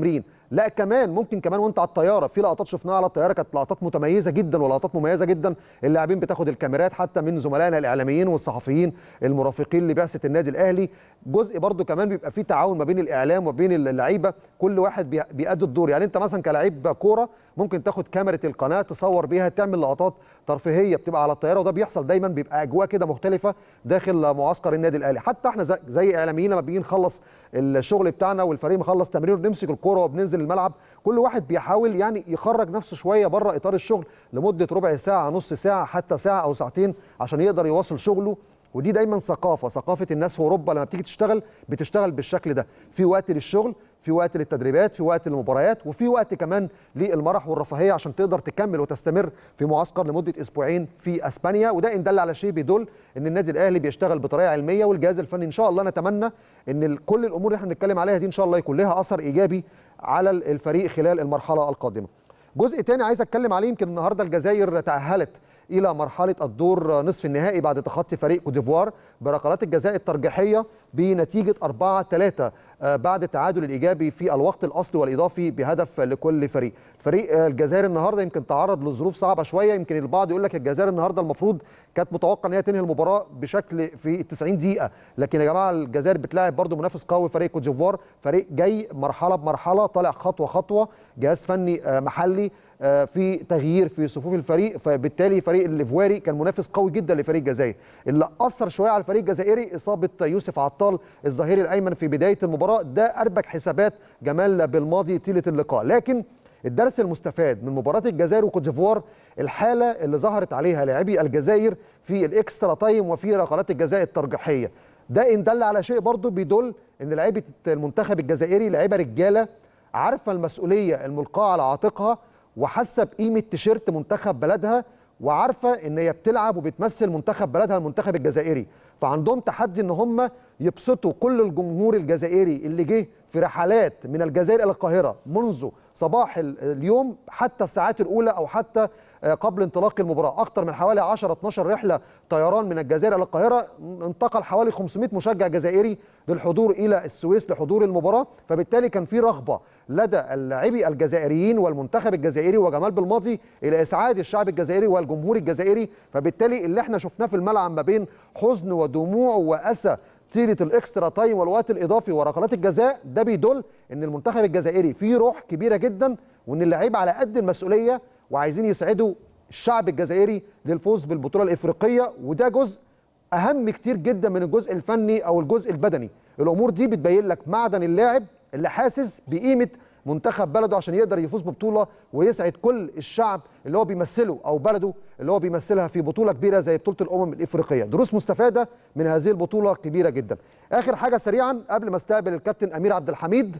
لا كمان ممكن كمان وانت على الطياره في لقطات شفناها على الطياره كانت لقطات متميزه جدا ولقطات مميزه جدا اللاعبين بتاخد الكاميرات حتى من زملائنا الاعلاميين والصحفيين المرافقين لبعثه النادي الاهلي جزء برضو كمان بيبقى فيه تعاون ما بين الاعلام وما بين اللعيبه كل واحد بي- بيأدي الدور يعني انت مثلا كلاعب كوره ممكن تاخد كاميرا القناه تصور بيها تعمل لقطات ترفيهيه بتبقى على الطياره وده بيحصل دايما بيبقى اجواء كده مختلفه داخل معسكر النادي الاهلي حتى احنا زي, زي اعلاميين لما بنيجي نخلص الشغل بتاعنا والفريق مخلص تمرين وبنمسك الكوره وبننزل الملعب كل واحد بيحاول يعني يخرج نفسه شويه بره اطار الشغل لمده ربع ساعه نص ساعه حتى ساعه او ساعتين عشان يقدر يواصل شغله ودي دايما ثقافه ثقافه الناس في اوروبا لما بتيجي تشتغل بتشتغل بالشكل ده في وقت للشغل في وقت للتدريبات في وقت للمباريات وفي وقت كمان للمرح والرفاهيه عشان تقدر تكمل وتستمر في معسكر لمده اسبوعين في اسبانيا وده ان دل على شيء بيدل ان النادي الاهلي بيشتغل بطريقه علميه والجهاز الفني ان شاء الله نتمنى ان ال- كل الامور اللي احنا بنتكلم عليها دي ان شاء الله يكون لها اثر ايجابي على ال- الفريق خلال المرحله القادمه جزء تاني عايز اتكلم عليه يمكن النهارده الجزائر تاهلت الى مرحله الدور نصف النهائي بعد تخطي فريق كوت ديفوار بركلات الجزاء الترجيحيه بنتيجه 4 3 بعد التعادل الايجابي في الوقت الاصلي والاضافي بهدف لكل فريق. فريق آه، الجزائر النهارده يمكن تعرض لظروف صعبه شويه يمكن البعض يقول لك الجزائر النهارده المفروض كانت متوقع ان هي تنهي المباراه بشكل في ال 90 دقيقه لكن يا جماعه الجزائر بتلاعب برضه منافس قوي فريق كوت ديفوار فريق جاي مرحله بمرحله طالع خطوه خطوه جهاز فني آه، محلي آه، في تغيير في صفوف الفريق فبالتالي فريق الليفواري كان منافس قوي جدا لفريق الجزائر اللي اثر شويه على الفريق الجزائري اصابه يوسف عطال الظهير الايمن في بدايه المباراه ده اربك حسابات جمال بالماضي طيله اللقاء لكن الدرس المستفاد من مباراه الجزائر وكوت ديفوار الحاله اللي ظهرت عليها لاعبي الجزائر في الاكسترا تايم وفي ركلات الجزاء الترجيحيه ده ان دل على شيء برضه بيدل ان لعيبه المنتخب الجزائري لعيبه رجاله عارفه المسؤوليه الملقاه على عاتقها وحاسه بقيمه تيشيرت منتخب بلدها وعارفه ان هي بتلعب وبتمثل منتخب بلدها المنتخب الجزائري فعندهم تحدي ان هم يبسطوا كل الجمهور الجزائري اللي جه في رحلات من الجزائر الى القاهره منذ صباح ال- اليوم حتى الساعات الاولى او حتى آه، قبل انطلاق المباراه اكثر من حوالي 10 12 رحله طيران من الجزائر الى القاهره انتقل حوالي 500 مشجع جزائري للحضور الى السويس لحضور المباراه فبالتالي كان في رغبه لدى اللاعبي الجزائريين والمنتخب الجزائري وجمال بالماضي الى اسعاد الشعب الجزائري والجمهور الجزائري فبالتالي اللي احنا شفناه في الملعب ما بين حزن ودموع واسى طيله الاكسترا تايم والوقت الاضافي وركلات الجزاء ده بيدل ان المنتخب الجزائري فيه روح كبيره جدا وان اللعيبه على قد المسؤوليه وعايزين يسعدوا الشعب الجزائري للفوز بالبطوله الافريقيه وده جزء اهم كتير جدا من الجزء الفني او الجزء البدني الامور دي بتبين لك معدن اللاعب اللي حاسس بقيمه منتخب بلده عشان يقدر يفوز ببطوله ويسعد كل الشعب اللي هو بيمثله او بلده اللي هو بيمثلها في بطوله كبيره زي بطوله الامم الافريقيه دروس مستفاده من هذه البطوله كبيره جدا اخر حاجه سريعا قبل ما استقبل الكابتن امير عبد الحميد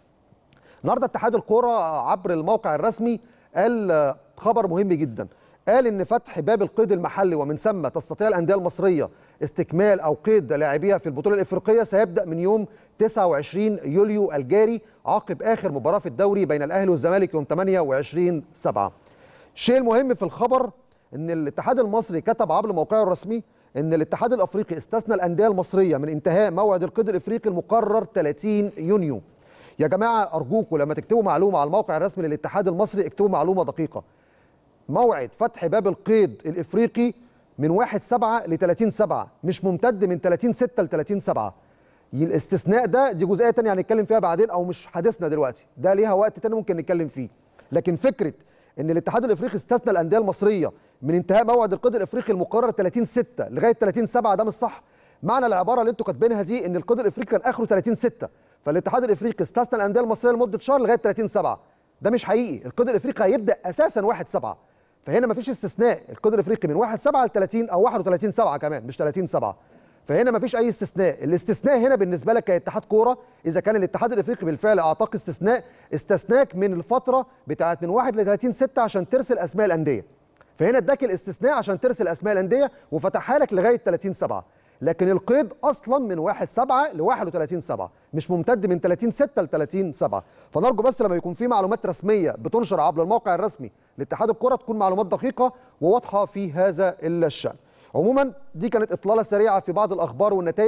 النهارده اتحاد الكوره عبر الموقع الرسمي قال آه، خبر مهم جدا قال ان فتح باب القيد المحلي ومن ثم تستطيع الانديه المصريه استكمال او قيد لاعبيها في البطوله الافريقيه سيبدا من يوم 29 يوليو الجاري عقب اخر مباراه في الدوري بين الاهلي والزمالك يوم 28 7 الشيء المهم في الخبر ان الاتحاد المصري كتب عبر موقعه الرسمي ان الاتحاد الافريقي استثنى الانديه المصريه من انتهاء موعد القيد الافريقي المقرر 30 يونيو يا جماعه ارجوكم لما تكتبوا معلومه على الموقع الرسمي للاتحاد المصري اكتبوا معلومه دقيقه موعد فتح باب القيد الافريقي من 1 7 ل 30 7 مش ممتد من 30 6 ل 30 7 الاستثناء ده دي جزئيه تانية هنتكلم فيها بعدين او مش حديثنا دلوقتي ده ليها وقت تاني ممكن نتكلم فيه لكن فكره ان الاتحاد الافريقي استثنى الانديه المصريه من انتهاء موعد القيد الافريقي المقرر 30 6 لغايه 30 7 ده مش صح معنى العباره اللي انتوا كاتبينها دي ان القيد الافريقي كان اخره 30 6 فالاتحاد الافريقي استثنى الانديه المصريه لمده شهر لغايه 30 7 ده مش حقيقي القيد الافريقي هيبدا اساسا 1 7 فهنا مفيش استثناء القيد الافريقي من 1 7 ل 30 او 31 7 كمان مش 30 7 فهنا مفيش اي استثناء الاستثناء هنا بالنسبه لك كاتحاد كوره اذا كان الاتحاد الافريقي بالفعل اعطاك استثناء استثناك من الفتره بتاعت من 1 ل 30 6 عشان ترسل اسماء الانديه فهنا اداك الاستثناء عشان ترسل اسماء الانديه وفتحها لك لغايه 30 7 لكن القيد اصلا من 1 7 ل 31 7 مش ممتد من 30 6 ل 30 7 فنرجو بس لما يكون في معلومات رسميه بتنشر عبر الموقع الرسمي لاتحاد الكره تكون معلومات دقيقه وواضحه في هذا الشان عموما دي كانت اطلاله سريعه في بعض الاخبار والنتائج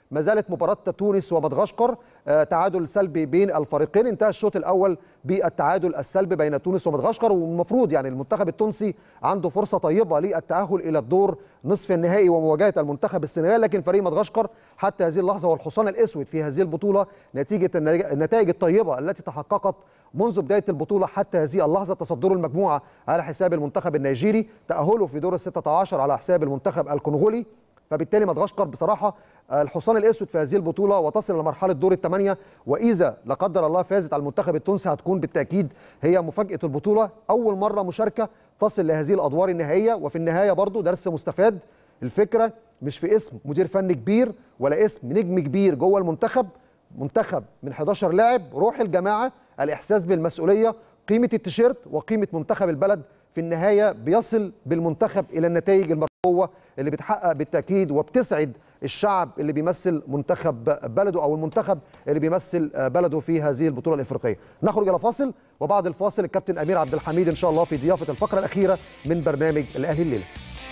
ما زالت مباراه تونس ومدغشقر آه، تعادل سلبي بين الفريقين انتهى الشوط الاول بالتعادل السلبي بين تونس ومدغشقر والمفروض يعني المنتخب التونسي عنده فرصه طيبه للتاهل الى الدور نصف النهائي ومواجهه المنتخب السنغال لكن فريق مدغشقر حتى هذه اللحظه هو الحصان الاسود في هذه البطوله نتيجه النتائج- النتائج الطيبه التي تحققت منذ بدايه البطوله حتى هذه اللحظه تصدر المجموعه على حساب المنتخب النيجيري تاهله في دور ال 16 على حساب المنتخب الكونغولي فبالتالي مدغشقر بصراحه آه، الحصان الاسود في هذه البطوله وتصل الى مرحله دور الثمانيه واذا لا قدر الله فازت على المنتخب التونسي هتكون بالتاكيد هي مفاجاه البطوله اول مره مشاركه تصل لهذه الادوار النهائيه وفي النهايه برضو درس مستفاد الفكره مش في اسم مدير فني كبير ولا اسم نجم كبير جوه المنتخب منتخب من 11 لاعب روح الجماعه الاحساس بالمسؤوليه قيمه التيشيرت وقيمه منتخب البلد في النهايه بيصل بالمنتخب الى النتائج المرجوه اللي بتحقق بالتاكيد وبتسعد الشعب اللي بيمثل منتخب بلده او المنتخب اللي بيمثل بلده في هذه البطوله الافريقيه. نخرج الى فاصل وبعد الفاصل الكابتن امير عبد الحميد ان شاء الله في ضيافه الفقره الاخيره من برنامج الاهلي الليله.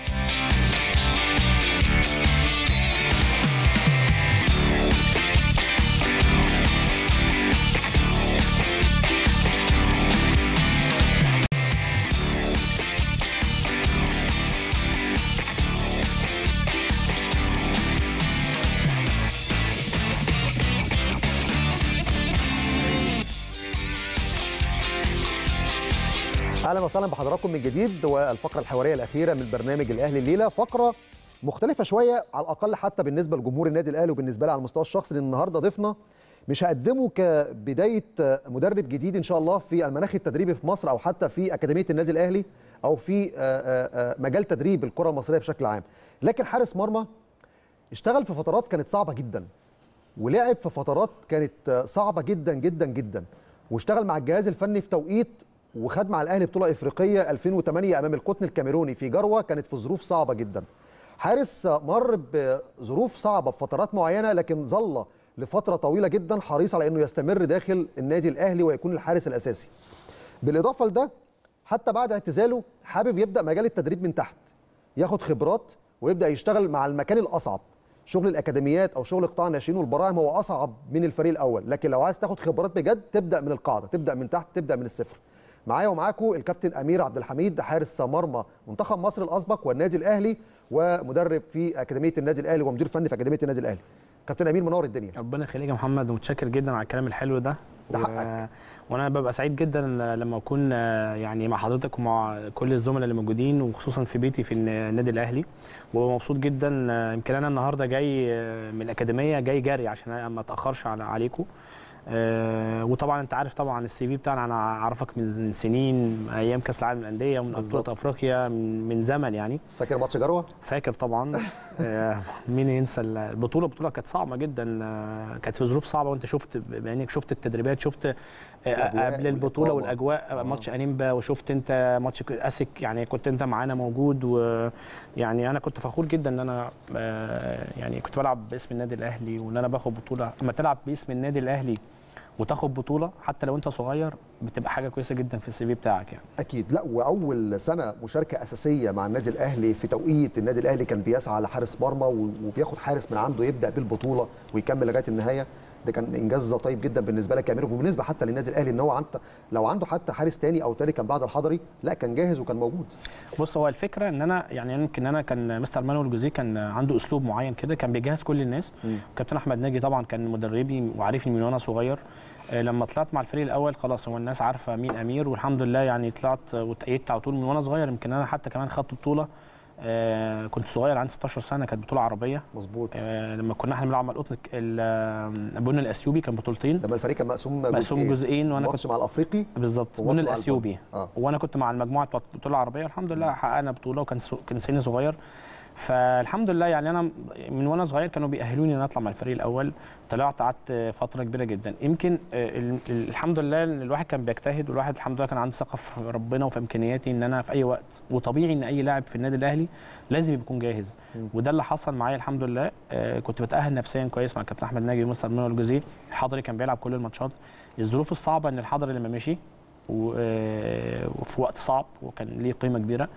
اهلا وسهلا بحضراتكم من جديد والفقره الحواريه الاخيره من برنامج الاهلي الليله فقره مختلفه شويه على الاقل حتى بالنسبه لجمهور النادي الاهلي وبالنسبه لي على المستوى الشخصي لان النهارده ضيفنا مش هقدمه كبدايه مدرب جديد ان شاء الله في المناخ التدريبي في مصر او حتى في اكاديميه النادي الاهلي او في مجال تدريب الكره المصريه بشكل عام لكن حارس مرمى اشتغل في فترات كانت صعبه جدا ولعب في فترات كانت صعبه جدا جدا جدا واشتغل مع الجهاز الفني في توقيت وخد مع الاهلي بطوله افريقيه 2008 امام القطن الكاميروني في جروه كانت في ظروف صعبه جدا حارس مر بظروف صعبه بفترات معينه لكن ظل لفتره طويله جدا حريص على انه يستمر داخل النادي الاهلي ويكون الحارس الاساسي بالاضافه لده حتى بعد اعتزاله حابب يبدا مجال التدريب من تحت ياخد خبرات ويبدا يشتغل مع المكان الاصعب شغل الاكاديميات او شغل قطاع الناشئين والبراعم هو اصعب من الفريق الاول لكن لو عايز تاخد خبرات بجد تبدا من القاعده تبدا من تحت تبدا من الصفر معايا ومعاكم الكابتن امير عبد الحميد حارس مرمى منتخب مصر الاسبق والنادي الاهلي ومدرب في اكاديميه النادي الاهلي ومدير فني في اكاديميه النادي الاهلي كابتن امير منور الدنيا ربنا يخليك يا محمد ومتشكر جدا على الكلام الحلو ده ده و... حقك. وانا ببقى سعيد جدا لما اكون يعني مع حضرتك ومع كل الزملاء اللي موجودين وخصوصا في بيتي في النادي الاهلي وببقى مبسوط جدا يمكن انا النهارده جاي من الاكاديميه جاي جري عشان ما اتاخرش على عليكم آه وطبعا انت عارف طبعا السي في بتاعنا انا اعرفك من سنين ايام كاس العالم للانديه ومن بطوله افريقيا من, من زمن يعني فاكر ماتش جروه فاكر طبعا آه مين ينسى البطوله البطوله كانت صعبه جدا آه كانت في ظروف صعبه وانت شفت بانك شفت التدريبات شفت آه قبل البطوله والاجواء ماتش انيمبا وشفت انت ماتش اسك يعني كنت انت معانا موجود ويعني انا كنت فخور جدا ان انا يعني كنت بلعب باسم النادي الاهلي وان انا باخد بطوله اما تلعب باسم النادي الاهلي وتاخد بطوله حتى لو انت صغير بتبقى حاجه كويسه جدا في السي في بتاعك يعني اكيد لا واول سنه مشاركه اساسيه مع النادي الاهلي في توقيت النادي الاهلي كان بيسعى لحارس مرمى وبياخد حارس من عنده يبدا بالبطوله ويكمل لغايه النهايه ده كان انجاز طيب جدا بالنسبه لك يا امير وبالنسبه حتى للنادي الاهلي ان هو عنده لو عنده حتى حارس تاني او تاني كان بعد الحضري لا كان جاهز وكان موجود بص هو الفكره ان انا يعني يمكن انا كان مستر مانويل جوزيه كان عنده اسلوب معين كده كان بيجهز كل الناس كابتن احمد ناجي طبعا كان مدربي وعارفني من وانا صغير لما طلعت مع الفريق الاول خلاص هو الناس عارفه مين امير والحمد لله يعني طلعت واتأيدت على طول من وانا صغير يمكن انا حتى كمان خدت بطوله آه كنت صغير عندي 16 سنه كانت بطوله عربيه مظبوط آه لما كنا احنا بنلعب مع القطن بن الاثيوبي كان بطولتين لما الفريق كان مقسوم مقسوم جزئين, جزئين وانا كنت مع الافريقي بالظبط بن الاثيوبي آه. وانا كنت مع المجموعه بتاعت البطوله العربيه الحمد لله حققنا بطوله وكان كان سني صغير فالحمد لله يعني انا من وانا صغير كانوا بيأهلوني ان اطلع مع الفريق الاول طلعت قعدت فتره كبيره جدا يمكن الحمد لله ان الواحد كان بيجتهد والواحد الحمد لله كان عنده ثقه في ربنا وفي امكانياتي ان انا في اي وقت وطبيعي ان اي لاعب في النادي الاهلي لازم يكون جاهز وده اللي حصل معايا الحمد لله كنت بتاهل نفسيا كويس مع كابتن احمد ناجي ومستر منى الجزيري الحضري كان بيلعب كل الماتشات الظروف الصعبه ان الحضري لما مشي وفي وقت صعب وكان ليه قيمه كبيره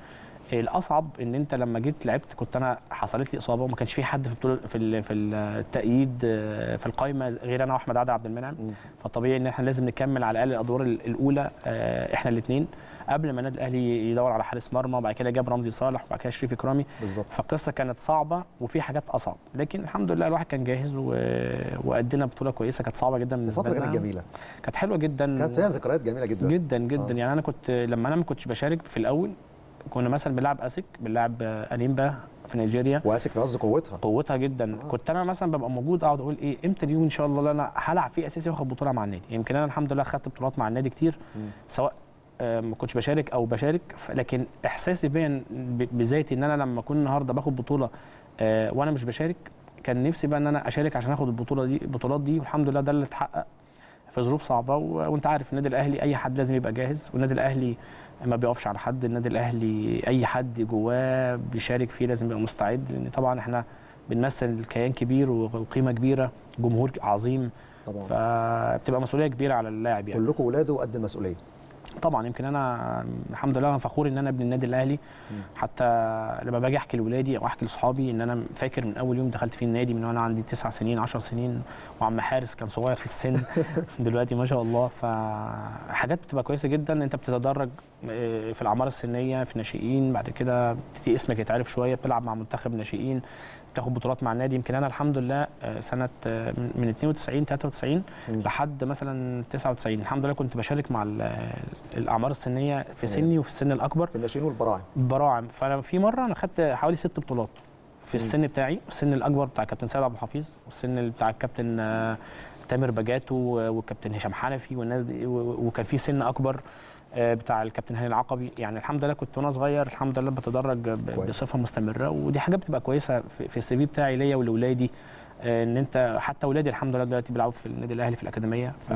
الاصعب ان انت لما جيت لعبت كنت انا حصلت لي اصابه وما كانش في حد في البطوله في ال- في التأييد آه، في القائمه غير انا واحمد عادل عبد المنعم فطبيعي ان احنا لازم نكمل على الاقل الادوار ال- الاولى آه، احنا الاثنين قبل ما النادي الاهلي يدور على حارس مرمى وبعد كده جاب رمزي صالح وبعد كده شريف اكرامي بالظبط فالقصه كانت صعبه وفي حاجات اصعب لكن الحمد لله الواحد كان جاهز و... وادينا بطوله كويسه كانت صعبه جدا بالنسبه الفتره لنا كانت جميله كانت حلوه جدا كانت فيها ذكريات جميله جدا جدا جدا آه. يعني انا كنت لما انا ما كنتش بشارك في الاول كنا مثلا بنلعب اسك بنلعب آه، انيمبا في نيجيريا واسك في عز قوتها قوتها جدا آه. كنت انا مثلا ببقى موجود اقعد اقول ايه امتى اليوم ان شاء الله اللي انا هلعب فيه اساسي واخد بطوله مع النادي يمكن انا الحمد لله خدت بطولات مع النادي كتير سواء آه، ما كنتش بشارك او بشارك ف- لكن احساسي بيا ب- بذاتي ان انا لما اكون النهارده باخد بطوله آه، وانا مش بشارك كان نفسي بقى ان انا اشارك عشان اخد البطوله دي البطولات دي والحمد لله ده اللي اتحقق في ظروف صعبه و... وانت عارف النادي الاهلي اي حد لازم يبقى جاهز والنادي الاهلي ما بيقفش على حد النادي الاهلي اي حد جواه بيشارك فيه لازم يبقى مستعد لان طبعا احنا بنمثل كيان كبير وقيمه كبيره جمهور عظيم طبعا فبتبقى مسؤوليه كبيره على اللاعب يعني كلكم ولاده قد المسؤوليه طبعا يمكن انا الحمد لله انا فخور ان انا ابن النادي الاهلي حتى لما باجي احكي لاولادي او احكي لاصحابي ان انا فاكر من اول يوم دخلت فيه النادي من وانا عندي تسع سنين 10 سنين وعم حارس كان صغير في السن دلوقتي ما شاء الله فحاجات بتبقى كويسه جدا انت بتتدرج آه، في الاعمار السنيه في ناشئين بعد كده بتبتدي اسمك يتعرف شويه بتلعب مع منتخب ناشئين بتاخد بطولات مع النادي يمكن انا الحمد لله آه، سنه آه، من من 92 93 لحد مثلا 99 الحمد لله كنت بشارك مع ال- الاعمار السنيه في سني وفي السن الاكبر في الناشئين والبراعم براعم فانا في مره انا خدت حوالي ست بطولات في السن بتاعي السن الاكبر بتاع كابتن سيد عبد الحفيظ والسن اللي بتاع الكابتن آه، تامر بجاتو والكابتن هشام حنفي والناس دي و- وكان في سن اكبر آه، بتاع الكابتن هاني العقبي يعني الحمد لله كنت وانا صغير الحمد لله بتدرج ب- كويس. بصفه مستمره ودي حاجه بتبقى كويسه في في السي في بتاعي ليا ولاولادي آه، ان انت حتى اولادي الحمد لله دلوقتي بيلعبوا في النادي الاهلي في الاكاديميه ف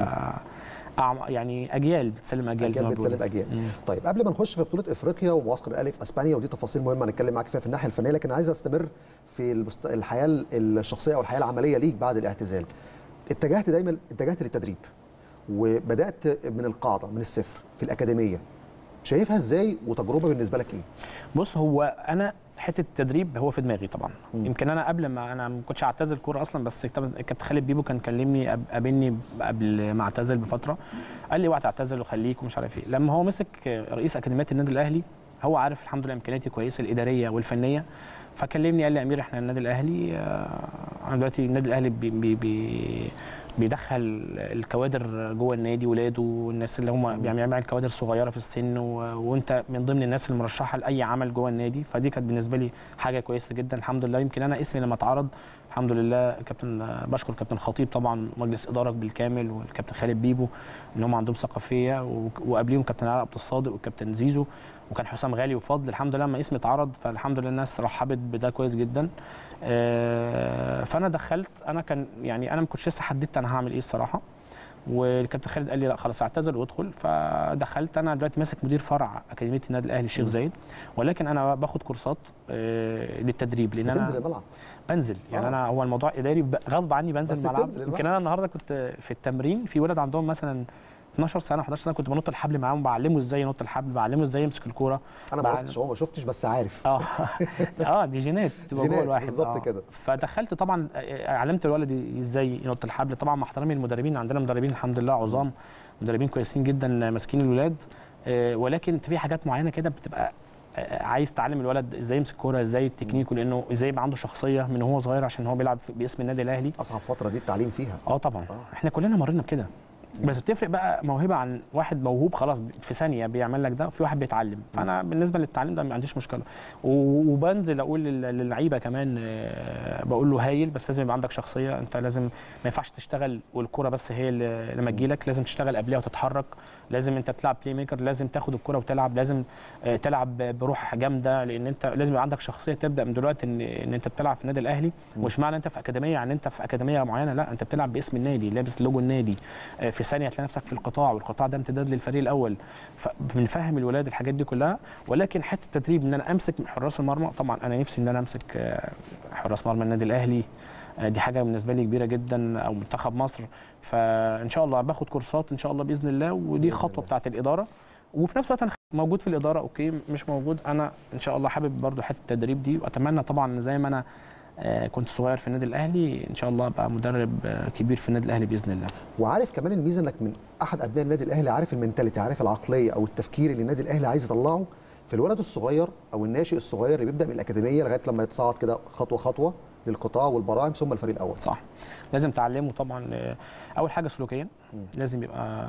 أعم- يعني اجيال بتسلم اجيال زي اجيال ما بتسلم بيقولوا. اجيال مم. طيب قبل ما نخش في بطوله افريقيا ومعسكر الاهلي في اسبانيا ودي تفاصيل مهمه هنتكلم معاك فيها في الناحيه الفنيه لكن عايز استمر في المست... الحياه الشخصيه او الحياه العمليه ليك بعد الاعتزال اتجهت دايما اتجهت للتدريب وبدات من القاعده من الصفر في الاكاديميه شايفها ازاي وتجربه بالنسبه لك ايه بص هو انا حته التدريب هو في دماغي طبعا مم. يمكن انا قبل ما انا ما كنتش اعتزل كوره اصلا بس كابتن كابتن خالد بيبو كان كلمني قاب- قابلني قبل ما اعتزل بفتره قال لي اوعى تعتزل وخليك ومش عارف ايه لما هو مسك رئيس اكاديميه النادي الاهلي هو عارف الحمد لله امكانياتي كويسه الاداريه والفنيه فكلمني قال لي يا امير احنا النادي الاهلي آه، انا دلوقتي النادي الاهلي بي بي بي بيدخل الكوادر جوه النادي ولاده والناس اللي هم بيعمل الكوادر الصغيره في السن و... وانت من ضمن الناس المرشحه لاي عمل جوه النادي فدي كانت بالنسبه لي حاجه كويسه جدا الحمد لله يمكن انا اسمي لما اتعرض الحمد لله كابتن بشكر كابتن خطيب طبعا مجلس اداره بالكامل والكابتن خالد بيبو ان هم عندهم ثقه فيا و- وقبليهم كابتن علاء عبد الصادق والكابتن زيزو وكان حسام غالي وفضل الحمد لله لما اسمي اتعرض فالحمد لله الناس رحبت بده كويس جدا آه، فانا دخلت انا كان يعني انا ما كنتش لسه حددت انا هعمل ايه الصراحه والكابتن خالد قال لي لا خلاص اعتزل وادخل فدخلت انا دلوقتي ماسك مدير فرع اكاديميه النادي الاهلي الشيخ زايد ولكن انا باخد كورسات آه، للتدريب لان بتنزل انا الملعب بنزل يعني آه. انا هو الموضوع اداري ب- غصب عني بنزل بس الملعب بتنزل يمكن الملعب. انا النهارده كنت في التمرين في ولد عندهم مثلا 12 سنه 11 سنه كنت بنط الحبل معاهم بعلمه ازاي ينط الحبل بعلمه ازاي يمسك الكوره انا ما بعد- رحتش هو ما شفتش بس عارف اه اه دي جينات بتبقى جوه جينات، الواحد بالظبط آه. كده. فدخلت طبعا آه، علمت الولد ازاي ينط الحبل طبعا مع احترامي للمدربين عندنا مدربين الحمد لله عظام مدربين كويسين جدا ماسكين الولاد آه، ولكن في حاجات معينه كده بتبقى آه، عايز تعلم الولد ازاي يمسك كوره ازاي تكنيكه لانه ازاي يبقى عنده شخصيه من هو صغير عشان هو بيلعب في- باسم النادي الاهلي اصعب فتره دي التعليم فيها اه طبعا احنا كلنا مرينا بكده بس بتفرق بقى موهبه عن واحد موهوب خلاص في ثانيه بيعمل لك ده وفي واحد بيتعلم فانا بالنسبه للتعليم ده ما عنديش مشكله و- وبنزل اقول لل- للعيبه كمان آه، بقول له هايل بس لازم يبقى عندك شخصيه انت لازم ما ينفعش تشتغل والكوره بس هي اللي لما تجيلك لازم تشتغل قبلها وتتحرك لازم انت تلعب بلاي ميكر لازم تاخد الكوره وتلعب لازم آه، تلعب بروح جامده لان انت لازم يبقى عندك شخصيه تبدا من دلوقتي ان ان انت بتلعب في النادي الاهلي ومش معنى انت في اكاديميه يعني انت في اكاديميه معينه لا انت بتلعب باسم النادي لابس لوجو النادي آه، في ثانيه هتلاقي نفسك في القطاع والقطاع ده امتداد للفريق الاول فبنفهم الولاد الحاجات دي كلها ولكن حته التدريب ان انا امسك من حراس المرمى طبعا انا نفسي ان انا امسك آه، حراس مرمى النادي الاهلي آه، دي حاجه بالنسبه لي كبيره جدا او منتخب مصر فان شاء الله باخد كورسات ان شاء الله باذن الله ودي بإذن خطوه الله. بتاعت الاداره وفي نفس الوقت انا موجود في الاداره اوكي مش موجود انا ان شاء الله حابب برضو حته التدريب دي واتمنى طبعا زي ما انا آه، كنت صغير في النادي الاهلي ان شاء الله ابقى مدرب آه، كبير في النادي الاهلي باذن الله وعارف كمان الميزه انك من احد ابناء النادي الاهلي عارف المنتاليتي عارف العقليه او التفكير اللي النادي الاهلي عايز يطلعه في الولد الصغير او الناشئ الصغير اللي بيبدا من الاكاديميه لغايه لما يتصعد كده خطوه خطوه للقطاع والبراعم ثم الفريق الاول صح لازم تعلمه طبعا آه، اول حاجه سلوكيا لازم يبقى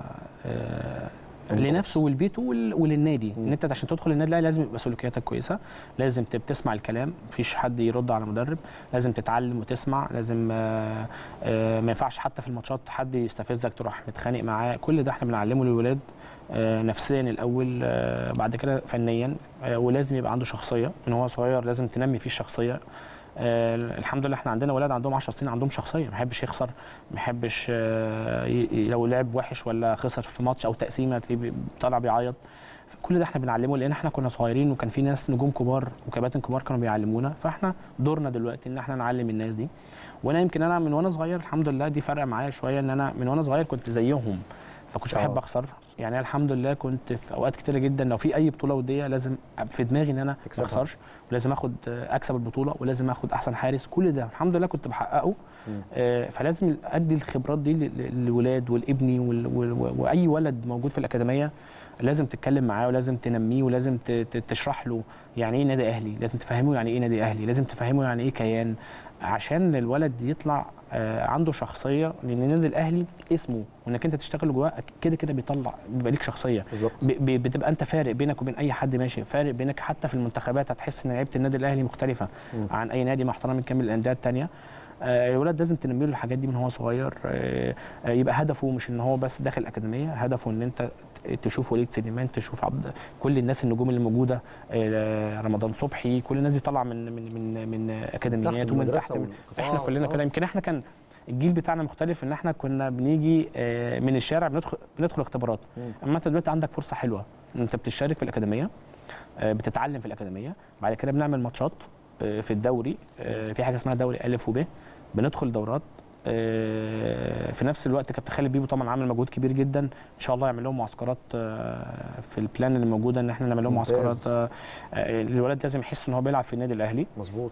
آه، لنفسه ولبيته ول- وللنادي ان انت عشان تدخل النادي الاهلي لازم يبقى سلوكياتك كويسه لازم تب- تسمع الكلام مفيش حد يرد على مدرب لازم تتعلم وتسمع لازم آه، آه، ما ينفعش حتى في الماتشات حد يستفزك تروح متخانق معاه كل ده احنا بنعلمه للولاد آه، نفسيا الاول آه، بعد كده فنيا آه، ولازم يبقى عنده شخصيه من هو صغير لازم تنمي فيه الشخصيه آه، الحمد لله احنا عندنا ولاد عندهم 10 سنين عندهم شخصيه ما يحبش يخسر ما يحبش آه، ي- ي- لو لعب وحش ولا خسر في ماتش او تقسيمه تلاقيه بي- طالع بيعيط كل ده احنا بنعلمه لان احنا كنا صغيرين وكان في ناس نجوم كبار وكباتن كبار كانوا بيعلمونا فاحنا دورنا دلوقتي ان احنا نعلم الناس دي وانا يمكن انا من وانا صغير الحمد لله دي فرق معايا شويه ان انا من وانا صغير كنت زيهم فكنتش بحب آه. اخسر يعني أنا الحمد لله كنت في اوقات كتيره جدا لو في اي بطوله وديه لازم في دماغي ان انا ما تكسبها. اخسرش ولازم اخد اكسب البطوله ولازم اخد احسن حارس كل ده الحمد لله كنت بحققه آه، فلازم ادي الخبرات دي لل- للولاد والابني وال- وال- واي ولد موجود في الاكاديميه لازم تتكلم معاه ولازم تنميه ولازم ت- ت- تشرح له يعني ايه نادي اهلي لازم تفهمه يعني ايه نادي اهلي لازم تفهمه يعني ايه كيان عشان الولد يطلع آه، عنده شخصيه لان النادي الاهلي اسمه وانك انت تشتغل جواه كده كده بيطلع بيبقى ليك شخصيه بالظبط ب- ب- بتبقى انت فارق بينك وبين اي حد ماشي فارق بينك حتى في المنتخبات هتحس ان لعيبه النادي الاهلي مختلفه عن اي نادي مع احترامي الكامل للانديه الثانيه الولاد لازم تنمي له الحاجات دي من هو صغير آه، آه، يبقى هدفه مش ان هو بس داخل اكاديميه هدفه ان انت تشوف وليد سليمان تشوف عبد كل الناس النجوم اللي موجوده آه، رمضان صبحي كل الناس دي طالعه من من من من اكاديميات ومن المدرسة تحت من والقطاع احنا كلنا آه. كده يمكن احنا كان الجيل بتاعنا مختلف ان احنا كنا بنيجي آه، من الشارع بندخل بندخل اختبارات اما انت دلوقتي عندك فرصه حلوه انت بتشترك في الاكاديميه آه، بتتعلم في الاكاديميه بعد كده بنعمل ماتشات آه، في الدوري آه، في حاجه اسمها دوري الف وب بندخل دورات آه، في نفس الوقت كابتن خالد بيبو طبعا عامل مجهود كبير جدا ان شاء الله يعمل لهم معسكرات آه، في البلان اللي موجوده ان احنا نعمل لهم ممتاز. معسكرات آه، آه، الولاد لازم يحس ان هو بيلعب في النادي الاهلي مظبوط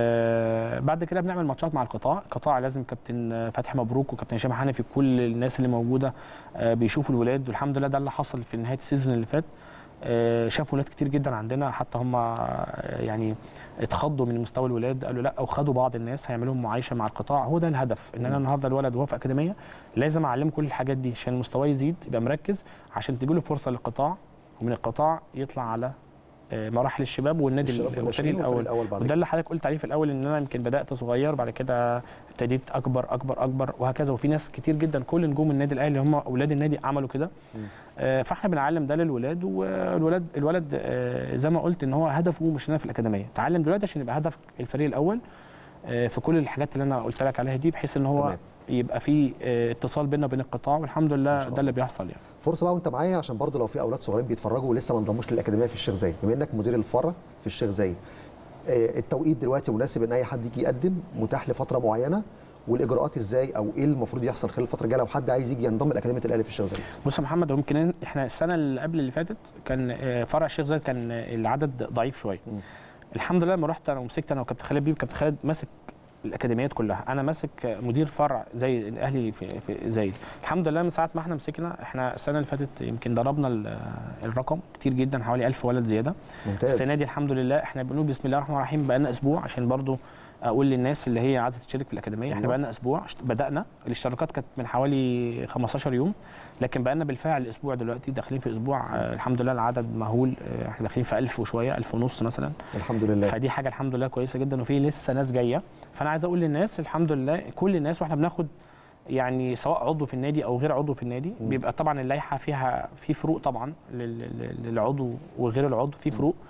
آه، بعد كده بنعمل ماتشات مع القطاع القطاع لازم كابتن آه، فتحي مبروك وكابتن هشام حنفي كل الناس اللي موجوده آه، بيشوفوا الولاد والحمد لله ده اللي حصل في نهايه السيزون اللي فات آه، شافوا ولاد كتير جدا عندنا حتى هم آه، يعني اتخضوا من مستوى الولاد قالوا لا وخدوا بعض الناس هيعملوا لهم معايشه مع القطاع هو ده الهدف ان انا النهارده الولد وهو في اكاديميه لازم اعلمه كل الحاجات دي عشان مستواه يزيد يبقى مركز عشان تجي له فرصه للقطاع ومن القطاع يطلع على آه، مراحل الشباب والنادي الشباب الفريق والناشئين والفريق الاول الأول بعد وده كده. اللي حضرتك قلت عليه في الاول ان انا يمكن بدات صغير بعد كده ابتديت اكبر اكبر اكبر وهكذا وفي ناس كتير جدا كل نجوم النادي الاهلي هم اولاد النادي عملوا كده آه، فاحنا بنعلم ده للولاد والولاد الولد آه، زي ما قلت ان هو هدفه مش هنا في الاكاديميه تعلم دلوقتي عشان يبقى هدف الفريق الاول آه، في كل الحاجات اللي انا قلت لك عليها دي بحيث ان هو تمام. يبقى في آه، اتصال بيننا وبين القطاع والحمد لله ده اللي بيحصل يعني فرصه بقى وانت معايا عشان برضو لو في اولاد صغيرين بيتفرجوا ولسه ما انضموش للاكاديميه في الشيخ زايد بما انك مدير الفرع في الشيخ زايد آه، التوقيت دلوقتي مناسب ان اي حد يجي يقدم متاح لفتره معينه والاجراءات ازاي او ايه المفروض يحصل خلال الفتره الجايه لو حد عايز يجي ينضم لاكاديميه الاهلي في الشيخ زايد بص يا محمد هو يمكن احنا السنه اللي قبل اللي فاتت كان آه، فرع الشيخ زايد كان آه، العدد ضعيف شويه الحمد لله لما رحت انا ومسكت انا وكابتن خالد بيب كابتن خالد ماسك الاكاديميات كلها انا ماسك مدير فرع زي الاهلي في, في زايد الحمد لله من ساعه ما احنا مسكنا احنا السنه اللي فاتت يمكن ضربنا ال- الرقم كتير جدا حوالي 1000 ولد زياده ممتاز السنه دي الحمد لله احنا بنقول بسم الله الرحمن الرحيم بقى لنا اسبوع عشان برضو اقول للناس اللي هي عايزه تشترك في الاكاديميه احنا أيوة. بقى لنا اسبوع اشت- بدانا الاشتراكات كانت من حوالي 15 يوم لكن بقى لنا بالفعل اسبوع دلوقتي داخلين في اسبوع آه، الحمد لله العدد مهول آه، احنا داخلين في 1000 وشويه 1000 ونص مثلا الحمد لله فدي حاجه الحمد لله كويسه جدا وفي لسه ناس جايه فانا عايز اقول للناس الحمد لله كل الناس واحنا بناخد يعني سواء عضو في النادي او غير عضو في النادي بيبقى طبعا اللائحه فيها في فروق طبعا لل- لل- للعضو وغير العضو في فروق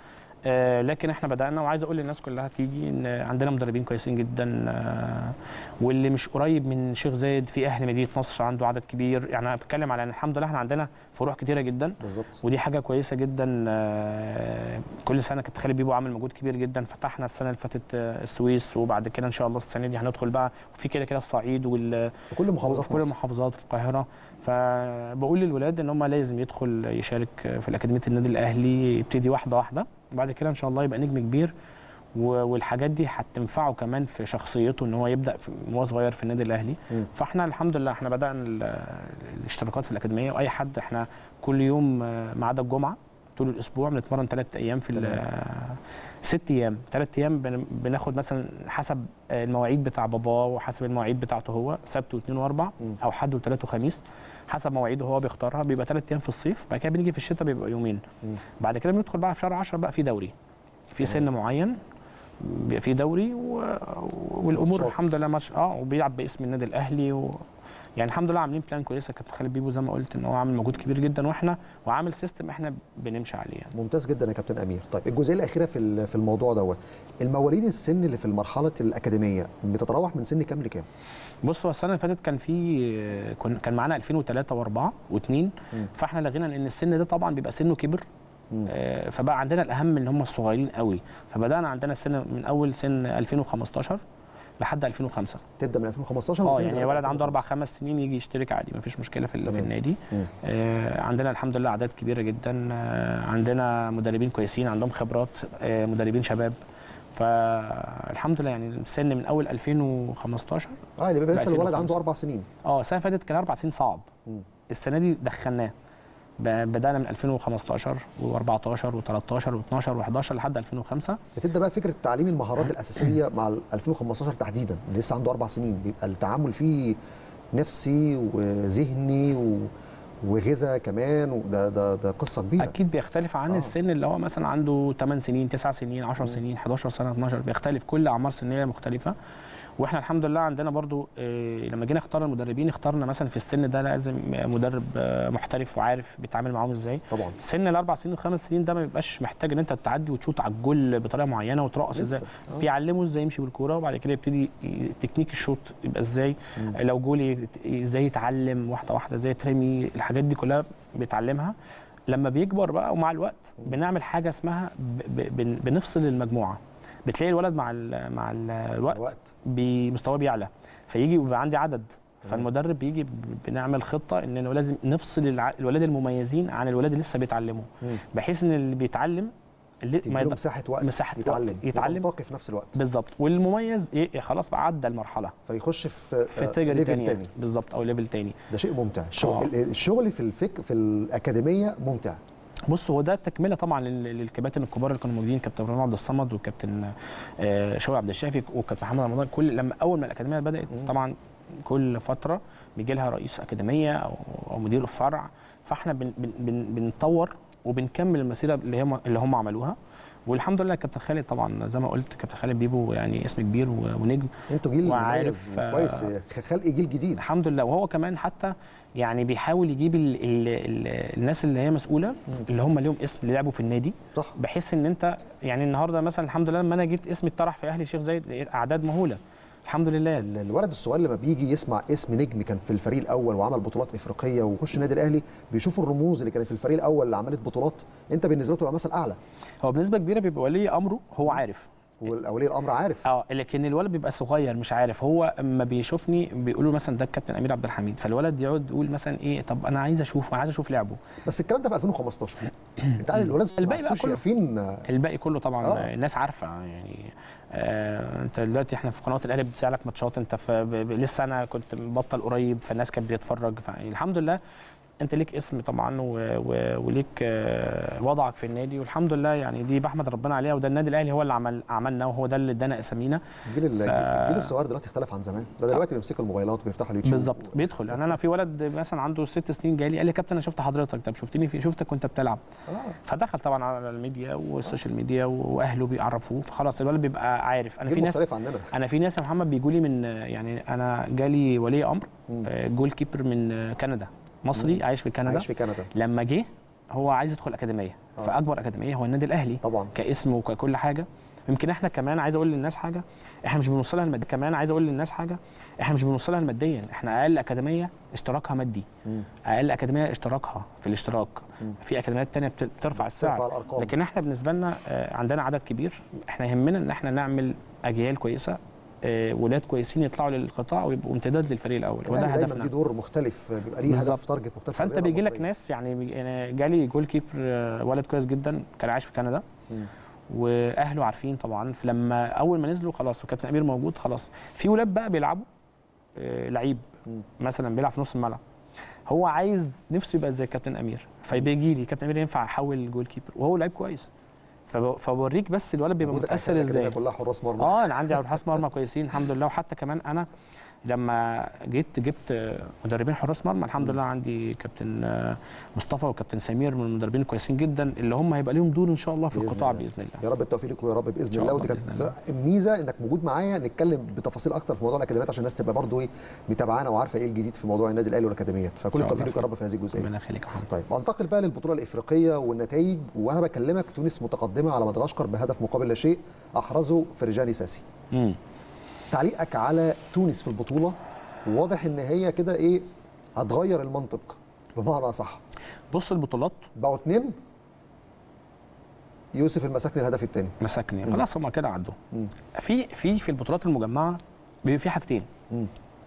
آه، لكن احنا بدانا وعايز اقول للناس كلها تيجي ان عندنا مدربين كويسين جدا آه، واللي مش قريب من شيخ زايد في اهل مدينه نصر عنده عدد كبير يعني انا بتكلم على ان الحمد لله احنا عندنا فروع كتيره جدا بالظبط ودي حاجه كويسه جدا آه، كل سنه كابتن خالد بيبو عامل مجهود كبير جدا فتحنا السنه اللي فاتت آه، السويس وبعد كده ان شاء الله السنه دي هندخل بقى وفي كده كده الصعيد وال في كل محافظات في كل مصر. المحافظات في القاهره فبقول للولاد ان هم لازم يدخل يشارك في الاكاديميه النادي الاهلي يبتدي واحده واحده وبعد كده ان شاء الله يبقى نجم كبير و- والحاجات دي هتنفعه كمان في شخصيته ان هو يبدا في- وهو صغير في النادي الاهلي مم. فاحنا الحمد لله احنا بدانا ال- الاشتراكات في الاكاديميه واي حد احنا كل يوم آه، ما عدا الجمعه طول الاسبوع بنتمرن ثلاث ايام في ال- ست ايام ثلاث ايام بن- بناخد مثلا حسب آه، المواعيد بتاع باباه وحسب المواعيد بتاعته هو سبت واثنين واربع مم. او حد وثلاث وخميس حسب مواعيده هو بيختارها بيبقى ثلاث ايام في الصيف بعد كده بنيجي في الشتاء بيبقى يومين مم. بعد كده بندخل بقى في شهر 10 بقى في دوري في سن معين بيبقى في دوري و... والامور ماتشات. الحمد لله ماتش اه وبيلعب باسم النادي الاهلي و... يعني الحمد لله عاملين بلان كويسه كابتن خالد بيبو زي ما قلت ان هو عامل مجهود كبير جدا واحنا وعامل سيستم احنا بنمشي عليه يعني. ممتاز جدا يا كابتن امير طيب الجزئيه الاخيره في ال- في الموضوع دوت المواليد السن اللي في مرحله الاكاديميه بتتراوح من سن كام لكام بص هو السنه اللي فاتت كان في كن- كان معانا 2003 و4 و2 مم. فاحنا لغينا لان السن ده طبعا بيبقى سنه كبر مم. آه، فبقى عندنا الاهم اللي هم الصغيرين قوي فبدانا عندنا السن من اول سن 2015 لحد 2005 تبدا من 2015 اه وتنزل يعني لغاية ولد عنده اربع 2005. خمس سنين يجي يشترك عادي مفيش مشكله في, ال- في تمام. النادي مم. آه، عندنا الحمد لله اعداد كبيره جدا آه، عندنا مدربين كويسين عندهم خبرات آه، مدربين شباب فالحمد لله يعني السن من اول 2015 اه اللي بيبقى لسه الولد 2005. عنده اربع سنين اه السنه اللي فاتت كان اربع سنين صعب مم. السنه دي دخلناه ب- بدانا من 2015 و14 و13 و12 و11 لحد 2005 بتبدا بقى فكره تعليم المهارات الاساسيه مع ال 2015 تحديدا اللي لسه عنده اربع سنين بيبقى التعامل فيه نفسي وذهني و... وغذاء كمان وده ده ده قصه كبيره اكيد بيختلف عن آه. آه. السن اللي هو مثلا عنده 8 سنين 9 سنين 10 سنين 11 سنه 12 بيختلف كل اعمار سنيه مختلفه واحنا الحمد لله عندنا برضو إيه لما جينا نختار المدربين اخترنا مثلا في السن ده لازم مدرب آه، محترف وعارف بيتعامل معاهم ازاي طبعا سن الاربع سنين والخمس سنين ده ما بيبقاش محتاج ان انت تعدي وتشوط على الجول بطريقه معينه وترقص ازاي لسه. آه. بيعلمه ازاي يمشي بالكوره وبعد كده يبتدي ي- تكنيك الشوط يبقى ازاي لو جول يت- ازاي يتعلم واحده واحده ازاي ترمي الحاجات دي كلها بيتعلمها لما بيكبر بقى ومع الوقت بنعمل حاجه اسمها ب- ب- بن- بنفصل المجموعه بتلاقي الولد مع ال مع ال الوقت الوقت بمستواه بيعلى فيجي يبقى عندي عدد فالمدرب بيجي ب- بنعمل خطه ان لازم نفصل الع- الولاد المميزين عن الولاد اللي لسه بيتعلموا مم. بحيث ان اللي بيتعلم اللي تديله يبقى- مساحه وقت مساحة وقت يتعلم يتعلم. طاقي في نفس الوقت بالظبط والمميز إيه خلاص بقى عدى المرحله فيخش في في آه، التاجر ليفل الثاني تاني بالظبط او ليفل تاني ده شيء ممتع آه. الشغل, الشغل في الفك في الاكاديميه ممتع بص هو ده تكمله طبعا لل- للكباتن الكبار اللي كانوا موجودين كابتن ابراهيم عبد الصمد وكابتن آه، شوقي عبد الشافي وكابتن محمد رمضان كل لما اول ما الاكاديميه بدات طبعا كل فتره بيجي لها رئيس اكاديميه او او مدير الفرع فاحنا بن بن بن بنطور وبنكمل المسيره اللي هم اللي هم عملوها والحمد لله كابتن خالد طبعا زي ما قلت كابتن خالد بيبو يعني اسم كبير و- ونجم انتوا جيل وعارف، مميز آه، كويس خلق جيل جديد الحمد لله وهو كمان حتى يعني بيحاول يجيب ال ال ال الناس اللي هي مسؤوله اللي هم ليهم اسم اللي لعبوا في النادي صح بحيث ان انت يعني النهارده مثلا الحمد لله لما انا جيت اسمي اتطرح في اهلي الشيخ زايد لقيت اعداد مهوله الحمد لله ال- الولد الصغير لما بيجي يسمع اسم نجم كان في الفريق الاول وعمل بطولات افريقيه ويخش النادي الاهلي بيشوف الرموز اللي كانت في الفريق الاول اللي عملت بطولات انت بالنسبه له تبقى مثل اعلى هو بنسبه كبيره بيبقى ولي امره هو عارف واولي الامر عارف اه لكن الولد بيبقى صغير مش عارف هو اما بيشوفني بيقولوا مثلا ده الكابتن امير عبد الحميد فالولد يقعد يقول مثلا ايه طب انا عايز اشوفه عايز اشوف لعبه بس الكلام ده في 2015 انت عارف الولاد الباقي بقى كله- فين الباقي كله طبعا آه. آه. الناس عارفه يعني آه انت دلوقتي احنا في قناه الاهلي بتذاع لك ماتشات انت في ب... ب... لسه انا كنت مبطل قريب فالناس كانت بتتفرج فالحمد لله انت ليك اسم طبعا و... و... وليك آه وضعك في النادي والحمد لله يعني دي بحمد ربنا عليها وده النادي الاهلي هو اللي عمل عملنا وهو ده اللي ادانا اسامينا الجيل ال- ف- الجيل الصغير دلوقتي اختلف عن زمان ده دلوقتي بيمسكوا الموبايلات وبيفتحوا اليوتيوب بالظبط بيدخل يعني انا في ولد مثلا عنده ست سنين جاي لي قال لي يا كابتن انا شفت حضرتك طب شفتني في شفتك وانت بتلعب آه. فدخل طبعا على الميديا والسوشيال ميديا واهله بيعرفوه فخلاص الولد بيبقى عارف انا جيل في ناس مختلف عننا انا في ناس يا محمد بيجوا لي من يعني انا جالي ولي امر مم. آه، جول كيبر من آه، كندا مصري عايش في كندا عايش في كندا لما جه هو عايز يدخل اكاديميه فاكبر اكاديميه هو النادي الاهلي طبعا كاسم وككل حاجه يمكن احنا كمان عايز اقول للناس حاجه احنا مش بنوصلها الماديا كمان عايز اقول للناس حاجه احنا مش بنوصلها ماديا احنا اقل اكاديميه اشتراكها مادي مم. اقل اكاديميه اشتراكها في الاشتراك في اكاديميات تانية بت- بترفع السعر ترفع الأرقام. لكن احنا بالنسبه لنا آه، عندنا عدد كبير احنا يهمنا ان احنا نعمل اجيال كويسه آه، ولاد كويسين يطلعوا للقطاع ويبقوا امتداد للفريق الاول وده الأهلي دايما هدفنا ليه دور مختلف بيبقى ليه بالظبط. هدف تارجت مختلف في فانت الرياضة بيجي لك المصرية. ناس يعني بي- يعني جالي جول كيبر آه، ولد كويس جدا كان عايش في كندا مم. واهله عارفين طبعا فلما اول ما نزلوا خلاص وكابتن امير موجود خلاص في ولاد بقى بيلعبوا آه، لعيب مم. مثلا بيلعب في نص الملعب هو عايز نفسه يبقى زي كابتن امير فبيجي لي كابتن امير ينفع يحول جول كيبر وهو لعيب كويس فب- فبوريك بس الولد بيبقى وجودك متاثر في الأكاديمية ازاي كلها حراس مرمى اه انا عندي حراس مرمى كويسين الحمد لله وحتى كمان انا لما جيت جبت مدربين حراس مرمى الحمد لله عندي كابتن آه، مصطفى وكابتن سمير من المدربين الكويسين جدا اللي هم هيبقى ليهم دور ان شاء الله في بإذن القطاع الله. باذن الله يا رب التوفيق لكم يا رب باذن شاء الله الله ودي بإذن كانت ميزه انك موجود معايا نتكلم بتفاصيل اكتر في موضوع الاكاديميات عشان الناس تبقى برضه ايه متابعانا وعارفه ايه الجديد في موضوع النادي الاهلي والاكاديميات فكل شاء التوفيق الله لكم يا خير. رب في هذه الجزئيه ربنا يخليك يا محمد طيب انتقل بقى للبطوله الافريقيه والنتائج وانا بكلمك تونس متقدمه على مدغشقر بهدف مقابل لا شيء احرزه فرجاني ساسي مم. تعليقك على تونس في البطوله واضح ان هي كده ايه هتغير المنطق بمعنى اصح بص البطولات بقوا اتنين يوسف المساكني الهدف الثاني مسكني خلاص هم كده عدوا في في في البطولات المجمعه بيبقى في حاجتين مم.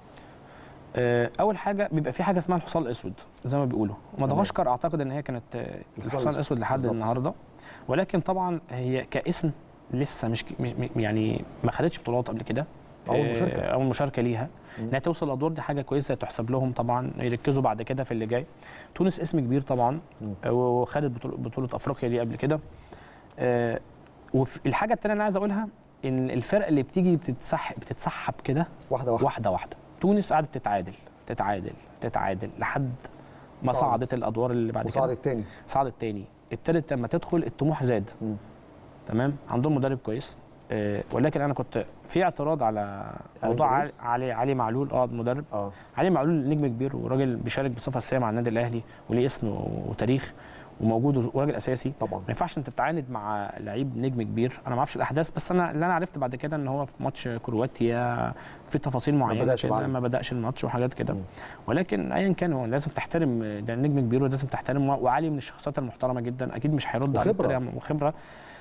آه، اول حاجه بيبقى في حاجه اسمها الحصان الاسود زي ما بيقولوا مدغشقر اعتقد ان هي كانت آه، الحصان الأسود. الاسود لحد بالظبط. النهارده ولكن طبعا هي كاسم لسه مش مش- يعني ما خدتش بطولات قبل كده أول آه، مشاركة. اول مشاركه ليها انها توصل الادوار دي حاجه كويسه تحسب لهم طبعا يركزوا بعد كده في اللي جاي تونس اسم كبير طبعا آه، وخدت بطوله, بطولة افريقيا دي قبل كده آه، وفي الحاجه الثانيه اللي انا عايز اقولها ان الفرق اللي بتيجي بتتسحب بتتسحب كده واحده واحده واحده واحده تونس قعدت تتعادل تتعادل تتعادل لحد ما صعدت. صعدت الادوار اللي بعد وصعد كده الثاني صعدت تاني ابتدت لما تدخل الطموح زاد مم. تمام عندهم مدرب كويس آه، ولكن انا كنت في اعتراض على موضوع علي الجريز؟ علي, علي معلول اه المدرب اه علي معلول نجم كبير وراجل بيشارك بصفه اساسيه مع النادي الاهلي وليه اسم وتاريخ وموجود وراجل اساسي طبعا ما ينفعش انت تتعاند مع لعيب نجم كبير انا ما اعرفش الاحداث بس انا اللي انا عرفت بعد كده ان هو في ماتش كرواتيا في تفاصيل معينه بدأش كده معاه. ما بداش الماتش وحاجات كده مم. ولكن ايا كان هو لازم تحترم ده نجم كبير ولازم تحترم وعلي من الشخصيات المحترمه جدا اكيد مش هيرد على وخبرة. الطريقة وخبره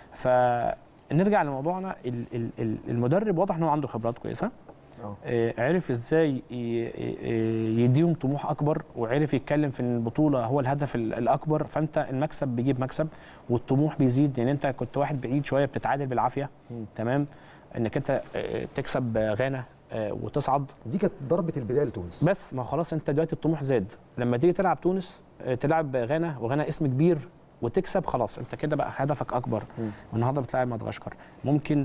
فنرجع لموضوعنا ال- ال- ال- المدرب واضح ان هو عنده خبرات كويسه اه آه، عرف ازاي ي- ي- يديهم طموح اكبر وعرف يتكلم في ان البطوله هو الهدف ال- الاكبر فانت المكسب بيجيب مكسب والطموح بيزيد يعني انت كنت واحد بعيد شويه بتتعادل بالعافيه مم. تمام انك انت آه، تكسب آه، غانا آه، وتصعد دي كانت ضربه البدايه لتونس بس ما خلاص انت دلوقتي الطموح زاد لما تيجي تلعب تونس آه، تلعب غانا وغانا اسم كبير وتكسب خلاص انت كده بقى هدفك اكبر مم. والنهارده بتلاعب مدغشقر ممكن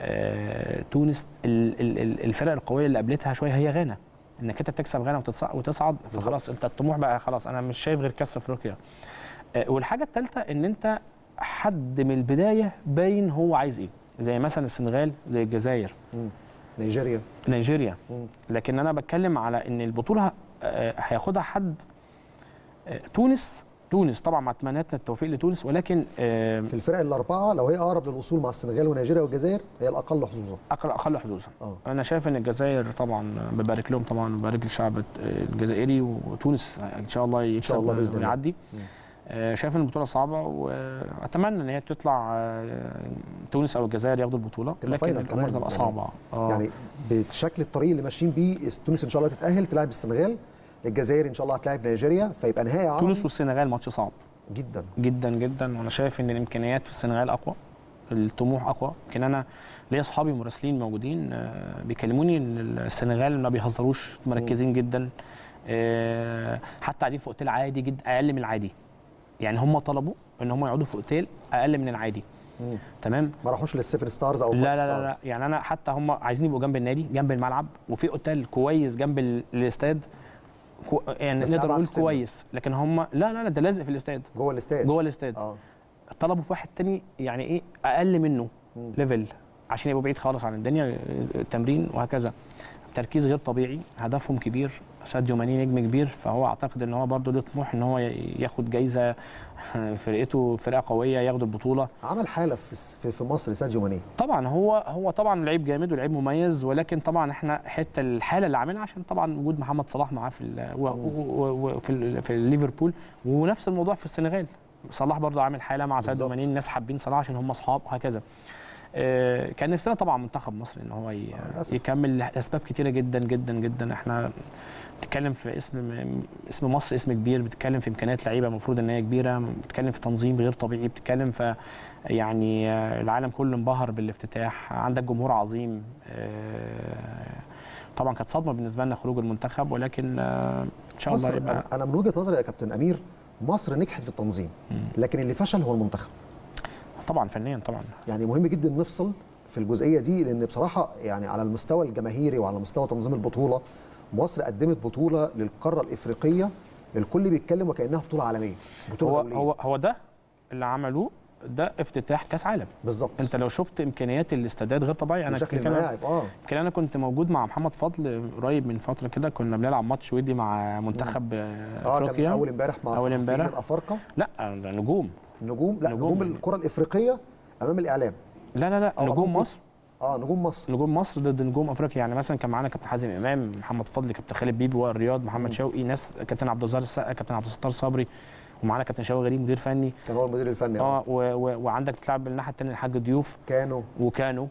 آه تونس ال- ال- ال- الفرق القويه اللي قابلتها شويه هي غانا انك انت تكسب غانا وتصعد, وتصعد فخلاص انت الطموح بقى خلاص انا مش شايف غير كاس افريقيا آه والحاجه الثالثه ان انت حد من البدايه باين هو عايز ايه زي مثلا السنغال زي الجزائر مم. نيجيريا نيجيريا مم. لكن انا بتكلم على ان البطوله آه، هياخدها حد آه، تونس تونس طبعا مع اتمنياتنا التوفيق لتونس ولكن آه، في الفرق الاربعه لو هي اقرب للوصول مع السنغال ونيجيريا والجزائر هي الاقل حظوظا اقل اقل حظوظا اه انا شايف ان الجزائر طبعا ببارك لهم طبعا ببارك للشعب الجزائري وتونس ان شاء الله يكسب الله بإذن الله. ويعدي مم. آه، شايف ان البطوله صعبه واتمنى ان هي تطلع آه، تونس او الجزائر ياخدوا البطوله تبقى لكن فاينل الامور كمان. تبقى يعني- صعبه آه. يعني بشكل الطريق اللي ماشيين بيه تونس ان شاء الله تتاهل تلعب السنغال الجزائر ان شاء الله هتلاعب نيجيريا فيبقى نهائي عربي تونس والسنغال ماتش صعب جدا جدا جدا وانا شايف ان الامكانيات في السنغال اقوى الطموح اقوى يمكن انا ليا اصحابي مراسلين موجودين آه، بيكلموني ان السنغال ما بيهزروش مركزين جدا آه، حتى قاعدين في اوتيل عادي جدا اقل من العادي يعني هم طلبوا ان هم يقعدوا في اوتيل اقل من العادي مم. تمام ما راحوش للسيفن ستارز او لا الفايف لا لا, لا ستارز. يعني انا حتى هم عايزين يبقوا جنب النادي جنب الملعب وفي اوتيل كويس جنب ال- الاستاد كو يعني بس نقدر أبعد نقول سنة. كويس لكن هم لا لا لا ده لازق في الاستاد جوه الاستاد جوه الاستاد اه طلبوا في واحد تاني يعني ايه اقل منه مم. ليفل عشان يبقوا بعيد خالص عن الدنيا التمرين وهكذا تركيز غير طبيعي هدفهم كبير ساديو ماني نجم كبير فهو اعتقد ان هو برضه له طموح ان هو ي- ياخد جايزه فرقته فرقه قويه ياخد البطوله عمل حاله في في- في مصر ساديو ماني طبعا هو هو طبعا لعيب جامد ولعيب مميز ولكن طبعا احنا حته الحاله اللي عاملها عشان طبعا وجود محمد صلاح معاه في ال- و- و- و- في ال- في ليفربول ونفس الموضوع في السنغال صلاح برضه عامل حاله مع ساديو بالظبط. ماني الناس حابين صلاح عشان هم اصحاب وهكذا آه، كان نفسنا طبعا منتخب مصر ان هو ي- للأسف. يكمل اسباب كتيره جدا جدا جدا احنا بتتكلم في اسم اسم مصر اسم كبير بتتكلم في امكانيات لعيبه المفروض ان هي كبيره بتتكلم في تنظيم غير طبيعي بتتكلم في يعني آه، العالم كله انبهر بالافتتاح عندك جمهور عظيم آه، طبعا كانت صدمه بالنسبه لنا خروج المنتخب ولكن آه، ان شاء الله مصر يبقى أنا- انا من وجهه نظري يا كابتن امير مصر نجحت في التنظيم لكن اللي فشل هو المنتخب طبعا فنيا طبعا يعني مهم جدا نفصل في الجزئيه دي لان بصراحه يعني على المستوى الجماهيري وعلى مستوى تنظيم البطوله مصر قدمت بطوله للقاره الافريقيه الكل بيتكلم وكانها بطوله عالميه بطوله هو دولية. هو هو ده اللي عملوه ده افتتاح كاس عالم بالظبط انت لو شفت امكانيات الاستادات غير طبيعي انا بشكل يمكن أنا- ملاعب اه يمكن انا كنت موجود مع محمد فضل قريب من فتره كده كنا بنلعب ماتش ودي مع منتخب آه، اه كان افريقيا اول امبارح مع أول الصحفيين امبارح. الافارقه لا ده نجوم نجوم لا نجوم. نجوم الكره الافريقيه امام الاعلام لا لا لا أو نجوم أمام مصر اه نجوم مصر نجوم مصر ضد نجوم افريقيا يعني مثلا كان معانا كابتن حازم امام محمد فضل كابتن خالد بيبي وائل رياض محمد شوقي ناس كابتن عبد الظاهر السقا كابتن عبد الستار صبري ومعانا كابتن شوقي غريب مدير فني كان هو المدير الفني اه و- و- وعندك بتلعب بالناحيه الثانيه الحاج ضيوف كانوا وكانو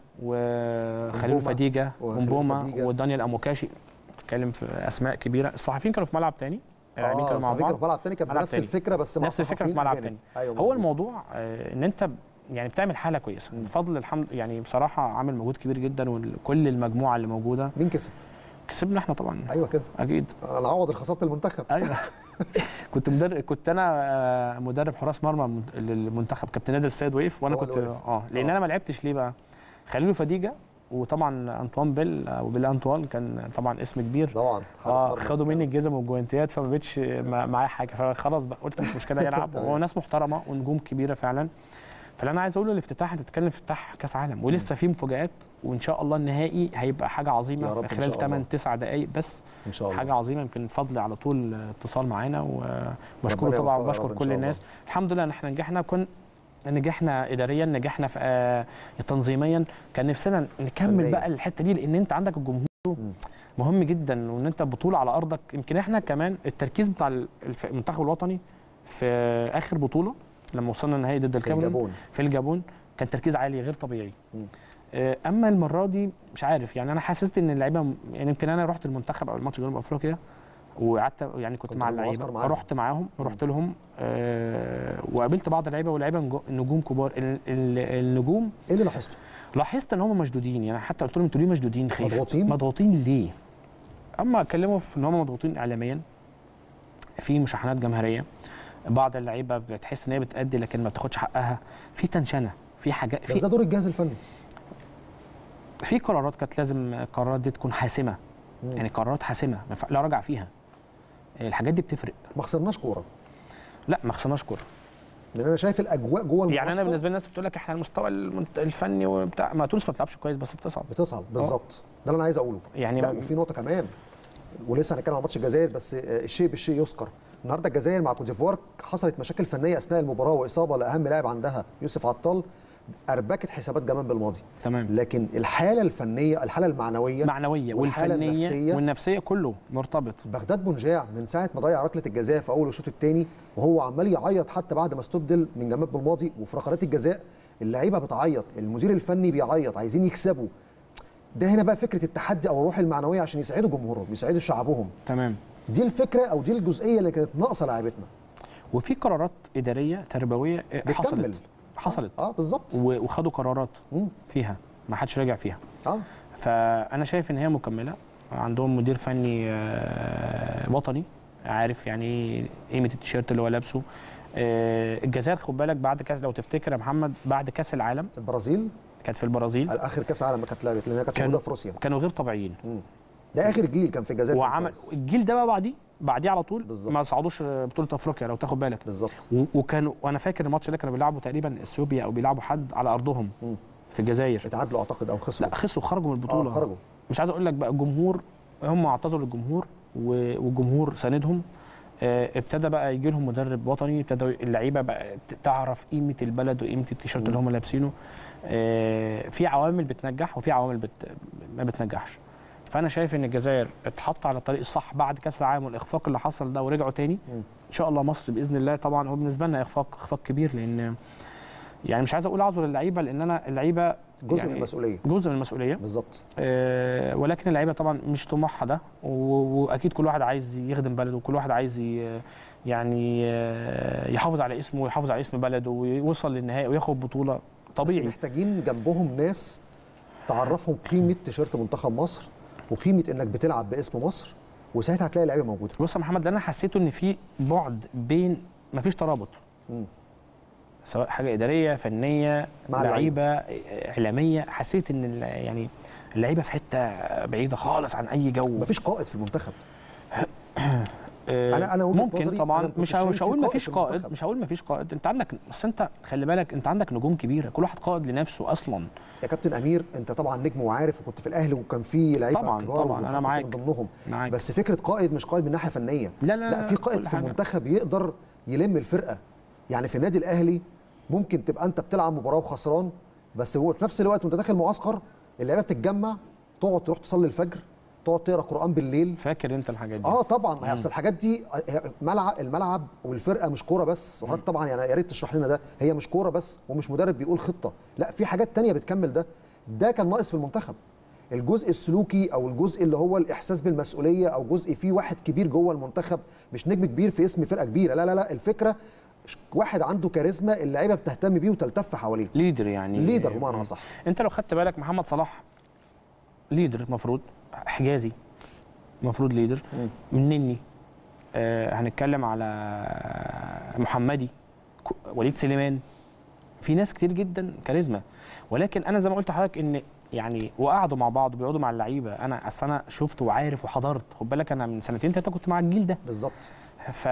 وخليل ومبومة. فديجه وخليل ومبوما فديجة. ودانيال اموكاشي بتتكلم في اسماء كبيره الصحفيين كانوا في ملعب تاني اللاعبين اه كانوا مع صحفي بعض كان في ملعب تاني كان ملعب بنفس تاني. الفكره بس مع نفس الفكره في صحفيين ملعب أجانب. تاني ايوه هو مظبوط. الموضوع آه، ان انت يعني بتعمل حاله كويسه بفضل الحمد يعني بصراحه عامل مجهود كبير جدا وكل المجموعه اللي موجوده مين كسب؟ كسبنا احنا طبعا ايوه كده اكيد انا عوض خساره المنتخب ايوه كنت مدرب كنت انا آه، مدرب حراس مرمى من- للمنتخب كابتن نادر السيد وقف وانا هو كنت اللي وقف. اه لان آه. انا ما لعبتش ليه بقى خليل فديجه وطبعا انطوان بيل او بيل انطوان كان طبعا اسم كبير طبعا حارس اه مرمى. خدوا مني الجزم والجوانتيات فما بقتش ما- معايا حاجه فخلاص بقى قلت مش مشكله يلعب وهو ناس محترمه ونجوم كبيره فعلا فاللي انا عايز اقوله الافتتاح انت بتتكلم في افتتاح كاس عالم ولسه في مفاجات وان شاء الله النهائي هيبقى حاجه يا عظيمه رب في إن خلال شاء 8 الله. 9 دقائق بس ان شاء الله حاجه عظيمه يمكن فضل على طول اتصال معانا و- وبشكره ربنا طبعا يوفقه يا رب وبشكر إن كل شاء الناس الله. الحمد لله ان احنا نجحنا كن نجحنا اداريا نجحنا في آه، تنظيميا كان نفسنا نكمل فنياً. بقى الحته دي لان انت عندك الجمهور مهم جدا وان انت بطوله على ارضك يمكن احنا كمان التركيز بتاع الف- المنتخب الوطني في اخر بطوله لما وصلنا النهائي ضد في الكاميرون الجابون في الجابون كان تركيز عالي غير طبيعي آه، اما المره دي مش عارف يعني انا حسيت ان اللعيبه م- يعني يمكن انا رحت المنتخب او الماتش جنوب افريقيا وقعدت يعني كنت, كنت مع في المعسكر اللعيبه معاهم. رحت معاهم رحت لهم آه وقابلت بعض اللعيبه واللعيبه نجو- نجوم كبار ال- ال- النجوم ايه اللي لاحظته؟ لاحظت ان هم مشدودين يعني حتى قلت لهم انتوا ليه مشدودين خايف مضغوطين؟ مضغوطين ليه اما اتكلموا في ان هم مضغوطين اعلاميا في مشاحنات جماهيريه بعض اللعيبه بتحس ان هي بتأدي لكن ما بتاخدش حقها في تنشنه في حاجات بس في ده دور الجهاز الفني في قرارات كانت لازم القرارات دي تكون حاسمه يعني قرارات حاسمه ما ينفع- لا رجع فيها الحاجات دي بتفرق ما خسرناش كوره لا ما خسرناش كوره لان انا شايف الاجواء جوه المعسكر يعني انا بالنسبه للناس بتقول لك احنا المستوى المنت- الفني وبتاع ما تونس ما بتلعبش كويس بس بتصعد بتصعد بالظبط ده اللي انا عايز اقوله يعني لا م- وفي نقطه كمان ولسه هنتكلم عن ماتش الجزائر بس آه، الشيء بالشيء يذكر النهارده الجزائر مع كوت ديفوار حصلت مشاكل فنيه اثناء المباراه واصابه لاهم لاعب عندها يوسف عطال اربكت حسابات جمال بالماضي تمام لكن الحاله الفنيه الحاله المعنويه معنويه والحالة والفنيه النفسية. والنفسيه كله مرتبط بغداد بنجاع من ساعه ما ضيع ركله الجزاء في اول الشوط الثاني وهو عمال يعيط حتى بعد ما استبدل من جمال بالماضي وفي ركلات الجزاء اللعيبه بتعيط المدير الفني بيعيط عايزين يكسبوا ده هنا بقى فكره التحدي او الروح المعنويه عشان يسعدوا جمهورهم يسعدوا شعبهم تمام دي الفكره او دي الجزئيه اللي كانت ناقصه لاعيبتنا وفي قرارات اداريه تربويه آه، بتكمل. حصلت حصلت اه بالظبط و- وخدوا قرارات مم. فيها ما حدش راجع فيها اه فانا شايف ان هي مكمله عندهم مدير فني آه، وطني عارف يعني ايه قيمه التيشيرت اللي هو لابسه آه، الجزائر خد بالك بعد كاس لو تفتكر يا محمد بعد كاس العالم البرازيل كانت في البرازيل اخر كاس عالم ما كانت لعبت لان هي كانت كان- موجوده في روسيا كانوا غير طبيعيين ده اخر جيل كان في الجزائر وعمل كويس. الجيل ده بقى بعديه بعديه على طول بالظبط. ما صعدوش بطوله افريقيا لو تاخد بالك بالظبط و- وكانوا وانا فاكر الماتش ده كانوا بيلعبوا تقريبا اثيوبيا او بيلعبوا حد على ارضهم مم. في الجزائر اتعادلوا اعتقد او خسروا لا خسروا خرجوا من البطوله اه خرجوا مش عايز اقول لك بقى الجمهور هم اعتذروا للجمهور و- والجمهور ساندهم آه، ابتدى بقى يجي لهم مدرب وطني ابتدى اللعيبه بقى ت- تعرف قيمه البلد وقيمه التيشيرت اللي هم لابسينه آه، في عوامل بتنجح وفي عوامل بت... ما بتنجحش فانا شايف ان الجزائر اتحط على الطريق الصح بعد كاس العالم والاخفاق اللي حصل ده ورجعوا تاني ان شاء الله مصر باذن الله طبعا هو بالنسبه لنا اخفاق اخفاق كبير لان يعني مش عايز اقول اعذر اللعيبه لان انا اللعيبه جزء يعني من المسؤوليه جزء من المسؤوليه بالظبط آه، ولكن اللعيبه طبعا مش طموحها ده و- واكيد كل واحد عايز يخدم بلده وكل واحد عايز ي- يعني آه، يحافظ على اسمه ويحافظ على اسم بلده ويوصل للنهائي وياخد بطوله بس طبيعي محتاجين جنبهم ناس تعرفهم قيمه تيشيرت منتخب مصر وقيمه انك بتلعب باسم مصر وساعتها هتلاقي اللعيبه موجوده بص يا محمد اللي انا حسيته ان في بعد بين مفيش ترابط مم. سواء حاجه اداريه فنيه مع لعيبه اعلاميه حسيت ان ال- يعني اللعيبه في حته بعيده خالص عن اي جو مفيش قائد في المنتخب آه، أنا- أنا وجهة ممكن نظري أنا طبعا ما كنتش مش شايف هقول- في مش هقول قائد ما فيش في قائد المنتخب. مش هقول ما فيش قائد انت عندك بس انت خلي بالك انت عندك نجوم كبيره كل واحد قائد لنفسه اصلا يا كابتن امير انت طبعا نجم وعارف وكنت في الاهلي وكان في لعيبه طبعاً، كبار طبعاً، أنا وحضرتك معاك. من ضمنهم معاك. بس فكره قائد مش قائد من ناحيه فنيه لا لا لا في قائد كل في حاجة. المنتخب يقدر يلم الفرقه يعني في النادي الاهلي ممكن تبقى انت بتلعب مباراه وخسران بس هو في نفس الوقت وانت داخل معسكر اللعيبه بتتجمع تقعد تروح تصلي الفجر تقعد تقرا قران بالليل فاكر انت الحاجات دي اه طبعا هي اصل الحاجات دي هي ملعب الملعب والفرقه مش كوره بس وحضرتك طبعا يعني يا ريت تشرح لنا ده هي مش كوره بس ومش مدرب بيقول خطه لا في حاجات تانية بتكمل ده ده كان ناقص في المنتخب الجزء السلوكي او الجزء اللي هو الاحساس بالمسؤوليه او جزء فيه واحد كبير جوه المنتخب مش نجم كبير في اسم فرقه كبيره لا لا لا الفكره ش- واحد عنده كاريزما اللعيبه بتهتم بيه وتلتف حواليه ليدر يعني ليدر بمعنى اصح انت لو خدت بالك محمد صلاح ليدر المفروض حجازي المفروض ليدر منني آه هنتكلم على محمدي ك- وليد سليمان في ناس كتير جدا كاريزما ولكن انا زي ما قلت لحضرتك ان يعني وقعدوا مع بعض وبيقعدوا مع اللعيبه انا اصل انا شفت وعارف وحضرت خد بالك انا من سنتين ثلاثه كنت مع الجيل ده بالظبط ف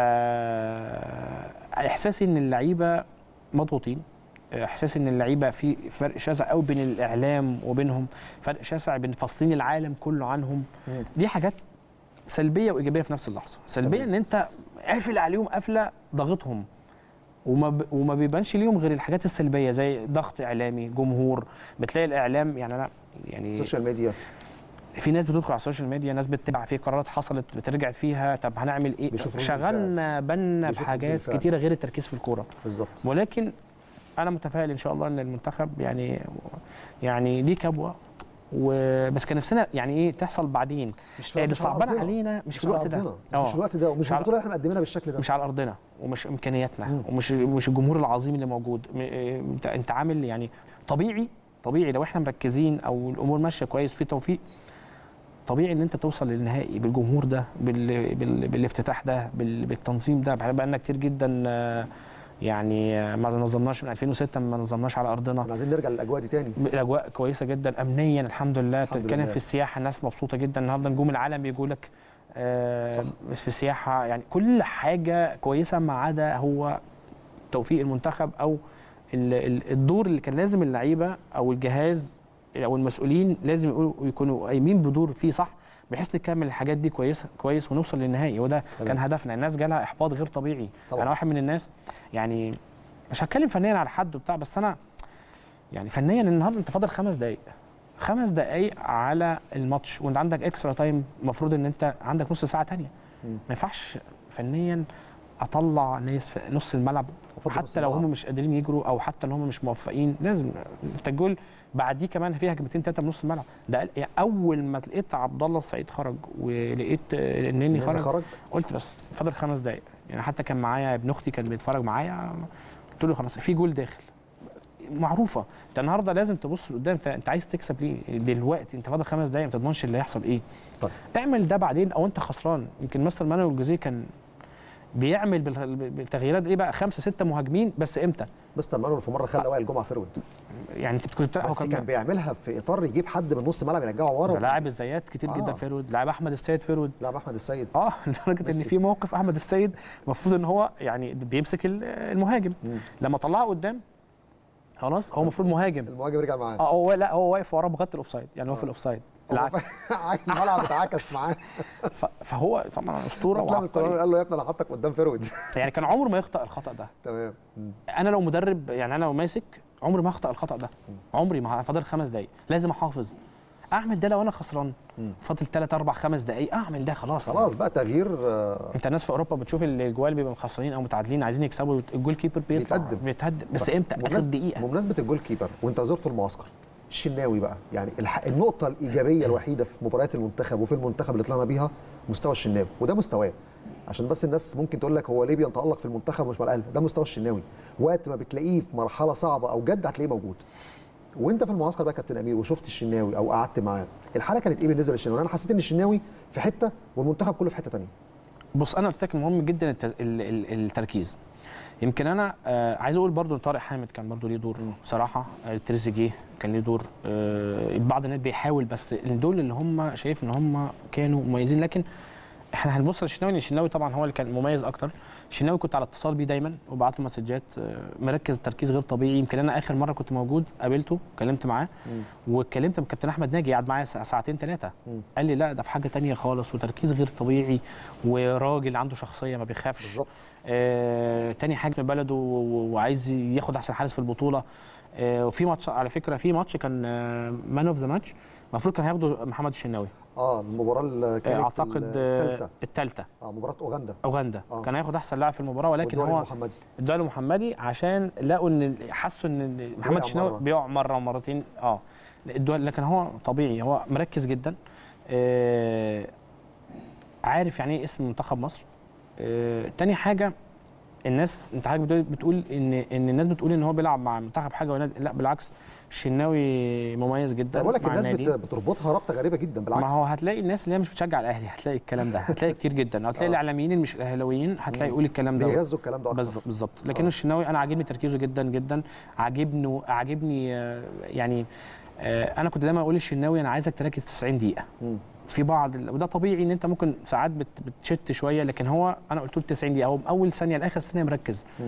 احساسي ان اللعيبه مضغوطين احساسي ان اللعيبه في فرق شاسع قوي بين الاعلام وبينهم فرق شاسع بين فاصلين العالم كله عنهم دي حاجات سلبيه وايجابيه في نفس اللحظه سلبيه ان انت قافل عليهم قفله ضاغطهم وما ب... وما بيبانش ليهم غير الحاجات السلبيه زي ضغط اعلامي جمهور بتلاقي الاعلام يعني انا يعني السوشيال ميديا في ناس بتدخل على السوشيال ميديا ناس بتتابع في قرارات حصلت بترجع فيها طب هنعمل ايه بيشوفوا ردود شغلنا بالنا بيشوفوا ردود بحاجات الفعل. كتيره غير التركيز في الكوره بالظبط ولكن انا متفائل ان شاء الله ان المنتخب يعني يعني ليه كبوه وبس كان نفسنا يعني ايه تحصل بعدين مش في- اللي مش على صعبان أرضنا. علينا مش, في على الوقت ده أرضنا. مش آه. في الوقت ده ومش مش على- البطوله اللي احنا مقدمينها بالشكل ده مش على ارضنا ومش امكانياتنا مم. ومش مش الجمهور العظيم اللي موجود م- إيه، انت انت عامل يعني طبيعي طبيعي لو احنا مركزين او الامور ماشيه كويس في توفيق طبيعي ان انت توصل للنهائي بالجمهور ده بال... بال... بالافتتاح ده بال... بالتنظيم ده بقى لنا كتير جدا آه، يعني آه، ما نظمناش من 2006 ما نظمناش على ارضنا احنا عايزين نرجع للاجواء دي تاني الاجواء كويسه جدا امنيا الحمد لله الحمد بتتكلم لله. في السياحه الناس مبسوطه جدا النهارده نجوم العالم بيجوا لك آه صح. بس في السياحه يعني كل حاجه كويسه ما عدا هو توفيق المنتخب او ال- ال- الدور اللي كان لازم اللعيبه او الجهاز او المسؤولين لازم يقولوا يكونوا قايمين بدور فيه صح بحيث نكمل الحاجات دي كويسه كويس ونوصل للنهائي وده تمام. كان هدفنا الناس جالها احباط غير طبيعي طبعاً. انا واحد من الناس يعني مش هتكلم فنيا على حد وبتاع بس انا يعني فنيا النهارده انت فاضل خمس دقائق خمس دقائق على الماتش وانت عندك اكسترا تايم المفروض ان انت عندك نص ساعه تانية مم. ما ينفعش فنيا اطلع ناس في نص الملعب أفضل نص حتى لو الملعب. هم مش قادرين يجروا او حتى لو هم مش موفقين لازم انت الجول بعديه كمان في هجمتين ثلاثه من نص الملعب ده يعني اول ما لقيت عبد الله السعيد خرج ولقيت آه، النني النني خرج خرج قلت بس فاضل خمس دقائق يعني حتى كان معايا ابن اختي كان بيتفرج معايا قلت له خلاص في جول داخل معروفه انت النهارده لازم تبص لقدام انت انت عايز تكسب ليه دلوقتي انت فاضل خمس دقايق ما تضمنش اللي هيحصل ايه طيب. تعمل ده بعدين او انت خسران يمكن مستر مانويل جوزيه كان بيعمل بالغ- بالتغييرات ايه بقى خمسه سته مهاجمين بس امتى مستر مانويل في مره خلى وائل جمعه فيرود يعني انت كنت بتلعب هو بس كان بيعملها في اطار يجيب حد من نص ملعب يرجعه ده ورا لاعب الزيات كتير آه. جدا فيرود لاعب احمد السيد فيرود لاعب احمد السيد اه لدرجه ان ميسي. في موقف احمد السيد المفروض ان هو يعني بيمسك ال- المهاجم مم. لما طلعه قدام خلاص هو المفروض مهاجم المهاجم رجع معاه اه هو لا هو واقف وراه بخط الاوفسايد يعني هو في آه. الاوفسايد العكس عايز الملعب اتعكس معاه ف- فهو طبعا اسطوره لا مستر وعبقري. قال له يا ابني انا حاطك قدام فيرود يعني كان عمره ما يخطئ الخطا ده تمام مم. انا لو مدرب يعني انا لو ماسك عمري ما هخطئ الخطا ده عمري ما ه- فاضل خمس دقايق لازم احافظ اعمل ده لو انا خسران فاضل 3 4 5 دقايق اعمل ده خلاص خلاص بقى تغيير آه، انت الناس في اوروبا بتشوف ال- الجوال بيبقوا خسرانين او متعادلين عايزين يكسبوا الجول كيبر بيطلع بيتقدم. بيتهدد بس امتى اخر بمناسبة- دقيقه بمناسبه الجول كيبر وانت زرت المعسكر الشناوي بقى يعني الح... النقطه الايجابيه الوحيده في مباريات المنتخب وفي المنتخب اللي طلعنا بيها مستوى الشناوي وده مستواه عشان بس الناس ممكن تقول لك هو ليه بيتالق في المنتخب مش مع الاهلي ده مستوى الشناوي وقت ما بتلاقيه في مرحله صعبه او جد هتلاقيه موجود وانت في المعسكر بقى يا كابتن امير وشفت الشناوي او قعدت معاه الحاله كانت ايه بالنسبه للشناوي انا حسيت ان الشناوي في حته والمنتخب كله في حته ثانيه بص انا قلت لك مهم جدا الت- ال- ال- التركيز يمكن انا آه عايز اقول برضو إن طارق حامد كان برضو ليه دور صراحه آه تريزيجيه كان ليه دور آه بعض الناس بيحاول بس دول اللي هم شايف ان هم كانوا مميزين لكن احنا هنبص للشناوي لان الشناوي طبعا هو اللي كان مميز اكتر الشناوي كنت على اتصال بيه دايما وبعت له مسجات آه، مركز تركيز غير طبيعي يمكن انا اخر مره كنت موجود قابلته كلمت معاه واتكلمت مع كابتن احمد ناجي قعد معايا ساعة- ساعتين ثلاثه قال لي لا ده في حاجه تانية خالص وتركيز غير طبيعي وراجل عنده شخصيه ما بيخافش بالظبط آه تاني حاجه في بلده و- وعايز ياخد احسن حارس في البطوله آه وفي ماتش على فكره في ماتش كان مان اوف ذا ماتش المفروض كان هياخده محمد الشناوي اه المباراه اللي آه كانت اعتقد الثالثه الثالثه اه مباراه اوغندا اوغندا آه. كان هياخد احسن لاعب في المباراه ولكن والدوري هو المحمدي ادوا له محمدي عشان لقوا ان حسوا ان محمد وقع الشناوي مرة. بيقع مره ومرتين اه ادوا- لكن هو طبيعي هو مركز جدا آه عارف يعني ايه اسم منتخب مصر آه تاني حاجه الناس انت حضرتك بتقول, بتقول ان ان الناس بتقول ان هو بيلعب مع منتخب حاجه ونادي لا بالعكس الشناوي مميز جدا انا بقول لك مع الناس النادي. بت- بتربطها رابطه غريبه جدا بالعكس ما هو هتلاقي الناس اللي هي مش بتشجع الاهلي هتلاقي الكلام ده هتلاقي كتير جدا هتلاقي آه. الاعلاميين اللي مش الاهلاويين هتلاقي يقول الكلام ده بيغذوا الكلام ده اكتر بالظبط بالظبط لكن آه. الشناوي انا عاجبني تركيزه جدا جدا عاجبني عاجبني آه، يعني آه، انا كنت دايما اقول للشناوي انا عايزك تركز 90 دقيقه مم. في بعض ال- وده طبيعي ان انت ممكن ساعات بت- بتشت شويه لكن هو انا قلت له 90 دقيقه هو من اول ثانيه لاخر ثانيه مركز مم.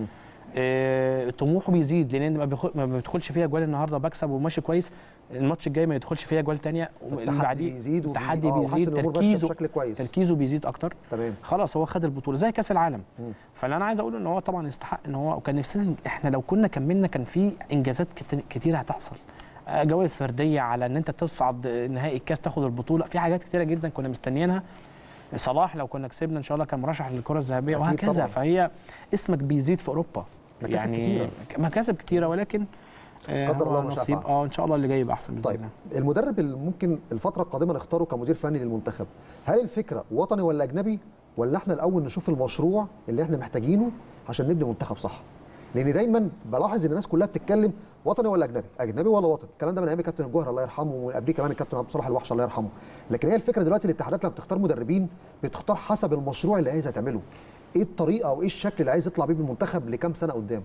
آه، طموحه بيزيد لان ما بيخ- ما بيدخلش فيها جوال النهارده بكسب وماشي كويس الماتش الجاي ما يدخلش فيها جوال ثانيه التحدي بيزيد وبي- التحدي آه، وحاسس بيزيد إن الأمور ماشية تركيزه بشكل كويس. تركيزه بيزيد اكتر تمام خلاص هو خد البطوله زي كاس العالم مم. فاللي انا عايز اقوله ان هو طبعا يستحق ان هو وكان نفسنا احنا لو كنا كملنا كان في انجازات كت- كتير هتحصل آه، جوائز فرديه على ان انت تصعد نهائي الكاس تاخد البطوله في حاجات كتيره جدا كنا مستنيينها صلاح لو كنا كسبنا ان شاء الله كان مرشح للكره الذهبيه أكيد وهكذا طبعاً. فهي اسمك بيزيد في اوروبا مكاسب كتيرة. مكاسب كتيره ولكن آه، قدر هو الله ما شاء نصيب فعل. اه ان شاء الله اللي جاي يبقى احسن باذن طيب الله المدرب اللي ممكن الفتره القادمه نختاره كمدير فني للمنتخب هل الفكره وطني ولا اجنبي ولا احنا الاول نشوف المشروع اللي احنا محتاجينه عشان نبني منتخب صح لان دايما بلاحظ ان الناس كلها بتتكلم وطني ولا اجنبي اجنبي ولا وطني الكلام ده من ايام الكابتن الجوهر الله يرحمه ومن قبليه كمان الكابتن عبد الصالح الوحش الله يرحمه لكن هي الفكره دلوقتي الاتحادات لما بتختار مدربين بتختار حسب المشروع اللي عايزه تعمله ايه الطريقه او ايه الشكل اللي عايز يطلع بيه بالمنتخب لكام سنه قدام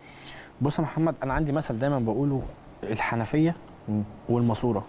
بص يا محمد انا عندي مثل دايما بقوله الحنفيه والماسوره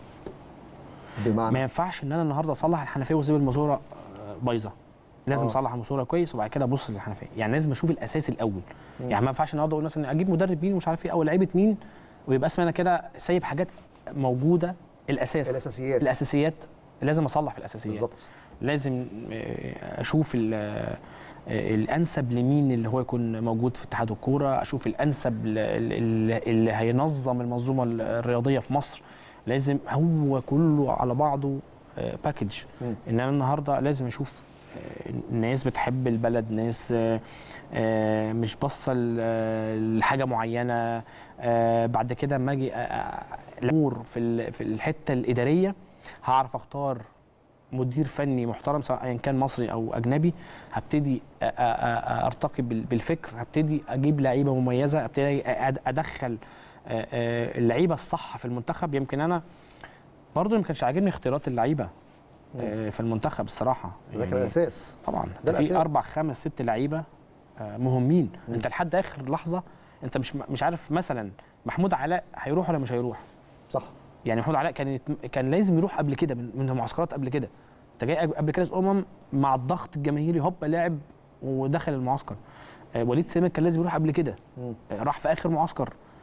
ما بمعنى ينفعش ان انا النهارده اصلح الحنفيه واسيب الماسوره آه، بايظه لازم آه. اصلح الماسوره كويس وبعد كده ابص للحنفيه يعني لازم اشوف الاساس الاول يعني ما ينفعش النهارده اقول مثلا اجيب مدرب مين ومش عارف ايه او لعيبه مين ويبقى اسمي انا كده سايب حاجات موجوده الاساس الاساسيات الاساسيات لازم اصلح في الاساسيات بالظبط لازم آه، اشوف ال- آه، الانسب لمين اللي هو يكون موجود في اتحاد الكوره اشوف الانسب ل- ال- اللي هينظم المنظومه الرياضيه في مصر لازم هو كله على بعضه باكج مم. ان انا النهارده لازم اشوف آه، ناس بتحب البلد ناس آه، آه، مش باصه ل- آه، لحاجه معينه آه، بعد كده اما اجي آه، آه، الامور في ال- في الحته الاداريه هعرف اختار مدير فني محترم سواء أيا كان مصري او اجنبي هبتدي أ- أ- أ- ارتقي بال- بالفكر هبتدي اجيب لعيبه مميزه ابتدي أد- ادخل آه، آه، اللعيبه الصح في المنتخب يمكن انا برضو ما كانش عاجبني اختيارات اللعيبه آه، في المنتخب الصراحه ده كان الاساس طبعا ده ده الأساس. في اربع خمس ست لعيبه آه، مهمين انت لحد اخر لحظه انت مش مش عارف مثلا محمود علاء هيروح ولا مش هيروح صح يعني محمود علاء كان يت- كان لازم يروح قبل كده من من المعسكرات قبل كده انت جاي قبل كده امم مع الضغط الجماهيري هوب لعب ودخل المعسكر آه، وليد سليمان كان لازم يروح قبل كده مم. آه، راح في اخر معسكر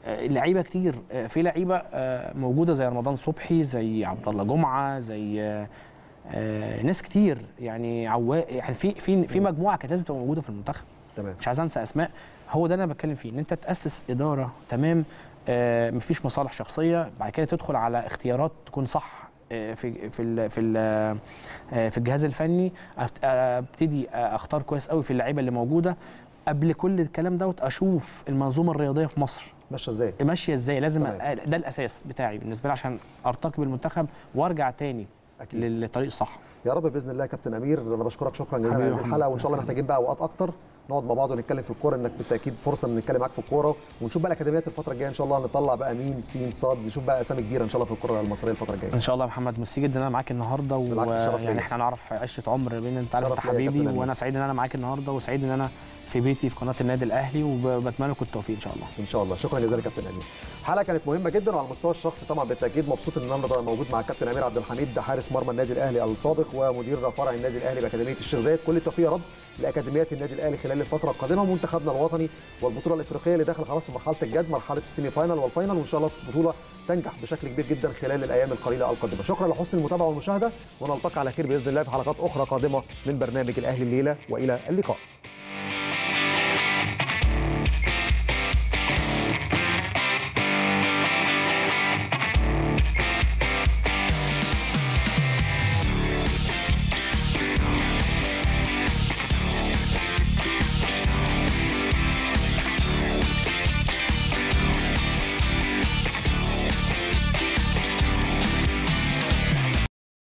آه، لعيبه كتير آه، في لعيبه آه، موجوده زي رمضان صبحي زي عبد الله جمعه زي آه، آه، ناس كتير يعني عواء يعني في في في مجموعه كانت لازم تبقى موجوده في المنتخب تمام مش عايز انسى اسماء هو ده اللي انا بتكلم فيه ان انت تاسس اداره تمام آه مفيش مصالح شخصيه بعد كده تدخل على اختيارات تكون صح آه في في ال في ال آه في الجهاز الفني أبت- ابتدي اختار كويس قوي في اللعيبه اللي موجوده قبل كل الكلام دوت اشوف المنظومه الرياضيه في مصر ماشيه ازاي ماشيه ازاي لازم تمام. أ- ده الاساس بتاعي بالنسبه لي عشان ارتقي بالمنتخب وارجع تاني اكيد للطريق الصح يا رب باذن الله يا كابتن امير انا بشكرك شكرا جزيلا حبيبي على يا هذه محمد. الحلقه وان شاء الله محتاجين بقى اوقات اكتر نقعد مع بعض ونتكلم في الكوره انك بالتاكيد فرصه ان نتكلم معاك في الكوره ونشوف بقى الاكاديميات الفتره الجايه ان شاء الله نطلع بقى مين سين صاد نشوف بقى اسامي كبيره ان شاء الله في الكوره المصريه الفتره الجايه ان شاء الله يا محمد ميرسي جدا ان انا معاك النهارده بالعكس، الشرف ليا. ويعني احنا نعرف عشره عمر بين انت عارف شرف انت ليا يا كابتن حبيبي أمين. وانا سعيد ان انا معاك النهارده وسعيد ان انا في بيتي في قناه النادي الاهلي وبتمنى لكم التوفيق ان شاء الله ان شاء الله شكرا جزيلا كابتن امير حلقه كانت مهمه جدا وعلى المستوى الشخصي طبعا بالتاكيد مبسوط ان انا النهارده موجود مع الكابتن امير عبد الحميد ده حارس مرمى النادي الاهلي السابق ومدير فرع النادي الاهلي باكاديميه الشيخ زايد كل التوفيق يا رب لاكاديميات النادي الاهلي خلال الفتره القادمه ومنتخبنا الوطني والبطوله الافريقيه اللي داخل خلاص في مرحله الجد مرحله السيمي فاينال والفاينال وان شاء الله البطوله تنجح بشكل كبير جدا خلال الايام القليله القادمه شكرا لحسن المتابعه والمشاهده ونلتقي على خير باذن الله في حلقات اخرى قادمه من برنامج الاهلي الليله والى اللقاء